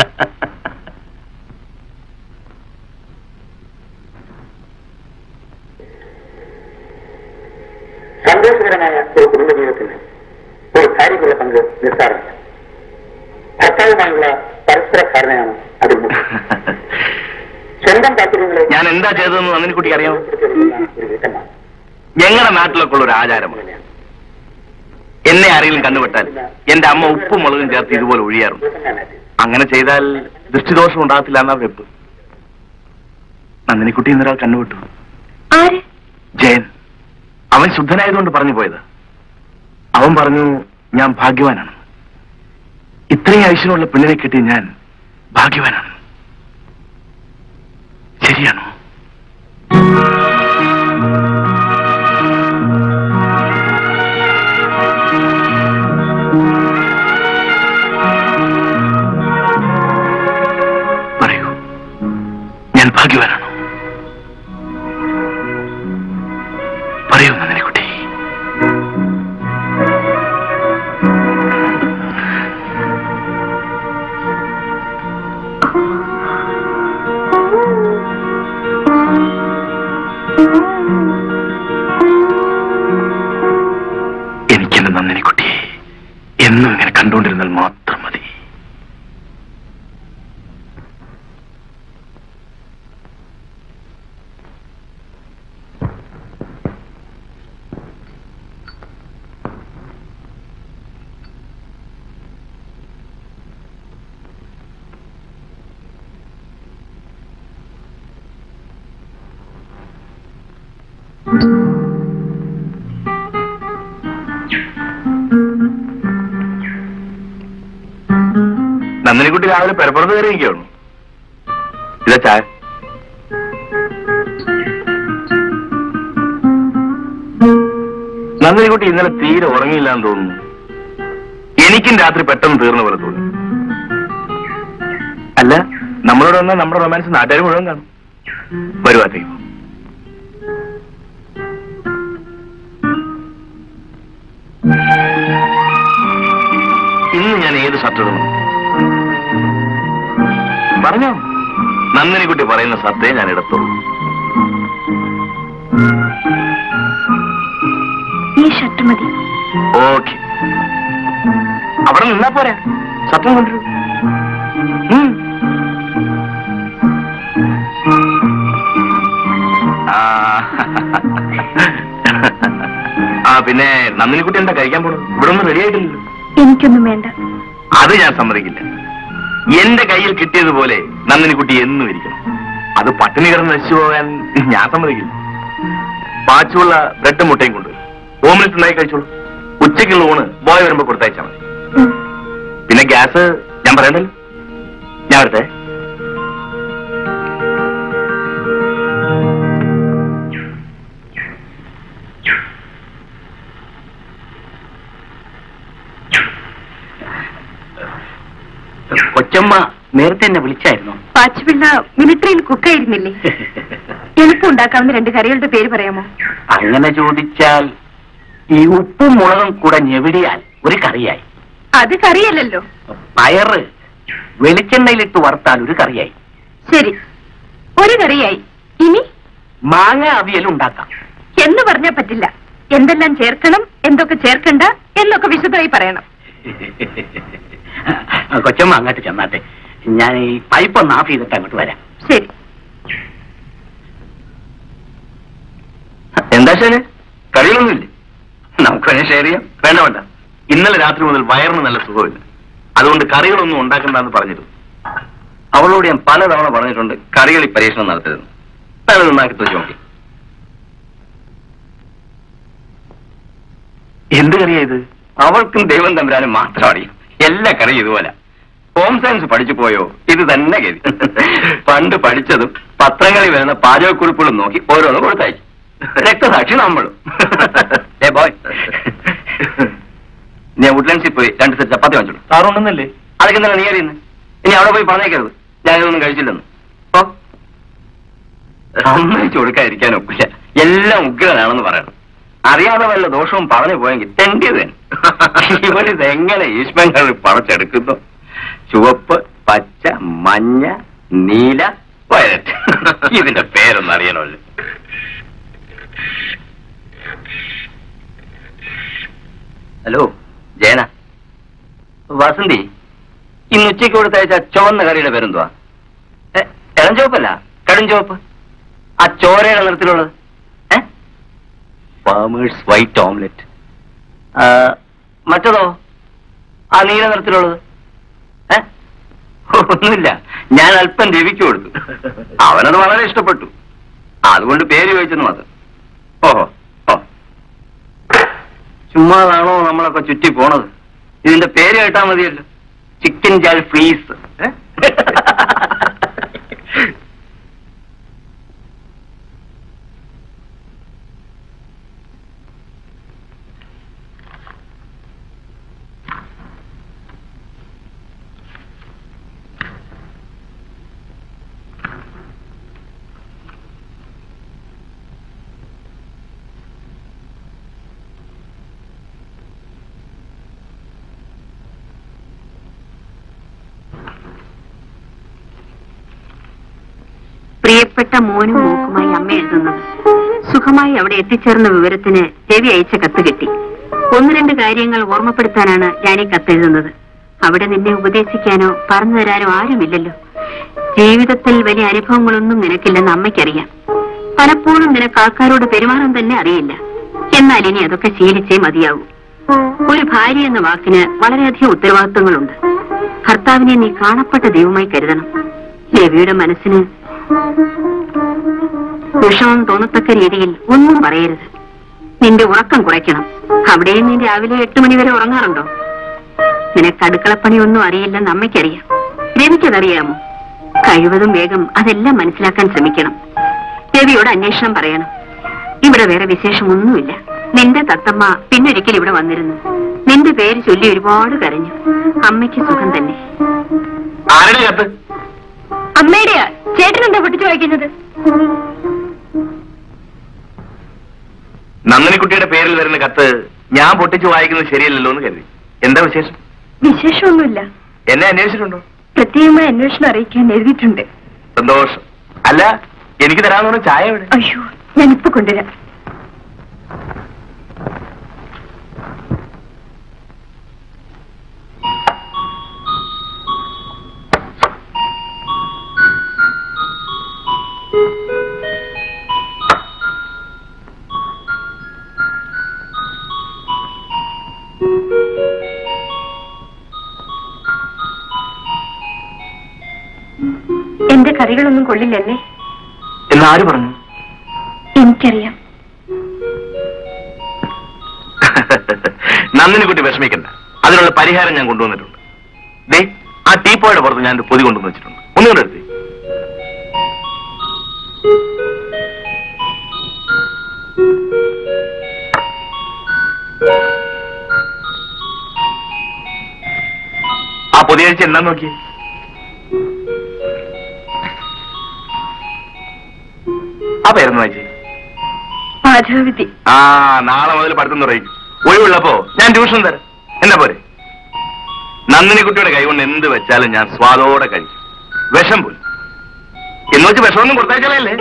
സന്തോഷകരമായ ഒരു കുടുംബജീവിതത്തിന് ഒരു ഭാര്യയ്ക്കുള്ള പങ്ക് നിസ്സാരമില്ല ഭർത്താവുമായുള്ള പരസ്പര ധാരണയാണ് അതിൽ മുഖ്യം സ്വന്തം താല്പര്യങ്ങളെ ഞാൻ എന്താ ചെയ്തതെന്ന് നന്ദിനിക്കുട്ടിക്ക് അറിയാമോ ഉൾപ്പെടുത്തിയെടുക്കുന്ന ഒരു വീട്ടമ്മ ഞങ്ങളുടെ നാട്ടിലൊക്കെ ഉള്ള ഒരു ആചാരമാണ് എന്നെ ആരെങ്കിലും കണ്ടുപെട്ടാൽ എന്റെ അമ്മ ഉപ്പും മുളകും ചേർത്ത് ഇതുപോലെ ഒഴിയാറുണ്ട് അങ്ങനെ ചെയ്താൽ ദൃഷ്ടിദോഷം ഉണ്ടാകത്തില്ല എന്നാ വെപ്പ് നന്ദിനിക്കുട്ടി എന്നൊരാൾ കണ്ടുപെട്ടു ആര് ജയൻ അവൻ ശുദ്ധനായതുകൊണ്ട് പറഞ്ഞു പോയത് അവൻ പറഞ്ഞു ഞാൻ ഭാഗ്യവാനാണ് ഇത്രയും ഐശ്വര്യമുള്ള പെണ്ണിനെ കിട്ടിയ ഞാൻ ഭാഗ്യവാനാണ് ശരിയാണോ പറയൂ ഞാൻ ഭാഗ്യവാനാണോ പറയൂ നന്ദിനിക്കുട്ടി എനിക്കെന്റെ നന്ദിനിക്കുട്ടിയെ എന്നും ഇങ്ങനെ കണ്ടുകൊണ്ടിരുന്നാൽ മാത്രം മതി നന്ദിനിക്കുട്ടി രാവിലെ പെരപ്പുറത്ത് കയറിയിരിക്കുകയാണ് ഇതാ ചായ നന്ദിനിക്കുട്ടി ഇന്നലെ തീരെ ഉറങ്ങിയില്ല എന്ന് തോന്നുന്നു എനിക്കും രാത്രി പെട്ടെന്ന് തീർന്ന പോലെ തോന്നി അല്ല നമ്മളോട് വന്നാൽ നമ്മുടെ റൊമാൻസ് നാട്ടുകാർ മുഴുവൻ കാണും വരുവാത്തേക്ക് ഇന്ന് ഞാൻ ഏത് ഷർട്ട് ഇടണം പറഞ്ഞോ നന്ദിനിക്കുട്ടി പറയുന്ന ഷർട്ടേ ഞാൻ ഇടത്തുള്ളൂ ഈ ഷർട്ട് മതി ഓക്കെ അവിടെ നിന്നാ പോരാ ഷർട്ടും കൊണ്ടുവരൂ ഉം. ആ. ആ പിന്നെ നന്ദിനിക്കുട്ടി എന്താ കഴിക്കാൻ പോണത് ഇവിടെ ഒന്നും റെഡി ആയിട്ടില്ലല്ലോ എനിക്കൊന്നും വേണ്ട അത് ഞാൻ സമ്മതിക്കില്ല എന്റെ കയ്യിൽ കിട്ടിയതുപോലെ നന്ദിനിക്കുട്ടി എന്നും ഇരിക്കണം അത് പട്ടിണി കിടന്ന് നശിച്ചു പോകാൻ ഞാൻ സമ്മതിക്കില്ല പാച്ചുള്ള ബ്രെഡും മുട്ടയും കൊണ്ട് ഓംലെറ്റ് ഉണ്ടായി കഴിച്ചോളൂ ഉച്ചയ്ക്കുള്ള ഊണ് ബോയ് വരുമ്പോ കൊടുത്തയച്ചാൽ മതി ഉം. പിന്നെ ഗ്യാസ് ഞാൻ പറയണ്ടല്ലോ ഞാൻ വരട്ടെ കൊച്ചമ്മ നേരത്തെ എന്നെ വിളിച്ചായിരുന്നു പാച്ചുപിള്ള മിലിറ്ററിയിൽ കുക്കായിരുന്നില്ലേ എളുപ്പം ഉണ്ടാക്കാവുന്ന രണ്ട് കറികളുടെ പേര് പറയാമോ അങ്ങനെ ചോദിച്ചാൽ ഈ ഉപ്പും മുളകും കൂടെ ഞെവിടിയാൽ ഒരു കറിയായി അത് കറിയല്ലല്ലോ പയറ് വെളിച്ചെണ്ണയിലിട്ട് വറുത്താൽ ഒരു കറിയായി ശരി ഒരു കറിയായി ഇനി മാങ്ങ അവിയൽ ഉണ്ടാക്കാം എന്ന് പറഞ്ഞാ പറ്റില്ല എന്തെല്ലാം ചേർക്കണം എന്തൊക്കെ ചേർക്കണ്ട എന്നൊക്കെ വിശദമായി പറയണം കൊച്ചമ്മ അങ്ങോട്ട് ചെന്നാട്ടെ ഞാൻ ഈ പൈപ്പ് ഒന്ന് ഓഫ് ചെയ്തിട്ട് അങ്ങോട്ട് വരാം ശരി എന്താ ശരി കഴിയൊന്നുമില്ലേ നമുക്ക് വേണേ ഷെയർ ചെയ്യാം വേണ്ട വേണ്ട ഇന്നലെ രാത്രി മുതൽ വയറിന് നല്ല സുഖമില്ല അതുകൊണ്ട് കറികളൊന്നും ഉണ്ടാക്കണ്ടെന്ന് പറഞ്ഞിരുന്നു അവളോട് ഞാൻ പലതവണ പറഞ്ഞിട്ടുണ്ട് കറികളിൽ പരീക്ഷണം നടത്തരുത് നല്ല നന്നാക്കി തുറച്ചു നോക്കി എന്ത് കറിയാ ഇത് അവൾക്കും ദൈവം തമ്പുരാനും മാത്രം അറിയും എല്ലാ കറിയും ഇതുപോലെ ഹോം സയൻസ് പഠിച്ചു പോയോ ഇത് തന്നെ ഗതി പണ്ട് പഠിച്ചതും പത്രങ്ങളിൽ വരുന്ന പാചകക്കുറിപ്പുകളും നോക്കി ഓരോന്ന് കൊടുത്തയച്ചു രക്തസാക്ഷി നമ്മളും ഏ ബോയ് ഞാൻ വുഡ്ലൻസിൽ പോയി രണ്ട് സെറ്റ് ചപ്പാത്തി വാങ്ങിച്ചോളൂ സാറുണ്ടെന്നല്ലേ അതൊക്കെ എന്താണ് നീ അറിയുന്നത് ഇനി അവിടെ പോയി പറഞ്ഞേക്കരുത് ഞാൻ ഇതൊന്നും കഴിച്ചില്ലെന്ന് ഓ സമ്മതിച്ചു കൊടുക്കാതിരിക്കാൻ ഒക്കില്ല എല്ലാം ഉഗ്രനാണെന്ന് പറയണം അറിയാതെ വല്ല ദോഷവും പറഞ്ഞു പോയെങ്കിൽ തെണ്ടിയത് ഇവനിത് എങ്ങനെ ഈശ്വരങ്ങൾ പടച്ചെടുക്കുന്നു ചുവപ്പ് പച്ച മഞ്ഞ നീല വയലറ്റ് ഇതിന്റെ പേരൊന്നും അറിയണമല്ലോ ഹലോ ജയന വസന്തി ഇന്ന് ഉച്ചയ്ക്ക് കൊടുത്തയച്ച ചുവന്ന കറിയുടെ പേരെന്തുവാ ഏ, ഇളം ചുവപ്പല്ല കടും ചുവപ്പ് ആ ചോരയുടെ നിറത്തിലുള്ളത് ഏ ഫാമേഴ്സ് വൈറ്റ് ഓംലെറ്റ് മറ്റതോ ആ നീല നിറത്തിലുള്ളത് ഏ ഒന്നുമില്ല ഞാൻ അല്പം രവിക്ക് കൊടുത്തു അവനത് വളരെ ഇഷ്ടപ്പെട്ടു അതുകൊണ്ട് പേര് ചോദിച്ചെന്ന് മാത്രം ഓഹോ ഓ ചുമ്മാതാണോ നമ്മളൊക്കെ ചുറ്റി പോണത് ഇതിന്റെ പേര് കേട്ടാ മതിയല്ലോ ചിക്കൻ ജാൽ ഫ്രീസ് പ്രിയപ്പെട്ട മോനും മോക്കുമായി അമ്മ എഴുതുന്നത് സുഖമായി അവിടെ എത്തിച്ചേർന്ന വിവരത്തിന് രവി അയച്ച കത്ത് കിട്ടി ഒന്ന് രണ്ട് കാര്യങ്ങൾ ഓർമ്മപ്പെടുത്താനാണ് ഞാൻ ഈ കത്തെഴുതുന്നത് അവിടെ നിന്നെ ഉപദേശിക്കാനോ പറഞ്ഞു തരാനോ ആരുമില്ലല്ലോ ജീവിതത്തിൽ വലിയ അനുഭവങ്ങളൊന്നും നിനക്കില്ലെന്ന് അമ്മയ്ക്കറിയാം പലപ്പോഴും നിനക്ക് ആൾക്കാരോട് പെരുമാറാൻ തന്നെ അറിയില്ല എന്നാൽ ഇനി അതൊക്കെ ശീലിച്ചേ മതിയാവൂ ഒരു ഭാര്യ എന്ന വാക്കിന് വളരെയധികം ഉത്തരവാദിത്വങ്ങളുണ്ട് ഭർത്താവിനെ നീ കാണപ്പെട്ട ദൈവമായി കരുതണം രവിയുടെ മനസ്സിന് വിഷമം തോന്നത്തക്ക രീതിയിൽ ഒന്നും പറയരുത് നിന്റെ ഉറക്കം കുറയ്ക്കണം അവിടെയും നീ രാവിലെ എട്ട് മണി വരെ ഉറങ്ങാറുണ്ടോ നിനക്ക് അടുക്കളപ്പണിയൊന്നും അറിയില്ലെന്ന് അമ്മയ്ക്കറിയാം രവിക്കതറിയാമോ കഴിവതും വേഗം അതെല്ലാം മനസ്സിലാക്കാൻ ശ്രമിക്കണം രവിയോട് അന്വേഷണം പറയണം ഇവിടെ വേറെ വിശേഷമൊന്നുമില്ല നിന്റെ തത്തമ്മ പിന്നൊരിക്കൽ ഇവിടെ വന്നിരുന്നു നിന്റെ പേര് ചൊല്ലി ഒരുപാട് കരഞ്ഞു അമ്മയ്ക്ക് സുഖം തന്നെ ആരുടെ കത്ത് അമ്മയുടെയാ ചേട്ടൻ എന്താ പൊട്ടിച്ചു വായിക്കുന്നത് നന്ദിനിക്കുട്ടിയുടെ പേരിൽ വരുന്ന കത്ത് ഞാൻ പൊട്ടിച്ചു വായിക്കുന്നത് ശരിയല്ലല്ലോ എന്ന് കരുതി എന്താ വിശേഷം വിശേഷമൊന്നുമില്ല എന്നെ അന്വേഷിച്ചിട്ടുണ്ടോ പ്രത്യേകമായ അന്വേഷണം അറിയിക്കാൻ എഴുതിയിട്ടുണ്ട് സന്തോഷം അല്ല എനിക്ക് തരാമെന്ന് പറഞ്ഞ ചായ എവിടെ അയ്യോ ഞാൻ ഇപ്പൊ കൊണ്ടുവരാം എന്റെ കറികളൊന്നും കൊള്ളില്ലല്ലേ എന്നാര് പറഞ്ഞു എനിക്കറിയാം നന്ദിനിക്കുട്ടി വിഷമിക്കണ്ട അതിനുള്ള പരിഹാരം ഞാൻ കൊണ്ടുവന്നിട്ടുണ്ട് ദേ ആ ടീപ്പോയുടെ പുറത്ത് ഞാൻ ഒരു പൊതി കൊണ്ടുവന്ന് വെച്ചിട്ടുണ്ട് ഒന്നുകൂടെ എടുത്തേ ആ പൊതി കഴിച്ച് എന്താ നോക്കി ആ പേരൊന്ന് വായിച്ചേ പാചകവിധി ആ നാളെ മുതൽ പഠിത്തം തുടങ്ങി ഒഴിവുള്ളപ്പോ ഞാൻ ട്യൂഷൻ തരാം എന്നാ പോരെ നന്ദിനി കുട്ടിയുടെ കൈകൊണ്ട് എന്ത് വെച്ചാലും ഞാൻ സ്വാദോടെ കഴിക്കും വിഷം പോലും എന്ന് വെച്ച് വിഷമൊന്നും കൊടുത്തേക്കലല്ലേ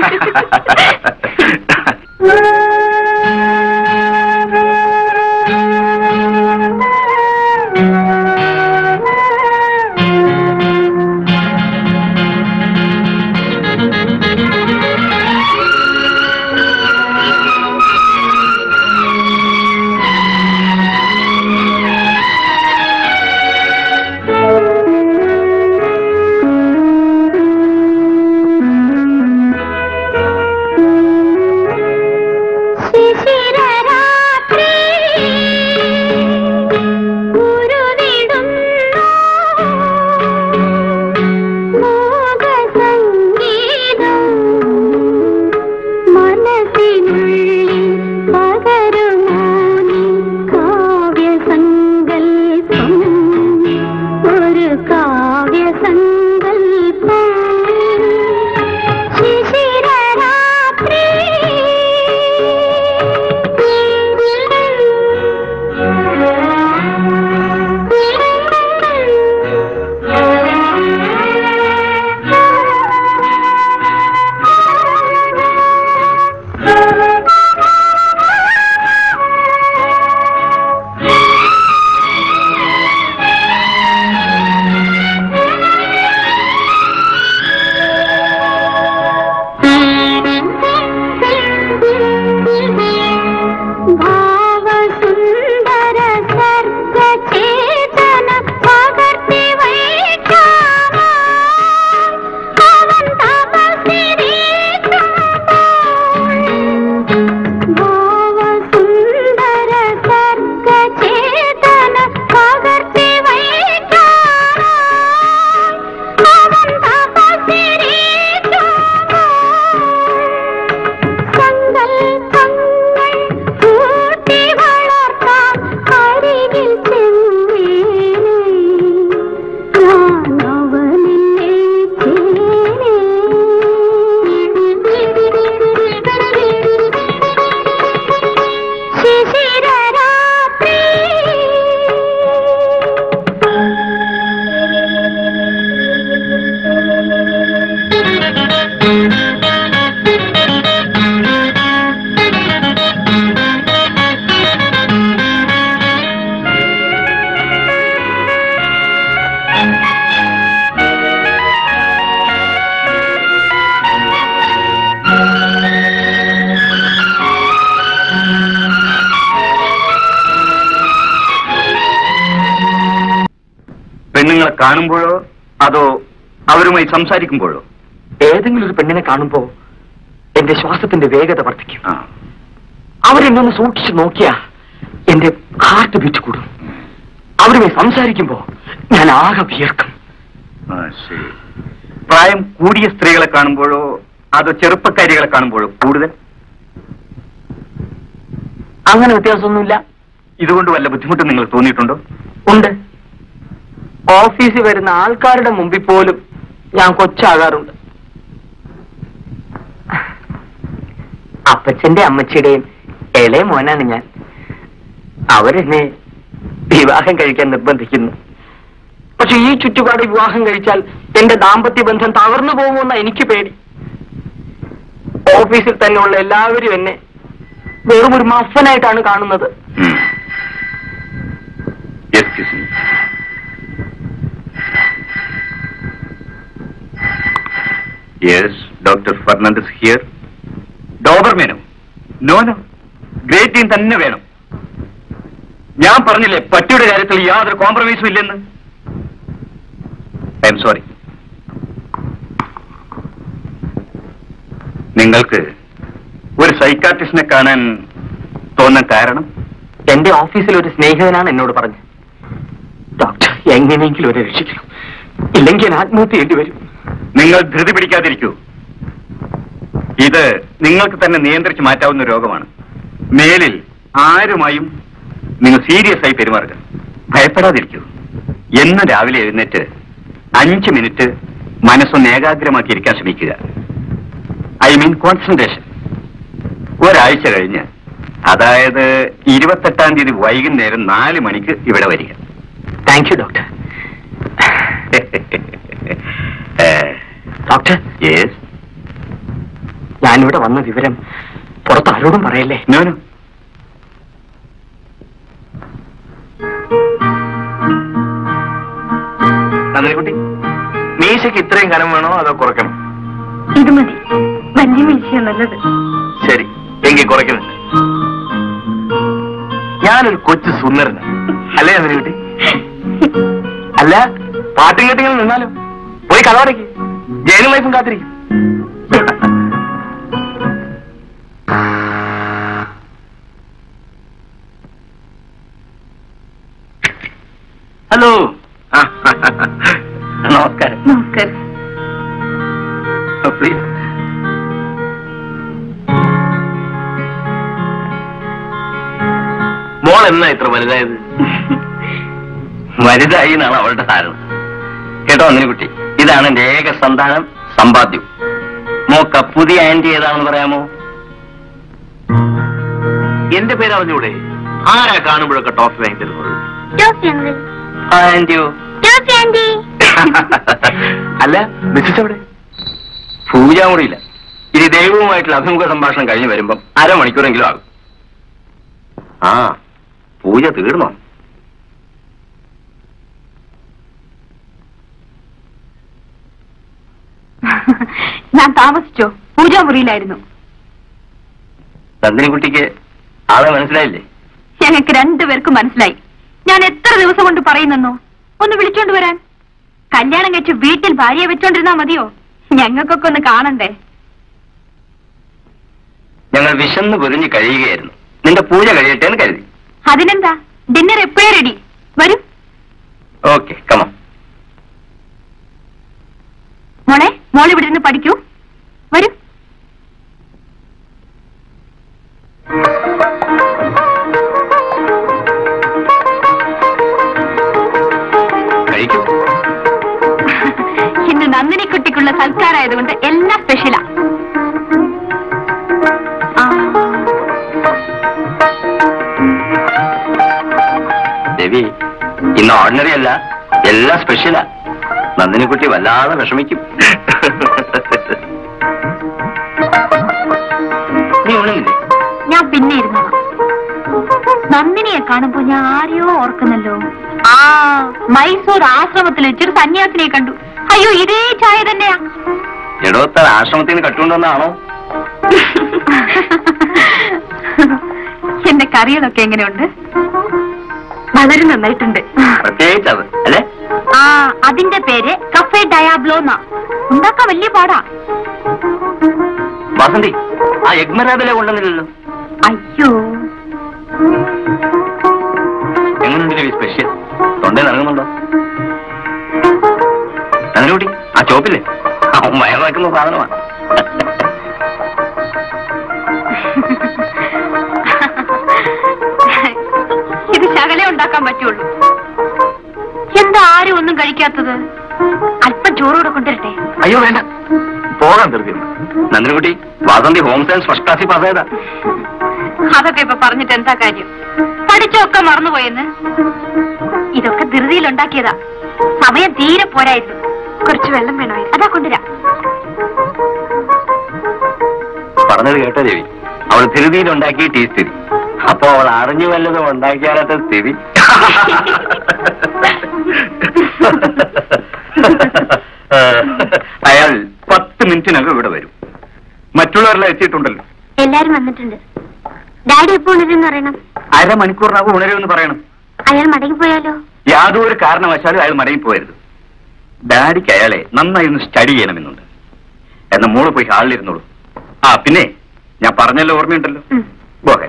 ശിശിരരാത്രി ഉരുവിടുന്നു മോഹസംഗീതം മനസ്സിനുള്ളിൽ പകരുമോ നീ കാവ്യസങ്കൽപ്പം ഒരു കാവ്യസങ്കൽപ്പം ശിശിരരാത്രി ഭാവസുന്ദര സർഗചേതന പകർത്തി വൈകാമ അവൻ ഭാവസുന്ദര സർഗചേതന പകർത്തി വൈകാമ അവൻ സങ്കൽപ്പങ്ങൾ കൂട്ടി വളർത്താം അരികിൽ ചെന്നേനെ ഞാൻ അവനിലെ പെണ്ണുങ്ങളെ കാണുമ്പോഴോ അതോ അവരുമായി സംസാരിക്കുമ്പോഴോ ഏതെങ്കിലും ഒരു പെണ്ണിനെ കാണുമ്പോ എന്റെ ശ്വാസത്തിന്റെ വേഗത വർദ്ധിക്കും ആ അവരെന്നെ ഒന്ന് സൂക്ഷിച്ചു നോക്കിയാ എന്റെ ഹാർട്ട് ബീറ്റ് കൂടും അവരുമായി സംസാരിക്കുമ്പോ ഞാൻ ആകെ വിയർക്കും ആ, ശരി പ്രായം കൂടിയ സ്ത്രീകളെ കാണുമ്പോഴോ അതോ ചെറുപ്പക്കാരികളെ കാണുമ്പോഴോ കൂടുതൽ അങ്ങനെ വ്യത്യാസമൊന്നുമില്ല ഇതുകൊണ്ട് വല്ല ബുദ്ധിമുട്ടും നിങ്ങൾ തോന്നിയിട്ടുണ്ടോ ഉണ്ട് ഓഫീസിൽ വരുന്ന ആൾക്കാരുടെ മുമ്പിൽ പോലും ഞാൻ കൊച്ചാകാറുണ്ട് അപ്പച്ചന്റെ അമ്മച്ചിയുടെയും ഇളയ മോനാണ് ഞാൻ അവരെന്നെ വിവാഹം കഴിക്കാൻ നിർബന്ധിക്കുന്നു പക്ഷെ ഈ ചുറ്റുപാട് വിവാഹം കഴിച്ചാൽ എന്റെ ദാമ്പത്യ ബന്ധം തകർന്നു പോകുമെന്ന എനിക്ക് പേടി ഓഫീസിൽ തന്നെയുള്ള എല്ലാവരും എന്നെ വെറും ഒരു മഫനായിട്ടാണ് കാണുന്നത് Excuse me. Yes, Dr. Fernandez here. ഡോബർമേനോ നോ നോ ഗ്രേറ്റ് ടീം തന്നെ വേണം ഞാൻ പറഞ്ഞില്ലേ പട്ടിയുടെ കാര്യത്തിൽ യാതൊരു കോംപ്രമൈസും ഇല്ലെന്ന് ഐ എം സോറി നിങ്ങൾക്ക് ഒരു സൈക്കാട്രിസ്റ്റിനെ കാണാൻ തോന്നാൻ കാരണം എന്റെ ഓഫീസിൽ ഒരു സ്നേഹിതനാണ് എന്നോട് പറഞ്ഞത് ഡോക്ടർ എങ്ങനെയെങ്കിലും ഒരു രക്ഷിക്കണം ഇല്ലെങ്കിൽ ഞാൻ ആത്മഹത്യ ചെയ്യേണ്ടി വരും നിങ്ങൾ ധൃതി പിടിക്കാതിരിക്കൂ ഇത് നിങ്ങൾക്ക് തന്നെ നിയന്ത്രിച്ച് മാറ്റാവുന്ന രോഗമാണ് മേലിൽ ആരുമായും നിങ്ങൾ സീരിയസ് ആയി പെരുമാറുക ഭയപ്പെടാതിരിക്കൂ എന്ന് രാവിലെ എഴുന്നേറ്റ് അഞ്ച് മിനിറ്റ് മനസ്സൊന്ന് ഏകാഗ്രമാക്കി ഇരിക്കാൻ ശ്രമിക്കുക ഐ മീൻ കോൺസെൻട്രേഷൻ ഒരാഴ്ച കഴിഞ്ഞ് അതായത് ഇരുപത്തെട്ടാം തീയതി വൈകുന്നേരം നാല് മണിക്ക് ഇവിടെ വരിക thank you doctor doctor yes ഞാനിവിടെ വന്ന വിവരം പുറത്ത് ആരോടും പറയല്ലേ ഞാനോ നന്ദിനിക്കുട്ടി മീശയ്ക്ക് ഇത്രയും കനം വേണോ അതോ കുറയ്ക്കണം ഇത് മതി വലിയ മീശയാ നല്ലത് ശരി എങ്കിൽ കുറയ്ക്കുന്നുണ്ട് ഞാനൊരു കൊച്ചു സുന്ദരനാണ് അല്ലേ നന്ദിനിക്കുട്ടി അല്ല പാട്ടും കേട്ടിങ്ങനെ നിന്നാലോ പോയി കഥവടയ്ക്ക് ജയിലും ലൈഫും കാത്തിരിക്കും ഹലോ നമസ്കാരം നമസ്കാരം പ്ലീസ് മോൾ എന്നാ ഇത്ര വലുതായത് വലുതായി എന്നാണ് അവളുടെ ധാരണ കേട്ടോ അന്നിനുകുട്ടി ഇതാണ് എന്റെ ഏക സന്താനം സമ്പാദ്യം മോക്ക പുതിയ ആന്റി ഏതാണെന്ന് പറയാമോ എന്റെ പേര് അറിഞ്ഞൂടെ ആരാ കാണുമ്പോഴൊക്കെ ടോഫി വാങ്ങി തരുന്നത് ടോഫി അങ്കിൾ ആന്റിയോ ടോഫി ആന്റി അല്ല മിസ്സസ് എവിടെ പൂജാമുറിയില്ല ഇനി ദൈവവുമായിട്ടുള്ള അഭിമുഖ സംഭാഷണം കഴിഞ്ഞ് വരുമ്പം അരമണിക്കൂറെങ്കിലും ആകും ആ പൂജ തീർന്നോ ഞാൻ താമസിച്ചോ പൂജാമുറിയിലായിരുന്നു നന്ദിനിക്കുട്ടിക്ക് ആളെ മനസ്സിലായില്ലേ ഞങ്ങൾക്ക് രണ്ടുപേർക്കും മനസ്സിലായി ഞാൻ എത്ര ദിവസം കൊണ്ട് പറയുന്നെന്നോ ഒന്ന് വിളിച്ചോണ്ട് വരാൻ കല്യാണം കഴിച്ച് വീട്ടിൽ ഭാര്യയെ വെച്ചോണ്ടിരുന്നാ മതിയോ ഞങ്ങൾക്കൊക്കെ ഒന്ന് കാണണ്ടേ ഞങ്ങൾ വിശന്ന് പൊരിഞ്ഞ് കഴിയുകയായിരുന്നു നിന്റെ പൂജ കഴിയട്ടെ എന്ന് കരുതി അതിനെന്താ ഡിന്നർ എപ്പോഴേ റെഡി വരൂ ഓക്കെ കമ മോളെ മോൾ ഇവിടെ ഇരുന്ന് പഠിക്കൂ വരൂ കഴിക്കും ഇന്ന് നന്ദിനി കുട്ടിക്കുള്ള സൽക്കാരായതുകൊണ്ട് എല്ലാം സ്പെഷ്യലാ ആ, രവി ഇന്ന് ഓർഡിനറി അല്ല എല്ലാം സ്പെഷ്യലാ നന്ദിനിക്കുട്ടി വല്ലാതെ വിഷമിക്കും നീ ഉണങ്ങില്ലേ ഞാൻ പിന്നെ ഇരുന്നോളാം നന്ദിനിയെ കാണുമ്പോ ഞാൻ ആരെയോ ഓർക്കുന്നല്ലോ ആ മൈസൂർ ആശ്രമത്തിൽ വെച്ചൊരു സന്യാസിനെ കണ്ടു അയ്യോ ഇതേ ചായ തന്നെയാ എടോത്താൽ ആശ്രമത്തിൽ നിന്ന് കട്ടുകൊണ്ടുവന്നാണോ എന്റെ കറികളൊക്കെ എങ്ങനെയുണ്ട് വളരെ നന്നായിട്ടുണ്ട് പ്രത്യേകിച്ച് അത് അല്ലേ ആ അതിന്റെ പേര് കഫേ ഡയാബ്ലോന്ന ഉണ്ടാക്കാൻ വലിയ പാടാ വാസന്തി ആ എഗ്മരാബിലെ കൊണ്ടുവന്നില്ലല്ലോ അയ്യോ എങ്ങനെയുണ്ട് രവി സ്പെഷ്യൽ തൊണ്ടയിൽ ഇറങ്ങുന്നുണ്ടോ നന്ദിനിക്കുട്ടി ആ ചോപ്പില്ലേ അവൻ വയറ് വയ്ക്കുന്ന സാധനമാണ് ഇത് ശകലേ ഉണ്ടാക്കാൻ പറ്റുള്ളൂ എന്താ ആരും ഒന്നും കഴിക്കാത്തത് അല്പം ചോറൂടെ കൊണ്ടുവരട്ടെ അയ്യോ വേണ്ട പോകാൻ തീർക്കുന്നു Nandinikutty Vasanthi home science first ക്ലാസ്സിൽ പാസ്സായതാ അതൊക്കെ ഇപ്പൊ പറഞ്ഞിട്ട് എന്താ കാര്യം പഠിച്ചൊക്കെ മറന്നുപോയെന്ന് ഇതൊക്കെ ധൃതിയിൽ ഉണ്ടാക്കിയതാ സമയം തീരെ പോരായിരുന്നു കുറച്ച് വെള്ളം വേണമായിരുന്നു അതാ കൊണ്ടുവരാം പറഞ്ഞത് കേട്ടോ രവി അവൾ ധൃതിയിൽ ഉണ്ടാക്കിയ ടീ സ്ഥിതി അപ്പൊ അവൾ അറിഞ്ഞു വല്ലതും ഉണ്ടാക്കിയാലത്തെ സ്ഥിതി അയാൾ പത്ത് മിനിറ്റിനകം ഇവിടെ വരും മറ്റുള്ളവരെല്ലാം എത്തിയിട്ടുണ്ടല്ലോ എല്ലാരും വന്നിട്ടുണ്ട് ഡാഡി എപ്പോ ഉണരുന്ന് പറയണം അരമണിക്കൂറിനകം ഉണരുമെന്ന് പറയണം അയാൾ മടങ്ങിപ്പോയാലോ യാതൊരു കാരണവശാലും അയാൾ മടങ്ങി പോകരുത് ഡാഡിക്ക് അയാളെ നന്നായി ഒന്ന് സ്റ്റഡി ചെയ്യണമെന്നുണ്ട് എന്നാ മോള് പോയി ഹാളിലിരുന്നോളൂ ആ പിന്നെ ഞാൻ പറഞ്ഞല്ലോ ഓർമ്മയുണ്ടല്ലോ ഉം. പോകെ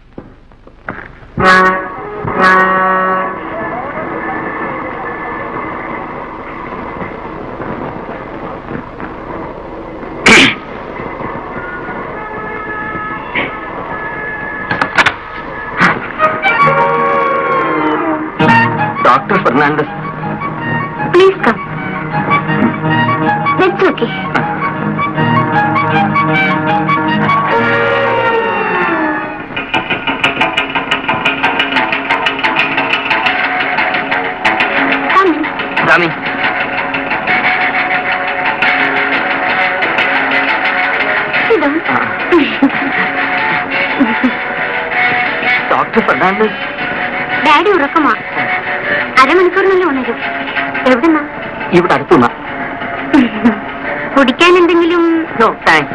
doctor Fernandez please come let's okay Swami down doctor Fernandez daddy ഉറക്കമാ അരമണിക്കൂറിനുള്ളിൽ ഉണരും എവിടുന്നാ ഇവിടെ അടുത്തുന്ന കുടിക്കാൻ എന്തെങ്കിലും നോ താങ്ക്സ്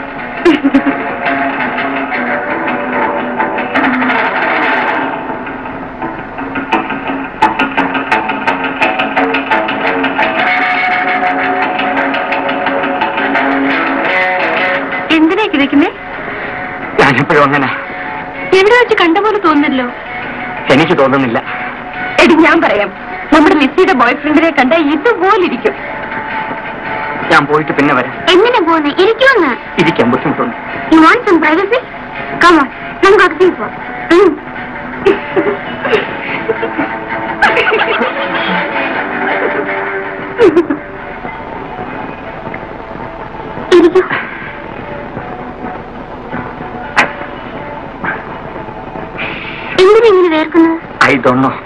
എന്തിനാ കിതയ്ക്കുന്നേ ഞാനെപ്പോഴും അങ്ങനെ എവിടെ വെച്ച് കണ്ട പോലെ തോന്നുന്നല്ലോ എനിക്ക് തോന്നുന്നില്ല എടി ഞാൻ പറയാം നമ്മുടെ ലിസിയുടെ ബോയ് ഫ്രണ്ടിനെ കണ്ട ഇതുപോലിരിക്കും ഞാൻ പോയിട്ട് പിന്നെ വരാം എങ്ങനെ പോന്നെ ഇരിക്കുമെന്ന് ഇരിക്കാൻ ബുദ്ധിമുട്ടുണ്ട് you want some privacy come on നമുക്ക് അകത്തേക്ക് പോവാം ഉം. ഇരിക്കൂ എന്തിനാ ഇങ്ങനെ വേർക്കുന്നത് ഐ ഡോണ്ട് നോ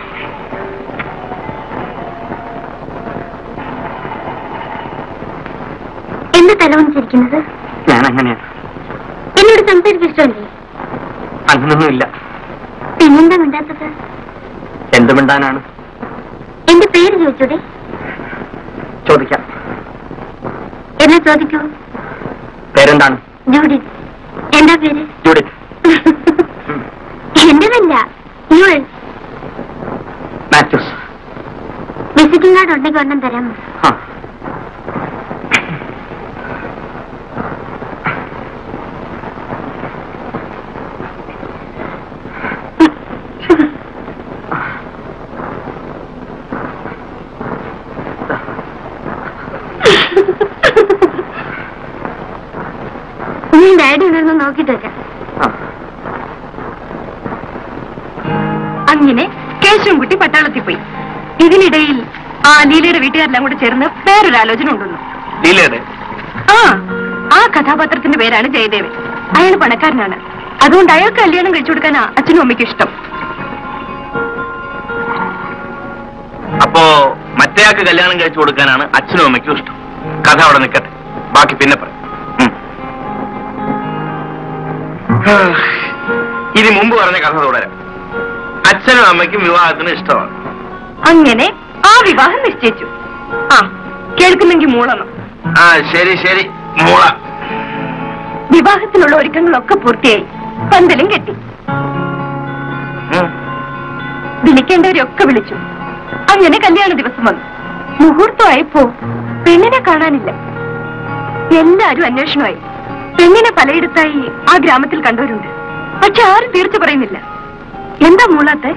എന്താ തലവണിച്ചിരിക്കുന്നത് ഞാൻ അങ്ങനെയാണ് എന്നോട് സംസാരിക്കാൻ ഇഷ്ടമല്ലേ അങ്ങനൊന്നുമില്ല പിന്നെന്താ മിണ്ടാത്തത് എന്ത് മിണ്ടാനാണ് എന്റെ പേര് ചോദിച്ചൂടെ ചോദിക്കാം എന്നാ ചോദിക്കൂ പേരെന്താണ് ജൂഡി എന്താ പേര് ജൂഡിത്ത് എന്റേതല്ല യുവൽ മാത്യൂസ് വിസിറ്റിംഗ് കാർഡ് ഉണ്ടെങ്കിൽ ഒരെണ്ണം തരാമോ ആ ഞാൻ ഡാഡി ഉണർന്ന് നോക്കിട്ട് വരാം ആ. അങ്ങനെ കേശവൻകുട്ടി പട്ടാളത്തിൽ പോയി ഇതിനിടയിൽ ആ ലീലയുടെ വീട്ടുകാരെല്ലാം കൂടെ ചേർന്ന് വേറൊരു ആലോചന ഉണ്ടെന്നു ലീലയുടെ ആ ആ കഥാപാത്രത്തിന്റെ പേരാണ് ജയദേവൻ അയാൾ പണക്കാരനാണ് അതുകൊണ്ട് അയാൾക്ക് കല്യാണം കഴിച്ചു കൊടുക്കാനാ അച്ഛനും അമ്മയ്ക്കും ഇഷ്ടം അപ്പോ മറ്റേയാൾക്ക് കല്യാണം കഴിച്ചു കൊടുക്കാനാണ് അച്ഛനും അമ്മയ്ക്കും ഇഷ്ടം കഥ അവിടെ നിൽക്കട്ടെ ബാക്കി പിന്നെ പറയാം ഉം. ഇനി മുമ്പ് പറഞ്ഞ കഥ തുടരാം അച്ഛനും അമ്മയ്ക്കും വിവാഹത്തിന് ഇഷ്ടമാണ് അങ്ങനെ ആ വിവാഹം നിശ്ചയിച്ചു ആ കേൾക്കുന്നെങ്കിൽ മൂളണം ആ ശരി ശരി മൂള വിവാഹത്തിനുള്ള ഒരുക്കങ്ങളൊക്കെ പൂർത്തിയായി പന്തലും കെട്ടി ഉം. വിളിക്കേണ്ടവരൊക്കെ വിളിച്ചു അങ്ങനെ കല്യാണ ദിവസം വന്നു മുഹൂർത്തമായപ്പോ പെണ്ണിനെ കാണാനില്ല എല്ലാരും അന്വേഷണമായി പെണ്ണിനെ പലയിടത്തായി ആ ഗ്രാമത്തിൽ കണ്ടവരുണ്ട് പക്ഷെ ആരും തീർച്ച പറയുന്നില്ല എന്താ മൂളാത്തെ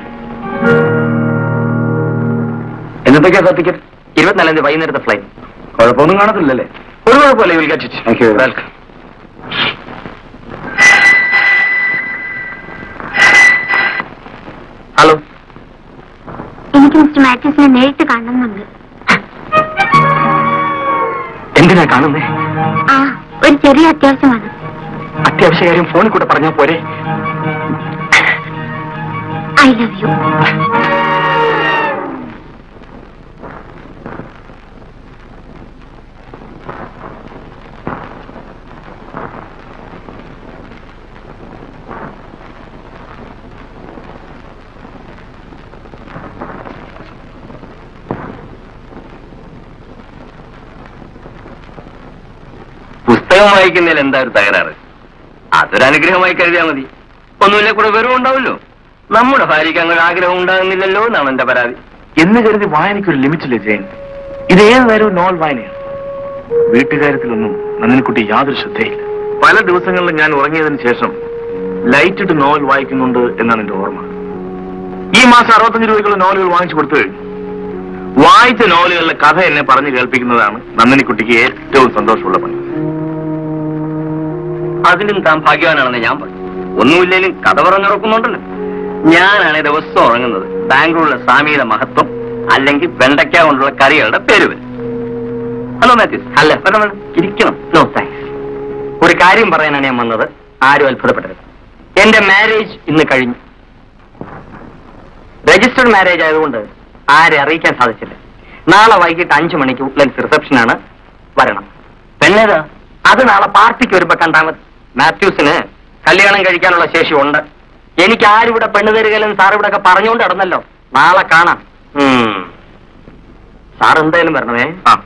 എന്നത്തേക്കാ സർട്ടിഫിക്കറ്റ് ഇരുപത്തിനാലാം തീയതി വൈകുന്നേരത്തെ ഫ്ലൈറ്റ് കുഴപ്പമൊന്നും കാണത്തില്ലല്ലേ ഒരു കുഴപ്പമില്ല will get it welcome hello എനിക്ക് മിസ്റ്റർ മാത്യൂസിനെ നേരിട്ട് കാണണമെന്നുണ്ട് എന്തിനാ കാണുന്നേ ആ ഒരു ചെറിയ അത്യാവശ്യമാണ് അത്യാവശ്യ കാര്യം ഫോണിൽ കൂടെ പറഞ്ഞാൽ പോരെ ഐ ലവ് യു പുസ്തകം വായിക്കുന്നതിൽ എന്താ ഒരു തകരാറ് അതൊരു അനുഗ്രഹമായി കരുതിയാൽ മതി ഒന്നുമില്ല കൂടെ വെറും ഉണ്ടാവല്ലോ നമ്മുടെ ഭാര്യയ്ക്ക് അങ്ങനെ ആഗ്രഹം ഉണ്ടാകുന്നില്ലല്ലോ എന്നാണ് എന്റെ പരാതി എന്ന് കരുതി വായനയ്ക്കൊരു ലിമിറ്റില്ല ജയൻ ഇത് ഏത് നേരവും നോവൽ വായനയാണ് വീട്ടുകാര്യത്തിലൊന്നും നന്ദിനിക്കുട്ടി യാതൊരു ശ്രദ്ധയില്ല പല ദിവസങ്ങളിലും ഞാൻ ഉറങ്ങിയതിന് ശേഷം ലൈറ്റ് ഇട്ട് നോവൽ വായിക്കുന്നുണ്ട് എന്നാണ് എന്റെ ഓർമ്മ ഈ മാസം അറുപത്തഞ്ച് രൂപയ്ക്കുള്ള നോവലുകൾ വാങ്ങിച്ചു കൊടുത്തു കഴിഞ്ഞു വായിച്ച നോവലുകളിലെ കഥ എന്നെ പറഞ്ഞു കേൾപ്പിക്കുന്നതാണ് നന്ദിനിക്കുട്ടിക്ക് ഏറ്റവും സന്തോഷമുള്ള പണി അതിലും താൻ ഭാഗ്യവാനാണെന്ന് ഞാൻ പറഞ്ഞു ഒന്നുമില്ലേലും കഥ പറഞ്ഞുറക്കുന്നുണ്ടല്ലോ ഞാനാണ് ദിവസം ഉറങ്ങുന്നത് ബാംഗ്ലൂരിലെ സ്വാമിയുടെ മഹത്വം അല്ലെങ്കിൽ വെണ്ടയ്ക്ക കൊണ്ടുള്ള കറികളുടെ പേര് വരും ഹലോ മാത്യൂസ് അല്ല വേണം വേണം ഇരിക്കണം നോ താങ്ക്സ് ഒരു കാര്യം പറയാനാണ് ഞാൻ വന്നത് ആരും അത്ഭുതപ്പെടരുത് എന്റെ മാരേജ് ഇന്ന് കഴിഞ്ഞു രജിസ്റ്റർഡ് മാരേജ് ആയതുകൊണ്ട് ആരെ അറിയിക്കാൻ സാധിച്ചില്ല നാളെ വൈകിട്ട് അഞ്ചു മണിക്ക് ഉട്ട്ലൻസ് റിസപ്ഷനാണ് വരണം പെണ്ണേതാ അത് നാളെ പാർട്ടിക്ക് വരുമ്പോ കണ്ടാൽ മതി മാത്യൂസിന് കല്യാണം കഴിക്കാനുള്ള ശേഷി ഉണ്ട് എനിക്ക് ആരിവിടെ പെണ്ണ് തരികയില്ലെന്ന് സാർ ഇവിടെ ഒക്കെ പറഞ്ഞുകൊണ്ട് നടന്നല്ലോ നാളെ കാണാം സാർ എന്തായാലും വരണമേ ആ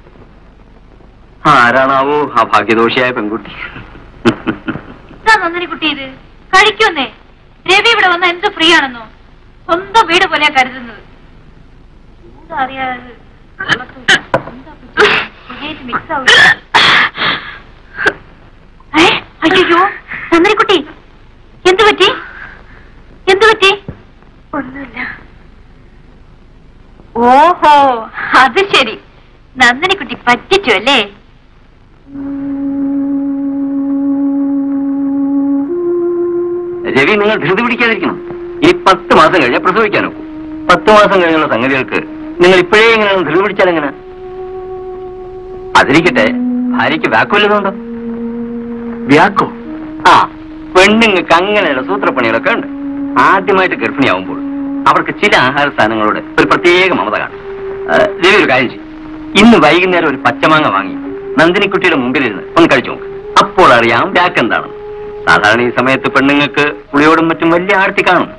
ആരാണാവോ ആ ഭാഗ്യദോഷിയായ പെൺകുട്ടി എന്താ നന്ദിനിക്കുട്ടി ഇത് കഴിക്കുന്നേ രവി ഇവിടെ വന്ന എന്ത് ഫ്രീ ആണെന്നോ സ്വന്തം വീട് പോലെയാ കരുതുന്നത് ചൂടറിയാതെ വെള്ളത്തൂര്. എന്താ പിടിച്ചത്? ശരിയായിട്ട് mix ആവില്ല. ഏ? അയ്യയ്യോ നന്ദിനിക്കുട്ടി എന്ത് പറ്റി എന്ത് പറ്റി ഒന്നുമില്ല ഓഹോ അത് ശരി നന്ദിനിക്കുട്ടി പറ്റിച്ചു അല്ലേ രവി നിങ്ങൾ ധൃതി പിടിക്കാതിരിക്കണം ഈ പത്ത് മാസം കഴിഞ്ഞാൽ പ്രസവിക്കാനോ പത്ത് മാസം കഴിഞ്ഞുള്ള സംഗതികൾക്ക് നിങ്ങൾ ഇപ്പോഴേ ഇങ്ങനെ ധൃതി പിടിച്ചാൽ എങ്ങനെ അതിരിക്കട്ടെ ഭാര്യയ്ക്ക് വ്യാക്കുവല്ലതുണ്ടോ വ്യാക്കോ ആ പെണ്ണുങ്ങൾക്ക് അങ്ങനെയുള്ള സൂത്രപ്പണികളൊക്കെ ഉണ്ട് ആദ്യമായിട്ട് ഗർഭിണിയാവുമ്പോൾ അവർക്ക് ചില ആഹാര സാധനങ്ങളോട് ഒരു പ്രത്യേക മമത കാണും ആ, രവി ഒരു കാര്യം ചെയ്യും ഇന്ന് വൈകുന്നേരം ഒരു പച്ചമാങ്ങ വാങ്ങി നന്ദിനിക്കുട്ടിയുടെ മുമ്പിലിരുന്ന് ഒന്ന് കഴിച്ചു നോക്ക് അപ്പോൾ അറിയാം വ്യാക്ക് എന്താണെന്ന് സാധാരണ ഈ സമയത്ത് പെണ്ണുങ്ങൾക്ക് പുളിയോടും മറ്റും വലിയ ആർത്തി കാണും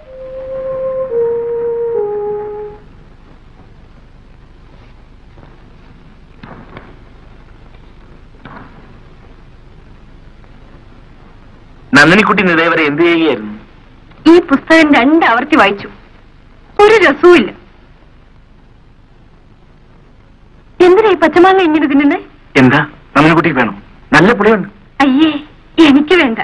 നന്ദിനിക്കുട്ടി ഇതേവരെ എന്ത് ചെയ്യുകയായിരുന്നു ഈ പുസ്തകം രണ്ട് ആവർത്തി വായിച്ചു ഒരു രസവുമില്ല എന്തിനാ ഈ പച്ചമാങ്ങ ഇങ്ങനെ തിന്നുന്നേ എന്താ നന്ദിനിക്കുട്ടി വേണം നല്ല പുളിയുണ്ട് അയ്യേ എനിക്ക് വേണ്ട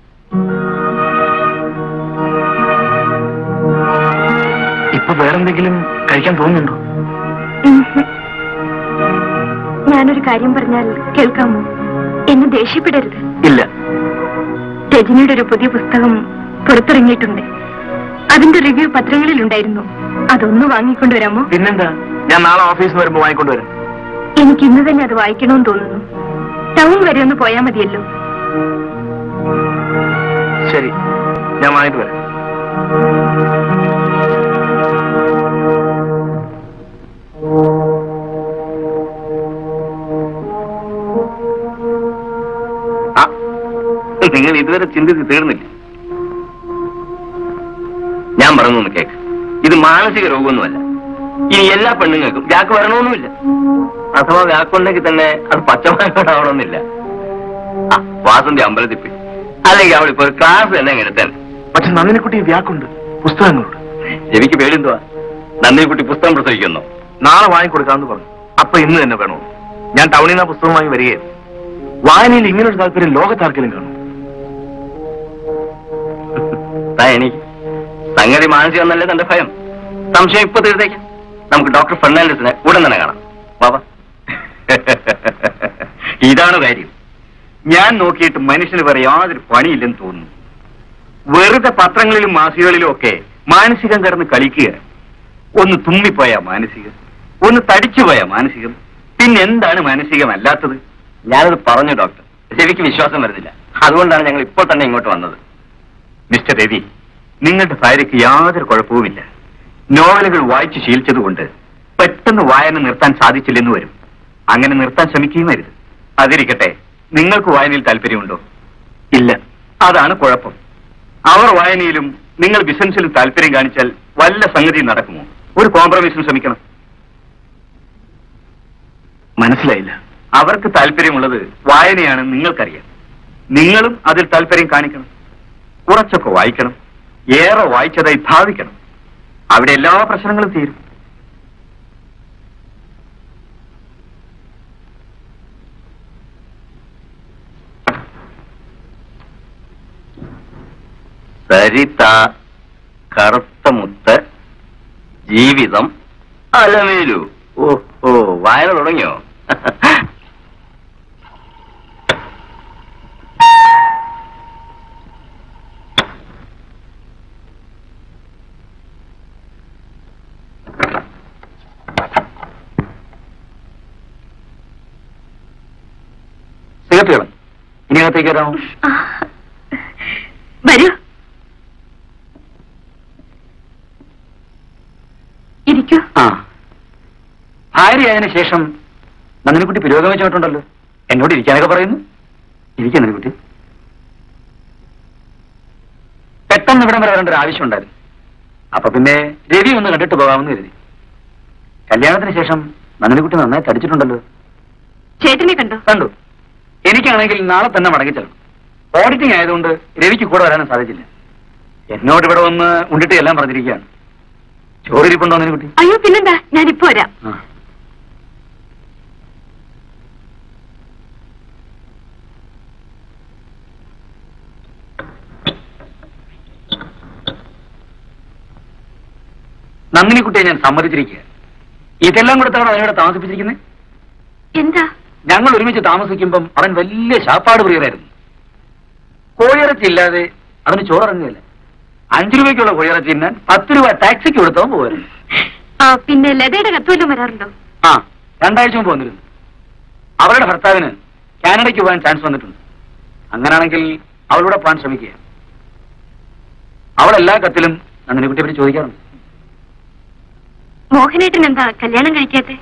ഇപ്പൊ വേറെന്തെങ്കിലും കഴിക്കാൻ തോന്നുന്നുണ്ടോ ഉം. ഞാനൊരു കാര്യം പറഞ്ഞാൽ കേൾക്കാമോ എന്നെ ദേഷ്യപ്പെടരുത് ഇല്ല രജനിയുടെ ഒരു പുതിയ പുസ്തകം പുറത്തിറങ്ങിയിട്ടുണ്ട് അതിന്റെ റിവ്യൂ പത്രങ്ങളിലുണ്ടായിരുന്നു അതൊന്ന് വാങ്ങിക്കൊണ്ടുവരാമോ പിന്നെന്താ ഞാൻ നാളെ ഓഫീസിൽ വരുമ്പോ വാങ്ങിക്കൊണ്ടുവരാം എനിക്ക് ഇന്ന് തന്നെ അത് വായിക്കണമെന്ന് തോന്നുന്നു ടൗൺ വരെ ഒന്ന് പോയാൽ മതിയല്ലോ ശരി ഞാൻ വാങ്ങിട്ട് വരാം ആ, നിങ്ങൾ ഇതുവരെ ചിന്തിച്ച് തീർന്നില്ല ഞാൻ പറഞ്ഞൊന്ന് കേക്ക് ഇത് മാനസിക രോഗമൊന്നുമല്ല ഇനി എല്ലാ പെണ്ണുങ്ങൾക്കും വ്യാക്ക് വരണമെന്നുമില്ല അഥവാ വ്യാക്കുണ്ടെങ്കിൽ തന്നെ അത് പച്ചമാക്കണമെന്നില്ല ആ വാസന്തി അമ്പലത്തിൽ പോയി അല്ലെങ്കിൽ അവളിപ്പോ ഒരു ക്ലാസ് തന്നെ അങ്ങ് എടുത്താൽ പക്ഷെ നന്ദിനിക്കുട്ടി വ്യാക്കുണ്ട് പുസ്തകങ്ങളുണ്ട് രവിക്ക് പേടിന്തുവാ നന്ദിക്കുട്ടി പുസ്തകം പ്രസവിക്കുന്നു നാളെ വാങ്ങിക്കൊടുക്കാന്ന് പറഞ്ഞു അപ്പൊ ഇന്ന് തന്നെ വേണോ ഞാൻ ടൗണിൽ നിന്ന് ആ പുസ്തകം വാങ്ങി വരികയായിരുന്നു വായനയിൽ ഇങ്ങനൊരു താല്പര്യം ലോകത്താർക്കെങ്കിലും കാണും താ എനിക്ക് സംഗതി മാനസികം എന്നല്ലേ തന്റെ ഭയം സംശയം ഇപ്പൊ തീർത്തേക്കാം നമുക്ക് ഡോക്ടർ ഫെർണാണ്ടസിനെ ഉടൻ തന്നെ കാണാം ബാബാ ഇതാണ് കാര്യം ഞാൻ നോക്കിയിട്ട് മനുഷ്യന് വേറെ യാതൊരു പണിയില്ലെന്ന് തോന്നുന്നു വെറുതെ പത്രങ്ങളിലും മാസികകളിലും ഒക്കെ മാനസികം കിടന്ന് കളിക്കുക ഒന്ന് തുമ്മിപ്പോയ മാനസികം ഒന്ന് തടിച്ചുപോയ മാനസികം പിന്നെ എന്താണ് മാനസികമല്ലാത്തത് ഞാനത് പറഞ്ഞു ഡോക്ടർ രവിക്ക് വിശ്വാസം വരുന്നില്ല അതുകൊണ്ടാണ് ഞങ്ങൾ ഇപ്പോൾ തന്നെ ഇങ്ങോട്ട് വന്നത് മിസ്റ്റർ രവി നിങ്ങളുടെ ഭാര്യയ്ക്ക് യാതൊരു കുഴപ്പവുമില്ല നോവലുകൾ വായിച്ചു ശീലിച്ചതുകൊണ്ട് പെട്ടെന്ന് വായന നിർത്താൻ സാധിച്ചില്ലെന്ന് വരും അങ്ങനെ നിർത്താൻ ശ്രമിക്കുകയും അരുത് അതിരിക്കട്ടെ നിങ്ങൾക്ക് വായനയിൽ താല്പര്യമുണ്ടോ ഇല്ല അതാണ് കുഴപ്പം അവർ വായനയിലും നിങ്ങൾ ബിസിനസ്സിലും താല്പര്യം കാണിച്ചാൽ വല്ല സംഗതി നടക്കുമോ ഒരു കോംപ്രമൈസിന് ശ്രമിക്കണം മനസ്സിലായില്ല അവർക്ക് താല്പര്യമുള്ളത് വായനയാണെന്ന് നിങ്ങൾക്കറിയാം നിങ്ങളും അതിൽ താല്പര്യം കാണിക്കണം കുറച്ചൊക്കെ വായിക്കണം ഏറെ വായിച്ചതായി ഭാവിക്കണം അവിടെ എല്ലാ പ്രശ്നങ്ങളും തീരും സരിത കറുത്ത മുത്ത് ജീവിതം അലമേലു ഓ ഓ വായന തുടങ്ങിയോ സിഗരറ്റ് വേണം ഇനി അകത്തേക്ക് വരാമോ വരൂ ഇരിക്കൂ ആ ഭാര്യയായതിനു ശേഷം നന്ദിനിക്കുട്ടി പുരോഗമിച്ചിട്ടുണ്ടല്ലോ എന്നോട് ഇരിക്കാനൊക്കെ പറയുന്നു ഇരിക്കാൻ നന്ദിനിക്കുട്ടി പെട്ടെന്ന് ഇവിടം വരെ വരേണ്ട ഒരു ആവശ്യം ഉണ്ടായിരുന്നു അപ്പൊ പിന്നെ രവി ഒന്ന് കണ്ടിട്ട് പോകാമെന്ന് കരുതി കല്യാണത്തിന് ശേഷം നന്ദിനിക്കുട്ടി നന്നായി തടിച്ചിട്ടുണ്ടല്ലോ ചേട്ടനെ കണ്ടോ കണ്ടു എനിക്കാണെങ്കിൽ നാളെ തന്നെ മടങ്ങിച്ചെല്ലണം ഓഡിറ്റിംഗ് ആയതുകൊണ്ട് രവിക്ക് കൂടെ വരാനും സാധിച്ചില്ല എന്നോട് ഇവിടെ വന്ന് ഉണ്ടിട്ട് എല്ലാം പറഞ്ഞിരിക്കുകയാണ് ചോറിരിപ്പുണ്ടോ നന്ദിനിക്കുട്ടി അയ്യോ പിന്നെന്താ ഞാനിപ്പോ വരാം ആ നന്ദിനിക്കുട്ടിയെ ഞാൻ സമ്മതിച്ചിരിക്കുക ഇതെല്ലാം കൂടെ തവണ അവനോട് താമസിപ്പിച്ചിരിക്കുന്നത് എന്താ ഞങ്ങൾ ഒരുമിച്ച് താമസിക്കുമ്പം അവൻ വലിയ ശാപ്പാട് പ്രിയരായിരുന്നു കോഴിയിറച്ചി ഇല്ലാതെ അവന് ചോറിറങ്ങുകയില്ല അഞ്ചു രൂപയ്ക്കുള്ള കോഴിയിറച്ചി തിന്നാൻ പത്ത് രൂപ ടാക്സിക്ക് കൊടുത്തവൻ പോകായിരുന്നു ആ പിന്നെ ലതയുടെ കത്തുവല്ലോ വരാറുണ്ടോ ആ രണ്ടാഴ്ച മുമ്പ് വന്നിരുന്നു അവരുടെ ഭർത്താവിന് കാനഡയ്ക്ക് പോകാൻ ചാൻസ് വന്നിട്ടുണ്ട് അങ്ങനാണെങ്കിൽ അവളൂടെ പോകാൻ ശ്രമിക്കുക അവൾ എല്ലാ കത്തിലും നന്ദിനിക്കുട്ടിയെ പറ്റി ചോദിക്കാറുണ്ട് മോഹനേട്ടൻ എന്താ കല്യാണം കഴിക്കാത്തെ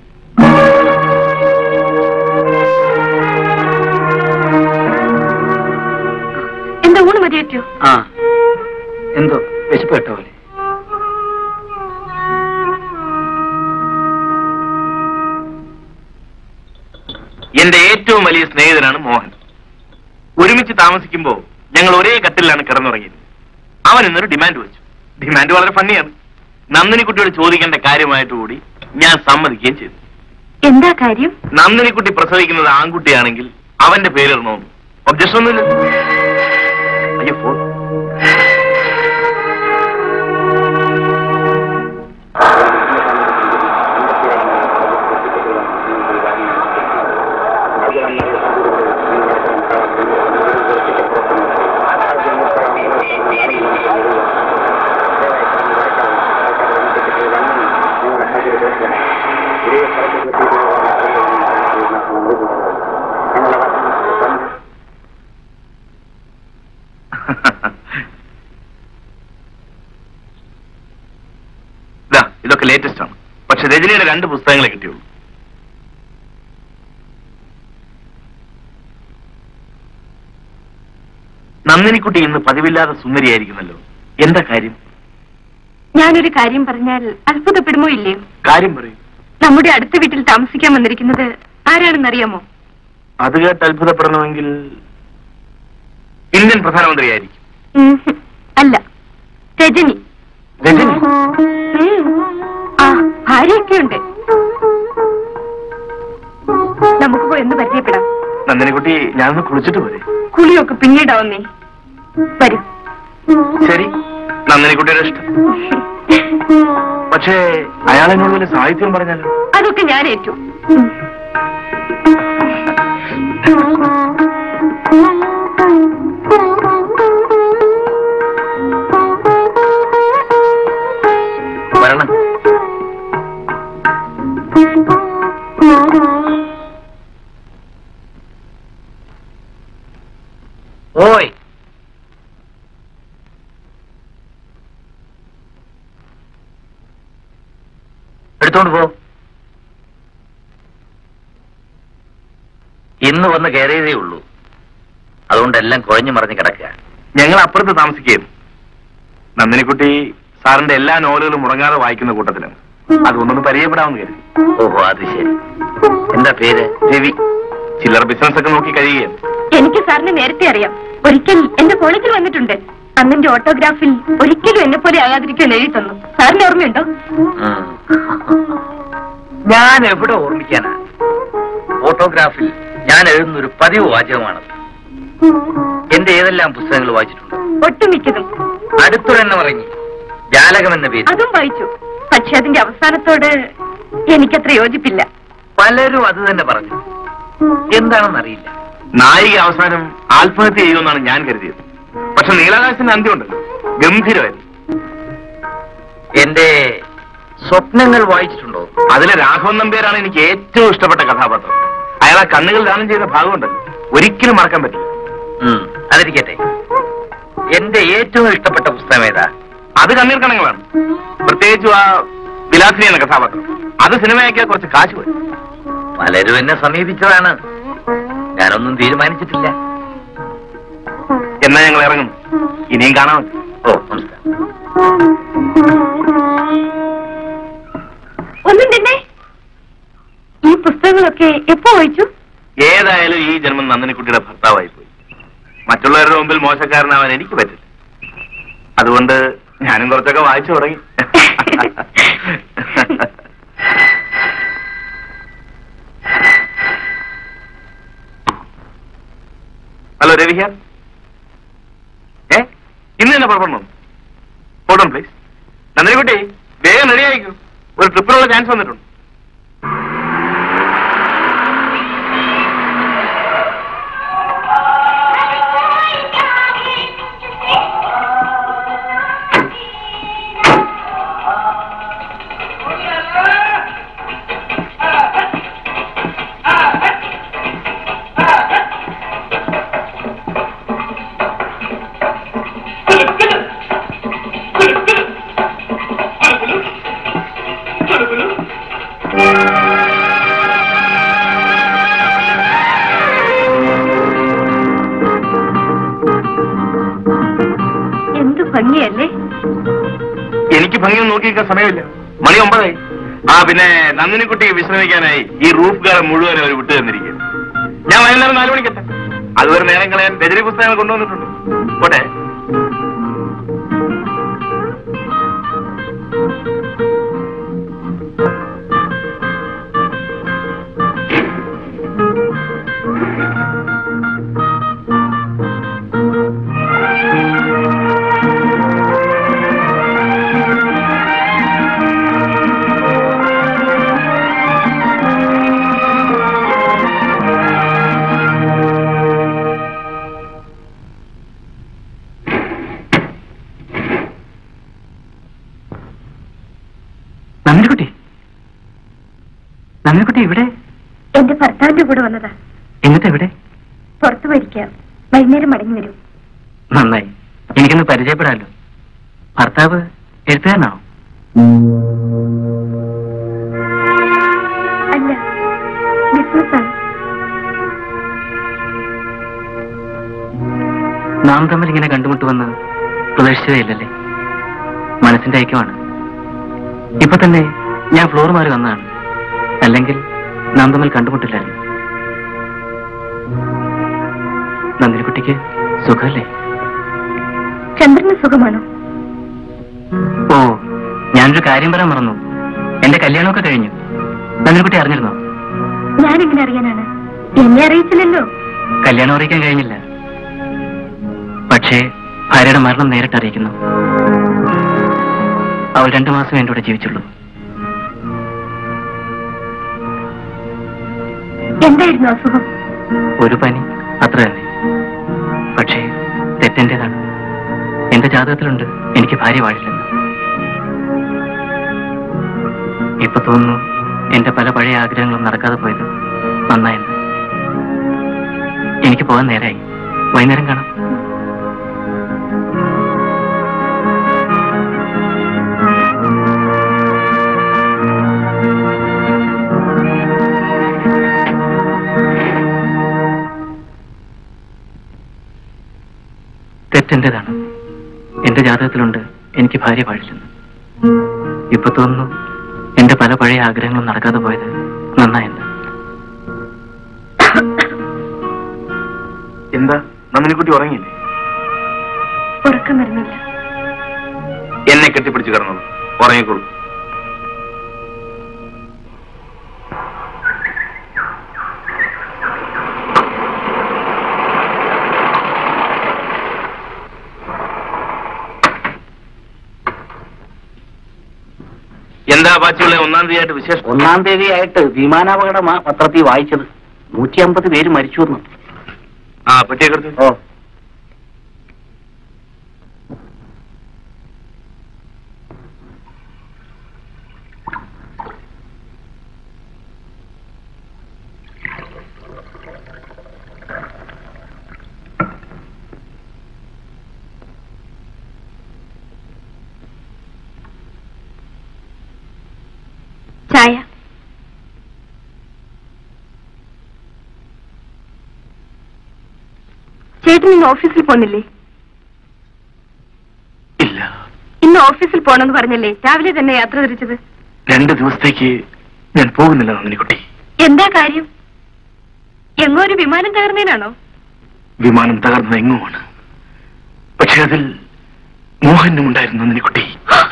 എന്താ ഊണ് മതി പറ്റോ ആ എന്തോ വിശപ്പ് കേട്ട പോലെ എന്റെ ഏറ്റവും വലിയ സ്നേഹിതനാണ് മോഹൻ ഒരുമിച്ച് താമസിക്കുമ്പോ ഞങ്ങൾ ഒരേ കട്ടിലാണ് കിടന്നുറങ്ങിയത് അവൻ ഇന്നൊരു ഡിമാൻഡ് വെച്ചു ഡിമാൻഡ് വളരെ ഫണ്ണിയാണ് നന്ദിനിക്കുട്ടിയോട് ചോദിക്കേണ്ട കാര്യമായിട്ട് കൂടി ഞാൻ സമ്മതിക്കുകയും ചെയ്തു എന്താ കാര്യം നന്ദിനിക്കുട്ടി പ്രസവിക്കുന്നത് ആൺകുട്ടിയാണെങ്കിൽ അവന്റെ പേരിടണമെന്ന് ഒബ്ജക്ഷൻ ഒന്നുമില്ല അയ്യോ ഫോൺ ഇതാ ഇതൊക്കെ ലേറ്റസ്റ്റ് ആണ് പക്ഷെ രജനിയുടെ രണ്ട് പുസ്തകങ്ങളെ കിട്ടിയുള്ളൂ നന്ദിനിക്കുട്ടി ഇന്ന് പതിവില്ലാതെ സുന്ദരിയായിരിക്കുന്നല്ലോ എന്താ കാര്യം ഞാനൊരു കാര്യം പറഞ്ഞാൽ അത്ഭുതപ്പെടുമോ ഇല്ലയോ കാര്യം പറയൂ നമ്മുടെ അടുത്ത വീട്ടിൽ താമസിക്കാൻ വന്നിരിക്കുന്നത് ആരാണെന്നറിയാമോ അത് കേട്ട് അത്ഭുതപ്പെടണമെങ്കിൽ ഇന്ത്യൻ പ്രധാനമന്ത്രിയായിരിക്കും ഉം ഹും. അല്ല രജനി രജനി ഉം. ആ ഭാര്യയൊക്കെ ഉണ്ട് നമുക്ക് പോയി ഒന്ന് പരിചയപ്പെടാം നന്ദിനിക്കുട്ടി ഞാനൊന്ന് കുളിച്ചിട്ട് പോരെ കുളിയൊക്കെ പിന്നീടാവുന്നേ വരൂ ശരി നന്ദിനിക്കുട്ടിയുടെ ഇഷ്ടം പക്ഷേ അയാൾ എന്നോട് വല്ല സാഹിത്യം പറഞ്ഞാലോ അതൊക്കെ ഞാൻ ഏറ്റു ഉം. വരണം ഓയ് എടുത്തോണ്ട് പോ ഇന്ന് വന്ന് കയറിയതേ ഉള്ളൂ അതുകൊണ്ട് എല്ലാം കുഴഞ്ഞു മറിഞ്ഞ് കിടക്കുക ഞങ്ങൾ അപ്പുറത്ത് താമസിക്കുകയായിരുന്നു നന്ദിനിക്കുട്ടി സാറിന്റെ എല്ലാ നോവലുകളും മുടങ്ങാതെ വായിക്കുന്ന കൂട്ടത്തിലാണ് അതൊന്നൊന്ന് പരിചയപ്പെടാമെന്ന് കരുതി ഓഹോ അത് ശരി എന്താ പേര് രവി ചില്ലറ ബിസിനസ് ഒക്കെ നോക്കി കഴിയുകയാണ് എനിക്ക് സാറിനെ നേരത്തെ അറിയാം ഒരിക്കൽ എന്റെ കോളേജിൽ വന്നിട്ടുണ്ട് അന്നെന്റെ ഓട്ടോഗ്രാഫിൽ ഒരിക്കലും എന്നെ പോലെ ആകാതിരിക്കാൻ എഴുതി തന്നു സാറിന് ഓർമ്മയുണ്ടോ ഉം. ഞാൻ എവിടെ ഓർമ്മിക്കാനാ ഫോട്ടോഗ്രാഫിൽ ഞാൻ എഴുതുന്ന ഒരു പതിവ് വാചകമാണത് എന്റെ ഏതെല്ലാം പുസ്തകങ്ങൾ വായിച്ചിട്ടുണ്ട് ഒട്ടുമിക്കതും അടുത്തൊരെണ്ണം ഇറങ്ങി ജാലകം എന്ന പേര് അതും വായിച്ചു പക്ഷെ അതിന്റെ അവസാനത്തോട് എനിക്കത്ര യോജിപ്പില്ല പലരും അത് തന്നെ പറഞ്ഞു എന്താണെന്നറിയില്ല നായിക അവസാനം ആത്മഹത്യ ചെയ്യുമെന്നാണ് ഞാൻ കരുതിയത് പക്ഷെ നീലാകാശത്തിന്റെ അന്ത്യമുണ്ടല്ലോ ഗംഭീരമായിരുന്നു എന്റെ സ്വപ്നങ്ങൾ വായിച്ചിട്ടുണ്ടോ അതിലെ രാഘവൻ നമ്പ്യാരാണ് എനിക്ക് ഏറ്റവും ഇഷ്ടപ്പെട്ട കഥാപാത്രം അയാൾ ആ കണ്ണുകൾ ദാനം ചെയ്ത ഭാഗമുണ്ടല്ലോ ഒരിക്കലും മറക്കാൻ പറ്റില്ല ഉം, അതിരിക്കട്ടെ എന്റെ ഏറ്റവും ഇഷ്ടപ്പെട്ട പുസ്തകം ഏതാ അത് കണ്ണീർ കണങ്ങളാണ് പ്രത്യേകിച്ചും ആ വിലാസിനി എന്ന കഥാപാത്രം അത് സിനിമയാക്കിയാൽ കുറച്ച് കാശ് വരും പലരും എന്നെ സമീപിച്ചതാണ് ഞാനൊന്നും തീരുമാനിച്ചിട്ടില്ല എന്നാ ഞങ്ങൾ ഇറങ്ങുന്നു ഇനിയും കാണാമല്ലോ ഓ നമസ്കാരം ഒന്നും തന്നെ ഈ പുസ്തകങ്ങളൊക്കെ എപ്പോ വായിച്ചു ഏതായാലും ഈ ജന്മം നന്ദിനിക്കുട്ടിയുടെ ഭർത്താവായി പോയി മറ്റുള്ളവരുടെ മുമ്പിൽ മോശക്കാരനാവാൻ എനിക്ക് പറ്റില്ല അതുകൊണ്ട് ഞാനും കുറച്ചൊക്കെ വായിച്ചു തുടങ്ങി ഹലോ രവിഹാൻ ഏ ഇന്ന് തന്നെ പുറപ്പെടണം ഫോട്ടോ പ്ലീസ് നന്ദിനിക്കുട്ടി വേഗം റെഡി ആയിക്കൂ ഒരു ട്രിപ്പിനുള്ള ചാൻസ് വന്നിട്ടുണ്ട് എന്ത് ഭംഗിയല്ലേ എനിക്ക് ഭംഗിയൊന്നും നോക്കിയിരിക്കാൻ സമയമില്ല മണി ഒമ്പതായി ആ പിന്നെ നന്ദിനിക്കുട്ടി വിശ്രമിക്കാനായി ഈ റൂഫ് ഗാർഡ് മുഴുവൻ അവർ വിട്ടു തന്നിരിക്കുന്നു ഞാൻ വൈകുന്നേരം നാലു മണിക്കെത്താം അതുവരെ നേരം കളയാൻ രജനി പുസ്തകങ്ങൾ കൊണ്ടുവന്നിട്ടുണ്ട് പോട്ടെ നന്ദിനിക്കുട്ടി നന്ദിനിക്കുട്ടി ഇവിടെ എന്റെ ഭർത്താവിന്റെ കൂടെ വന്നതാ എന്നിട്ട് എവിടെ പുറത്തു പോയിരിക്കാം വൈകുന്നേരം മടങ്ങി വരും നന്നായി എനിക്കൊന്ന് പരിചയപ്പെടാമല്ലോ ഭർത്താവ് എഴുത്തുകാരനാണോ അല്ല ബിസിനസ്സാണ് നാം തമ്മിൽ ഇങ്ങനെ കണ്ടുമുട്ടുമെന്ന് പ്രതീക്ഷിച്ചതേ ഇല്ലല്ലേ മനസ്സിന്റെ ഐക്യമാണ് ഇപ്പൊ തന്നെ ഞാൻ ഫ്ലോർ മാറി വന്നതാണ് അല്ലെങ്കിൽ നാം തമ്മിൽ കണ്ടുമുട്ടില്ലായിരുന്നു നന്ദിനിക്കുട്ടിക്ക് സുഖമല്ലേ ചന്ദ്രന് സുഖമാണോ ഓ ഞാനൊരു കാര്യം പറയാൻ മറന്നു എന്റെ കല്യാണമൊക്കെ കഴിഞ്ഞു നന്ദിനിക്കുട്ടി അറിഞ്ഞിരുന്നോ ഞാനെങ്ങനെ അറിയാനാണ് എന്നെ അറിയിച്ചില്ലല്ലോ കല്യാണം അറിയിക്കാൻ കഴിഞ്ഞില്ല പക്ഷേ ഭാര്യയുടെ മരണം നേരിട്ട് അറിയിക്കുന്നു അവൾ രണ്ടു മാസം എൻ്റെ കൂടെ ജീവിച്ചുള്ളൂ എന്തായിരുന്നു അസുഖം ഒരു പനി അത്ര തന്നെ പക്ഷേ തെറ്റെന്റേതാണ് എന്റെ ജാതകത്തിലുണ്ട് എനിക്ക് ഭാര്യ വാഴില്ലെന്ന് ഇപ്പൊ തോന്നുന്നു എന്റെ പല പഴയ ആഗ്രഹങ്ങളും നടക്കാതെ പോയത് നന്നായെന്ന് എനിക്ക് പോകാൻ നേരായി വൈകുന്നേരം കാണാം തെറ്റെന്റേതാണ് എന്റെ ജാതകത്തിലുണ്ട് എനിക്ക് ഭാര്യ പാടില്ലെന്ന് ഇപ്പൊ തോന്നുന്നു എന്റെ പല പഴയ ആഗ്രഹങ്ങളും നടക്കാതെ പോയത് നന്നായെന്ന് എന്താ നന്ദിനിക്കുട്ടി ഉറങ്ങിയില്ലേ ഉറക്കം വരുന്നില്ല എന്നെ കെട്ടിപ്പിടിച്ച് കിടന്നത് ഉറങ്ങിക്കോളൂ എന്താ ബാക്കിയുള്ള ഒന്നാം തീയതിയായിട്ട് വിശേഷം ഒന്നാം തീയതി ആയിട്ട് വിമാനാപകടമാ പത്രത്തിൽ വായിച്ചത് നൂറ്റി അമ്പത് പേര് മരിച്ചു എന്ന് ആ പെട്ടിയൊക്കെ എടുത്ത് ഓ ചായ ചേട്ടൻ ഇന്ന് ഓഫീസിൽ പോന്നില്ലേ ഇന്ന് ഓഫീസിൽ പോണെന്ന് പറഞ്ഞല്ലേ രാവിലെ തന്നെ യാത്ര തിരിച്ചത് രണ്ട് ദിവസത്തേക്ക് ഞാൻ പോകുന്നില്ല നന്ദിനിക്കുട്ടി എന്താ കാര്യം എങ്ങോ ഒരു വിമാനം തകർന്നേനാണോ വിമാനം തകർന്നത് എങ്ങുമാണ് പക്ഷെ അതിൽ മോഹനും ഉണ്ടായിരുന്നു നന്ദിനിക്കുട്ടി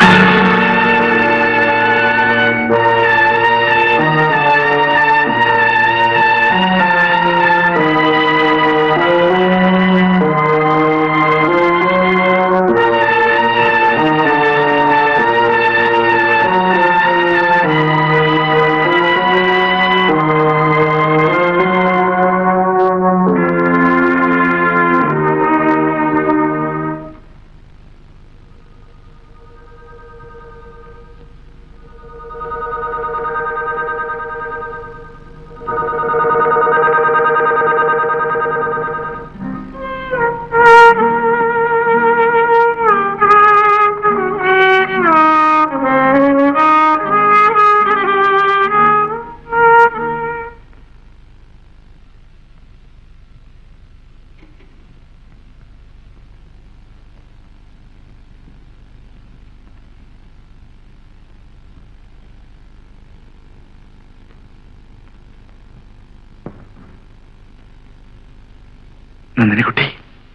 നന്ദിനിക്കുട്ടി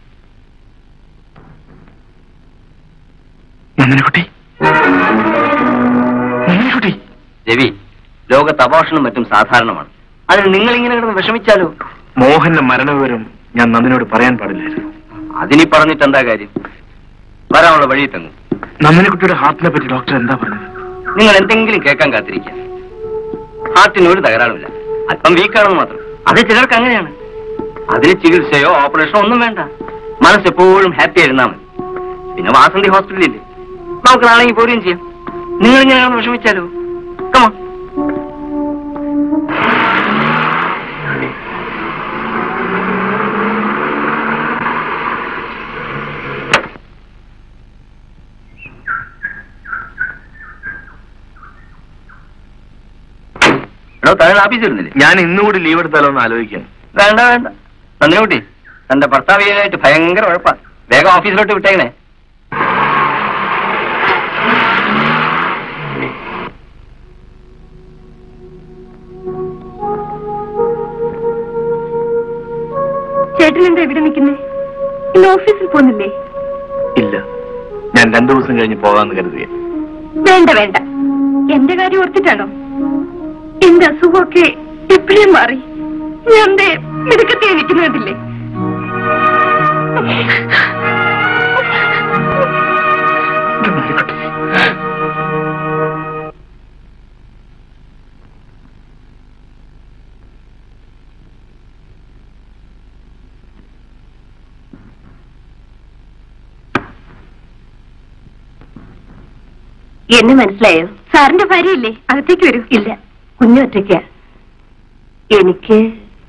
നന്ദിനിക്കുട്ടി നന്ദിനിക്കുട്ടി രവി ലോകത്ത് അപോഷണം മറ്റും സാധാരണമാണ് അതിന് നിങ്ങൾ ഇങ്ങനെ കിടന്ന് വിഷമിച്ചാലോ മോഹന്റെ മരണവിവരം ഞാൻ നന്ദിനോട് പറയാൻ പാടില്ലായിരുന്നു അതിനി പറഞ്ഞിട്ട് എന്താ കാര്യം വരാനുള്ള വഴി തങ്ങും നന്ദിനിക്കുട്ടിയുടെ ഹാർട്ടിനെ പറ്റി ഡോക്ടർ എന്താ പറഞ്ഞത് നിങ്ങൾ എന്തെങ്കിലും കേൾക്കാൻ കാത്തിരിക്കുക ഹാർട്ടിന് ഒരു തകരാറുമില്ല അല്പം വീക്കാണെന്ന് മാത്രം അത് ചിലർക്ക് അങ്ങനെയാണ് അതിന് ചികിത്സയോ ഓപ്പറേഷനോ ഒന്നും വേണ്ട മനസ്സ് എപ്പോഴും ഹാപ്പി ആയിരുന്നാൽ മതി പിന്നെ വാസന്തി ഹോസ്പിറ്റലില്ലേ നമുക്ക് നാളെ പോരുകയും ചെയ്യാം നിങ്ങൾ ഇങ്ങനെ വിഷമിച്ചാലോ കമോ എടോ താങ്കൾ ഓഫീസിൽ ഇരുന്നില്ലേ ഞാൻ ഇന്നുകൂടി ലീവ് എടുത്താലോ എന്ന് ആലോചിക്കാൻ വേണ്ട വേണ്ട നന്ദിനിക്കുട്ടി തന്റെ ഭർത്താവിയായിട്ട് ഭയങ്കര ഉഴപ്പാ വേഗം ഓഫീസിലോട്ട് വിട്ടേക്കണേ ചേട്ടൻ എന്താ ഇവിടെ നിൽക്കുന്നേ ഇന്ന് ഓഫീസിൽ പോകുന്നില്ലേ ഇല്ല ഞാൻ രണ്ടു ദിവസം കഴിഞ്ഞ് പോകാമെന്ന് കരുതിയ വേണ്ട വേണ്ട എന്റെ കാര്യം ഓർത്തിട്ടാണോ എന്റെ അസുഖമൊക്കെ എപ്പോഴേ മാറി ഞാൻ ദേ മിടുക്കത്തെ നിൽക്കുന്നതില്ലേ എന്നെ മനസ്സിലായോ സാറിന്റെ ഭാര്യയില്ലേ അകത്തേക്ക് വരൂ ഇല്ല കുഞ്ഞൊറ്റയ്ക്ക എനിക്ക്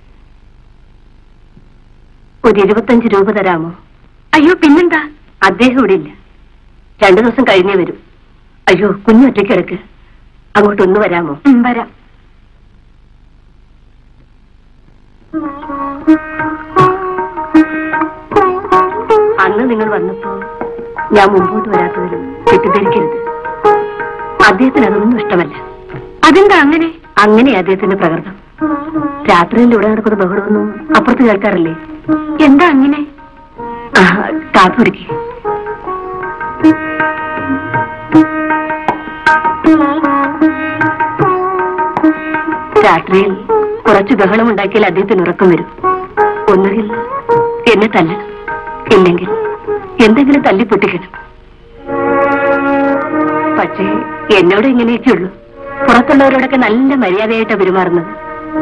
ഒരു ഇരുപത്തഞ്ച് രൂപ തരാമോ അയ്യോ പിന്നെന്താ അദ്ദേഹം ഇവിടെ ഇല്ല രണ്ടു ദിവസം കഴിഞ്ഞേ വരും അയ്യോ കുഞ്ഞൊറ്റയ്ക്ക് കിടക്ക് അങ്ങോട്ട് ഒന്ന് വരാമോ വരാം അന്ന് നിങ്ങൾ വന്നപ്പോ ഞാൻ മുമ്പോട്ട് വരാത്തതിലും തെറ്റിദ്ധരിക്കരുത് അദ്ദേഹത്തിന് അതൊന്നും ഇഷ്ടമല്ല അതെന്താ അങ്ങനെ അങ്ങനെ അദ്ദേഹത്തിന്റെ പ്രകൃതം രാത്രിയിൽ ഇവിടെ നടക്കുന്ന ബഹളമൊന്നും അപ്പുറത്ത് കേൾക്കാറില്ലേ എന്താ അങ്ങനെ കാപ്പി കുടിക്കേ രാത്രിയിൽ കുറച്ച് ബഹളമുണ്ടാക്കിയാൽ അദ്ദേഹത്തിന് ഉറക്കം വരും ഒന്നുകിൽ എന്നെ തല്ലണം ഇല്ലെങ്കിൽ എന്തെങ്കിലും തല്ലി പൊട്ടിക്കണം പക്ഷേ എന്നോട് ഇങ്ങനെയൊക്കെയുള്ളൂ പുറത്തുള്ളവരോടൊക്കെ നല്ല മര്യാദയായിട്ടാണ് പെരുമാറുന്നത്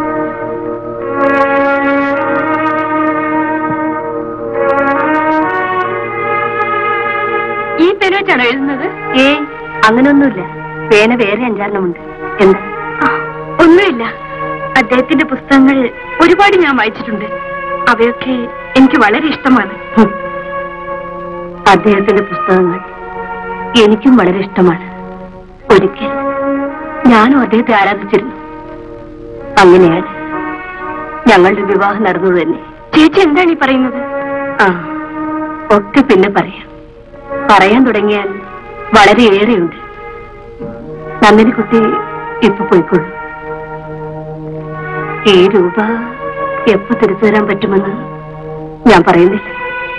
ഈ പേന വെച്ചാണോ എഴുതുന്നത് ഏ അങ്ങനൊന്നുമില്ല പേന വേറെ അഞ്ചാറെണ്ണമുണ്ട് എന്താ ഒന്നുമില്ല അദ്ദേഹത്തിന്റെ പുസ്തകങ്ങൾ ഒരുപാട് ഞാൻ വായിച്ചിട്ടുണ്ട് അവയൊക്കെ എനിക്ക് വളരെ ഇഷ്ടമാണ് അദ്ദേഹത്തിന്റെ പുസ്തകങ്ങൾ എനിക്കും വളരെ ഇഷ്ടമാണ് ഒരിക്കൽ ഞാനും അദ്ദേഹത്തെ ആരാധിച്ചിരുന്നു അങ്ങനെയാണ് ഞങ്ങളുടെ വിവാഹം നടന്നത് തന്നെ ചേച്ചി എന്താണ് ഈ പറയുന്നത് ആ ഒക്കെ പിന്നെ പറയാം പറയാൻ തുടങ്ങിയാൽ വളരെയേറെയുണ്ട് നന്ദിനി കുട്ടി ഇപ്പൊ പോയിക്കൊള്ളു ഈ രൂപ എപ്പോ തിരിച്ചു തരാൻ പറ്റുമെന്ന് ഞാൻ പറയുന്നില്ല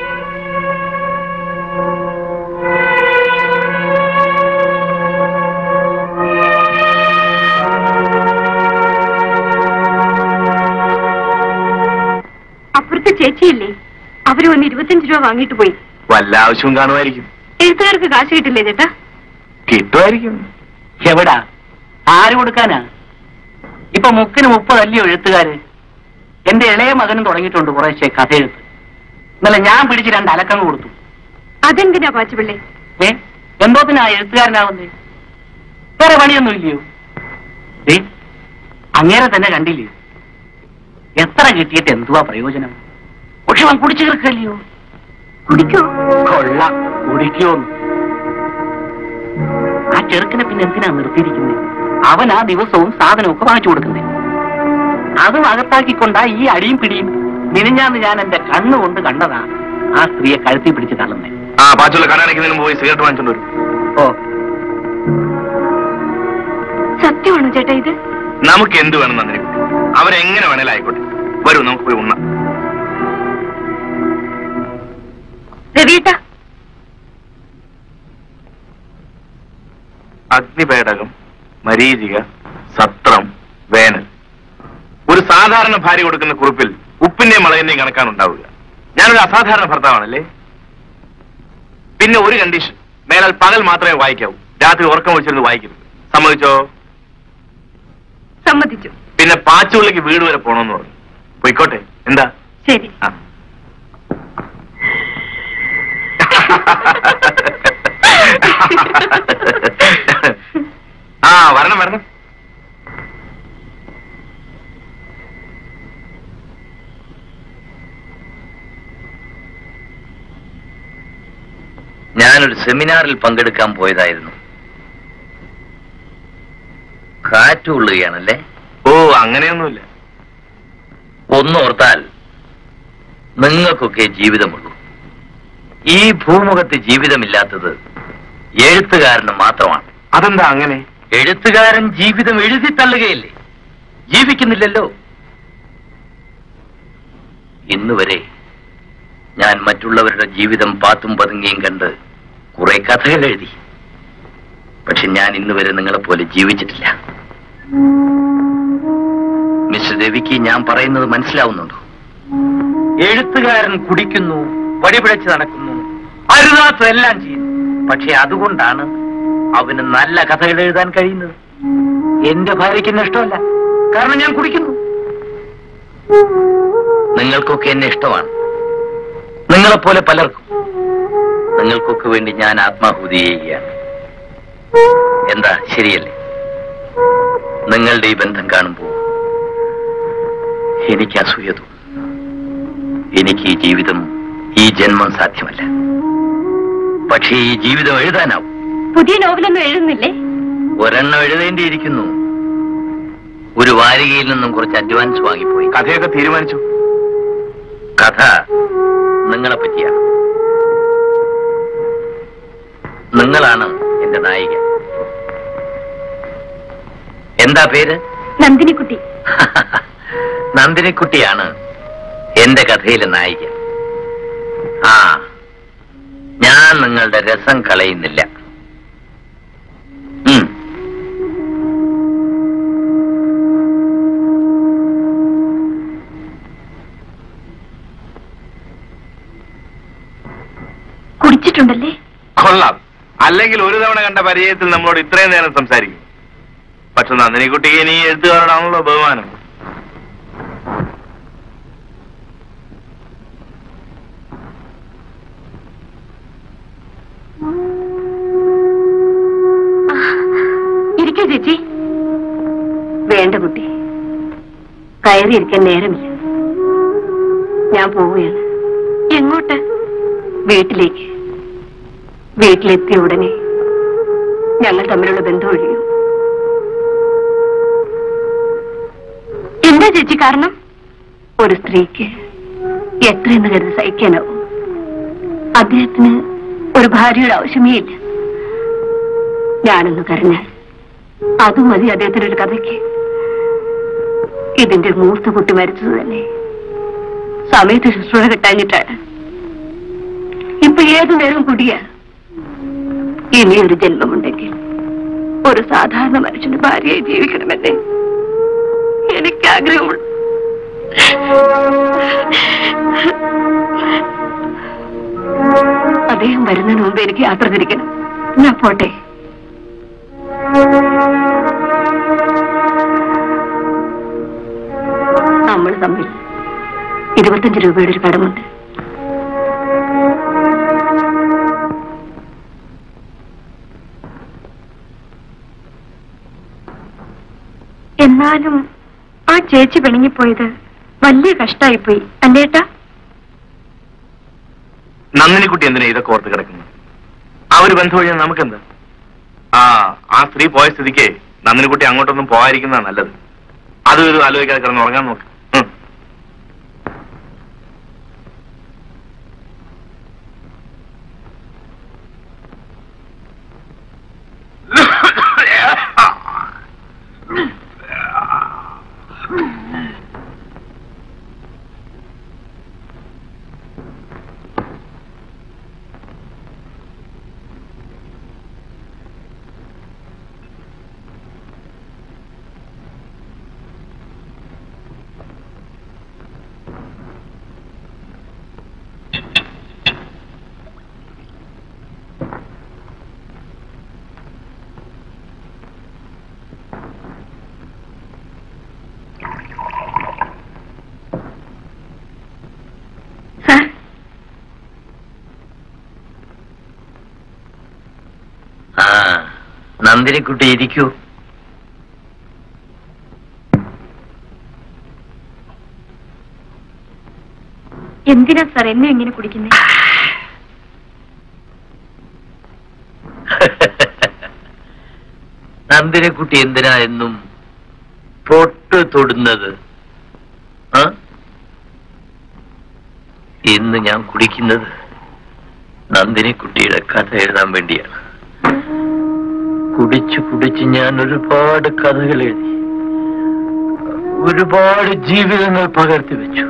അപ്പുറത്തെ ചേച്ചിയില്ലേ അവര് വന്ന് ഇരുപത്തിയഞ്ച് രൂപ വാങ്ങിയിട്ട് പോയി വല്ല ആവശ്യവും കാണുമായിരിക്കും എഴുത്തുകാർക്ക് കാശ് കിട്ടില്ലേ ചേട്ടാ കിട്ടുമായിരിക്കും എവിടാ ആര് കൊടുക്കാനാ ഇപ്പൊ മുക്കിന് മുപ്പതല്ലയോ എഴുത്തുകാര് എന്റെ ഇളയ മകനും തുടങ്ങിയിട്ടുണ്ട് കുറേശ്ശെ കഥ എഴുത്ത് ഇന്നലെ ഞാൻ പിടിച്ച് രണ്ട് അലക്കങ്ങ് കൊടുത്തു അതെന്തിനാ പാച്ചുപിള്ളേ ഏ എന്തോത്തിനാ എഴുത്തുകാരനാവുന്നേ വേറെ പണിയൊന്നും ഇല്ലയോ ഏ അങ്ങേരെ തന്നെ കണ്ടില്ലയോ എത്ര കിട്ടിയിട്ട് എന്തുവാ പ്രയോജനം പക്ഷെ അവൻ കുടിച്ചു തീർക്കല്ലയോ കുടിക്കോ കൊള്ള കുടിക്കോന്ന് ആ ചെറുക്കനെ പിന്നെ എന്തിനാ നിർത്തിയിരിക്കുന്നത് അവൻ ആ ദിവസവും സാധനമൊക്കെ വാങ്ങിച്ചു കൊടുക്കുന്നേ അതും അകത്താക്കിക്കൊണ്ടാ ഈ അടിയും പിടിയും മിനിഞ്ഞാന്ന് ഞാൻ എന്റെ കണ്ണുകൊണ്ട് കണ്ടതാ ആ സ്ത്രീയെ കഴുത്തി പിടിച്ച് തള്ളുന്നേ ആ പാച്ചുള്ള കടയടയ്ക്കുന്നതിന് മുമ്പ് പോയി സിഗരറ്റ് വാങ്ങിച്ചോണ്ട് വരും ഓ സത്യമാണോ ചേട്ടാ ഇത് നമുക്ക് എന്ത് വേണം നന്ദിനി കുട്ടി അവരെങ്ങനെ വേണേലും ആയിക്കോട്ടെ വരൂ നമുക്ക് പോയി ഉണ്ണാം രവിയേട്ടാ അഗ്നിപേടകം മരീചിക സത്രം വേനൽ ഒരു സാധാരണ ഭാര്യ കൊടുക്കുന്ന കുറിപ്പിൽ ഉപ്പിന്റെയും മുളകിന്റെയും കണക്കാണ് ഉണ്ടാവുക ഞാനൊരു അസാധാരണ ഭർത്താവാണല്ലേ പിന്നെ ഒരു കണ്ടീഷൻ മേലാൽ പകൽ മാത്രമേ വായിക്കാവൂ രാത്രി ഉറക്കം ഒഴിച്ചിരുന്ന് വായിക്കരുത് സമ്മതിച്ചോ സമ്മതിച്ചു പിന്നെ പാച്ചുള്ളിക്ക് വീട് വരെ പോണമെന്ന് പറഞ്ഞു പോയിക്കോട്ടെ എന്താ ശരി ആ. ആ വരണം വരണം ഞാനൊരു സെമിനാറിൽ പങ്കെടുക്കാൻ പോയതായിരുന്നു കാറ്റ് കൊള്ളുകയാണല്ലേ ഓ അങ്ങനെയൊന്നുമില്ല ഒന്നോർത്താൽ നിങ്ങൾക്കൊക്കെ ജീവിതമുള്ളൂ ഈ ഭൂമുഖത്ത് ജീവിതമില്ലാത്തത് എഴുത്തുകാരന് മാത്രമാണ് അതെന്താ അങ്ങനെ എഴുത്തുകാരൻ ജീവിതം എഴുതി തള്ളുകയല്ലേ ജീവിക്കുന്നില്ലല്ലോ ഇന്ന് വരെ ഞാൻ മറ്റുള്ളവരുടെ ജീവിതം പാത്തും പതുങ്ങിയും കണ്ട് കുറെ കഥകൾ എഴുതി പക്ഷെ ഞാൻ ഇന്ന് വരെ നിങ്ങളെപ്പോലെ ജീവിച്ചിട്ടില്ല മിസ്റ്റർ രവിക്ക് ഞാൻ പറയുന്നത് മനസ്സിലാവുന്നുണ്ടോ എഴുത്തുകാരൻ കുടിക്കുന്നു വടിപിഴച്ച് നടക്കുന്നു അരുതാത്തതെല്ലാം ചെയ്യുന്നു പക്ഷെ അതുകൊണ്ടാണ് അവന് നല്ല കഥകൾ എഴുതാൻ കഴിയുന്നത് എന്റെ ഭാര്യയ്ക്ക് എന്നെ ഇഷ്ടമല്ല കാരണം ഞാൻ കുടിക്കുന്നു നിങ്ങൾക്കൊക്കെ എന്നെ ഇഷ്ടമാണ് നിങ്ങളെപ്പോലെ പലർക്കും നിങ്ങൾക്കൊക്കെ വേണ്ടി ഞാൻ ആത്മാഹുതി ചെയ്യുകയാണ് എന്താ ശരിയല്ലേ നിങ്ങളുടെ ഈ ബന്ധം കാണുമ്പോൾ എനിക്ക് അസൂയ തോന്നും എനിക്ക് ഈ ജീവിതം ഈ ജന്മം സാധ്യമല്ല പക്ഷേ ഈ ജീവിതം എഴുതാനാവും പുതിയ നോവലൊന്നും എഴുതുന്നില്ലേ ഒരെണ്ണം എഴുതേണ്ടിയിരിക്കുന്നു ഒരു വാരികയിൽ നിന്നും കുറച്ച് അഡ്വാൻസ് വാങ്ങിപ്പോയി കഥയൊക്കെ തീരുമാനിച്ചു കഥ നിങ്ങളെ പറ്റിയാണ് നിങ്ങളാണ് എന്റെ നായിക എന്താ പേര് നന്ദിനിക്കുട്ടി നന്ദിനിക്കുട്ടിയാണ് എന്റെ കഥയിലെ നായിക ആ ഞാൻ നിങ്ങളുടെ രസം കളയുന്നില്ല ഉം. കുടിച്ചിട്ടുണ്ടല്ലേ കൊള്ളാം അല്ലെങ്കിൽ ഒരു തവണ കണ്ട പരിചയത്തിൽ നമ്മളോട് ഇത്രയും നേരം സംസാരിക്കും പക്ഷെ നന്ദിനിക്കുട്ടിക്ക് ഇനി എഴുത്തുകാരോടാണല്ലോ ബഹുമാനം ഇരിക്കൂ ചേച്ചി വേണ്ട കുട്ടി കയറിയിരിക്കാൻ നേരമില്ല ഞാൻ പോവുകയാണ് എങ്ങോട്ട് വീട്ടിലേക്ക് വീട്ടിലെത്തിയ ഉടനെ ഞങ്ങൾ തമ്മിലുള്ള ബന്ധം ഒഴിയും എന്താ ചേച്ചി കാരണം ഒരു സ്ത്രീക്ക് എത്രയെന്ന് കരുതി സഹിക്കാനാവും അദ്ദേഹത്തിന് ഒരു ഭാര്യയുടെ ആവശ്യമേ ഇല്ല ഞാനൊന്ന് കരഞ്ഞാൽ അതും മതി അദ്ദേഹത്തിനൊരു കഥയ്ക്ക് ഇതിന്റെ മൂർത്ത കുട്ടി മരിച്ചത് തന്നെ സമയത്ത് ശുശ്രൂഷ കിട്ടാഞ്ഞിട്ടാണ് ഇപ്പൊ ഏതു നേരം കുടിയ ഇനിയൊരു ജന്മമുണ്ടെങ്കിൽ ഒരു സാധാരണ മനുഷ്യന് ഭാര്യയായി ജീവിക്കണമെന്നേ എനിക്ക് ആഗ്രഹമുള്ളൂ അദ്ദേഹം വരുന്നതിന് മുമ്പ് എനിക്ക് യാത്ര തിരിക്കണം ഞാൻ പോട്ടെ നമ്മൾ തമ്മിൽ ഇരുപത്തഞ്ച് രൂപയുടെ ഒരു കടമുണ്ട് എന്നാലും ആ ചേച്ചി പിണങ്ങിപ്പോയത് വലിയ കഷ്ടായിപ്പോയി അല്ലേട്ടാ നന്ദിനിക്കുട്ടി എന്തിനാ ഇതൊക്കെ ഓർത്ത് കിടക്കുന്നത് ആ ഒരു ബന്ധം കഴിഞ്ഞാൽ നമുക്കെന്താ ആ ആ സ്ത്രീ പോയ സ്ഥിതിക്ക് നന്ദിനിക്കുട്ടി അങ്ങോട്ടൊന്നും പോകാതിരിക്കുന്നതാ നല്ലത് അതും ഇത് ആലോചിക്കാതെ കിടന്ന് ഉറങ്ങാൻ നോക്ക് ഉം. സാർ ആ നന്ദിനിക്കുട്ടി ഇരിക്കൂ എന്തിനാ സാർ എന്നെ ഇങ്ങനെ കുടിക്കുന്നേ നന്ദിനിക്കുട്ടി എന്തിനാ എന്നും പൊട്ട് തൊടുന്നത് ആ? ഇന്ന് ഞാൻ കുടിക്കുന്നത് നന്ദിനിക്കുട്ടിയുടെ കഥ എഴുതാൻ വേണ്ടിയാണ് കുടിച്ചു കുടിച്ച് ഞാൻ ഒരുപാട് കഥകൾ എഴുതി ഒരുപാട് ജീവിതങ്ങൾ പകർത്തി വെച്ചു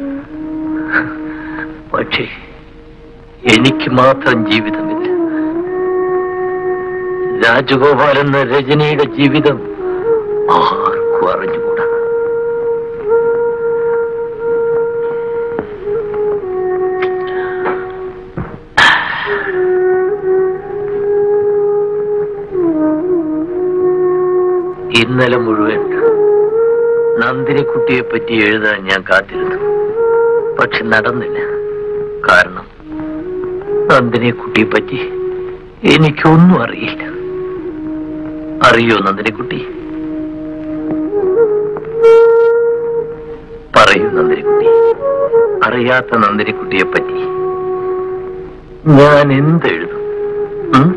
പക്ഷേ എനിക്ക് മാത്രം ജീവിതമില്ല രാജഗോപാൽ എന്ന രജനിയുടെ ജീവിതം ആർക്കും അറിഞ്ഞുകൂടാ ഇന്നലെ മുഴുവൻ നന്ദിനിക്കുട്ടിയെ പറ്റി എഴുതാൻ ഞാൻ കാത്തിരുന്നു പക്ഷെ നടന്നില്ല കാരണം നന്ദിനിക്കുട്ടിയെ പറ്റി എനിക്കൊന്നും അറിയില്ല അറിയോ നന്ദിനിക്കുട്ടി പറയൂ നന്ദിനിക്കുട്ടി അറിയാത്ത നന്ദിനിക്കുട്ടിയെ പറ്റി ഞാൻ എന്തെഴുതും ഉം?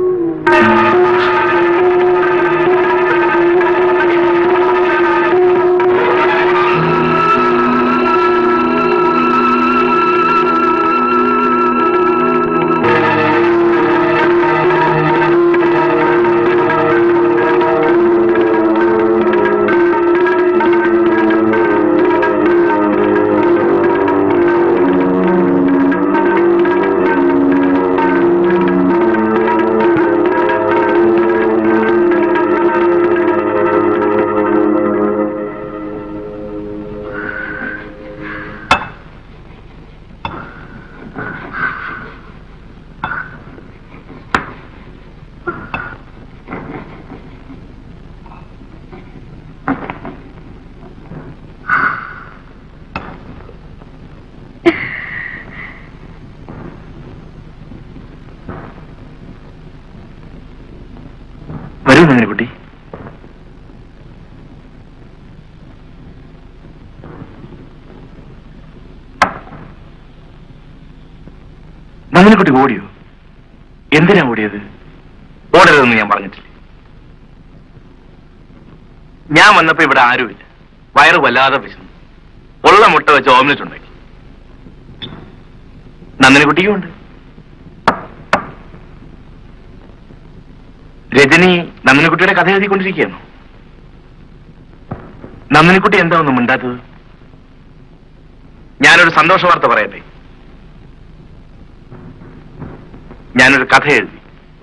വരൂ നന്ദിനിക്കുട്ടി നന്ദിനിക്കുട്ടി ഓടിയോ എന്തിനാ ഓടിയത് ഓടരുതെന്ന് ഞാൻ പറഞ്ഞിട്ടില്ലേ ഞാൻ വന്നപ്പോ ഇവിടെ ആരുമില്ല വയറ് വല്ലാതെ വിശന്നു ഉള്ള മുട്ട വെച്ച് ഓംലെറ്റ് ഉണ്ടാക്കി നന്ദിനിക്കുട്ടിക്കും ഉണ്ട് രജനി നന്ദിനിക്കുട്ടിയുടെ കഥ എഴുതിക്കൊണ്ടിരിക്കുകയാണോ നന്ദിനിക്കുട്ടി എന്താ ഒന്നും മിണ്ടാത്തത് ഞാനൊരു സന്തോഷ വാർത്ത പറയട്ടെ ഞാനൊരു കഥ എഴുതി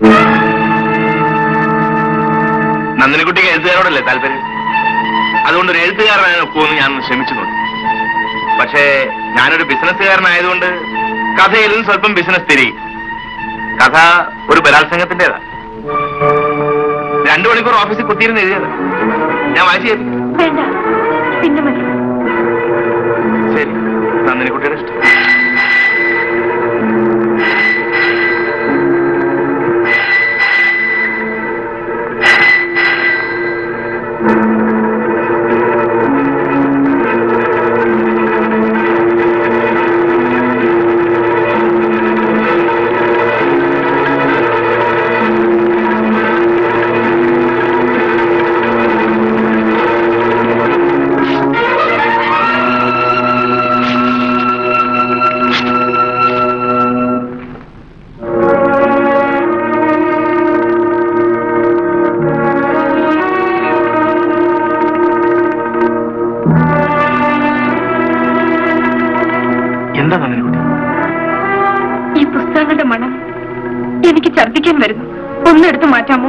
നന്ദിനിക്കുട്ടിക്ക് എഴുത്തുകാരോടല്ലേ താല്പര്യം അതുകൊണ്ട് ഒരു എഴുത്തുകാരനായ ഒക്കുമെന്ന് ഞാൻ ശ്രമിച്ചു നോക്കി പക്ഷേ ഞാനൊരു ബിസിനസ്സുകാരനായതുകൊണ്ട് കഥയിലും സ്വല്പം ബിസിനസ് തിരിയും കഥ ഒരു ബലാത്സംഗത്തിന്റേതാ രണ്ടു മണിക്കൂർ ഓഫീസിൽ കുത്തിയിരുന്ന് എഴുതിയത് ഞാൻ വായിച്ചു തരും വേണ്ട പിന്നെ മതി ശരി നന്ദിനിക്കുട്ടിയുടെ ഇഷ്ടം എന്താ നന്ദിനിക്കുട്ടി ഈ പുസ്തകങ്ങളുടെ മണം എനിക്ക് ഛർദ്ദിക്കാൻ വരുന്നു ഒന്നെടുത്ത് മാറ്റാമോ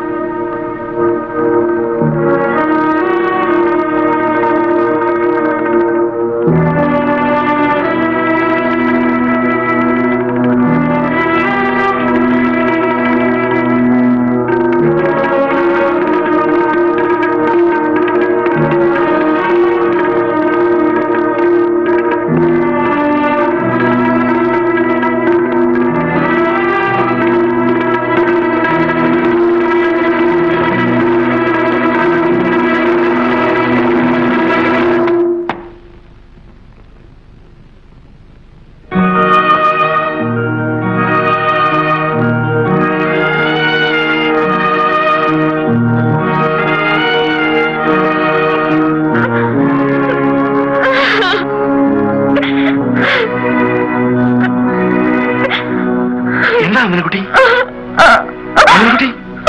എന്താ നന്ദിനിക്കുട്ടി നന്ദിനിക്കുട്ടി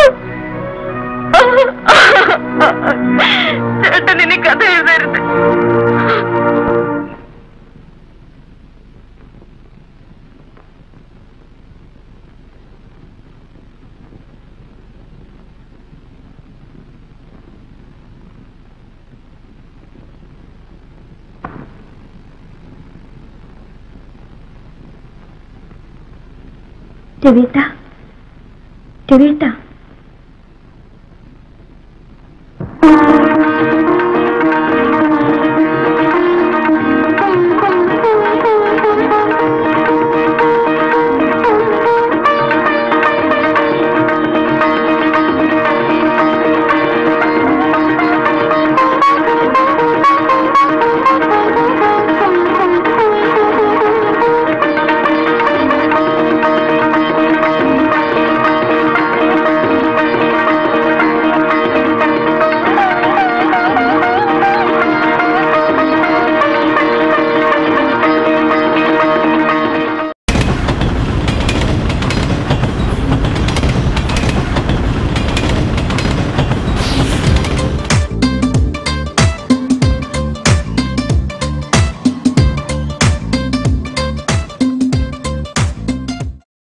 ചേട്ടൻ ഇനി കഥ എഴുതരുത് രവീട്ട രവീട്ട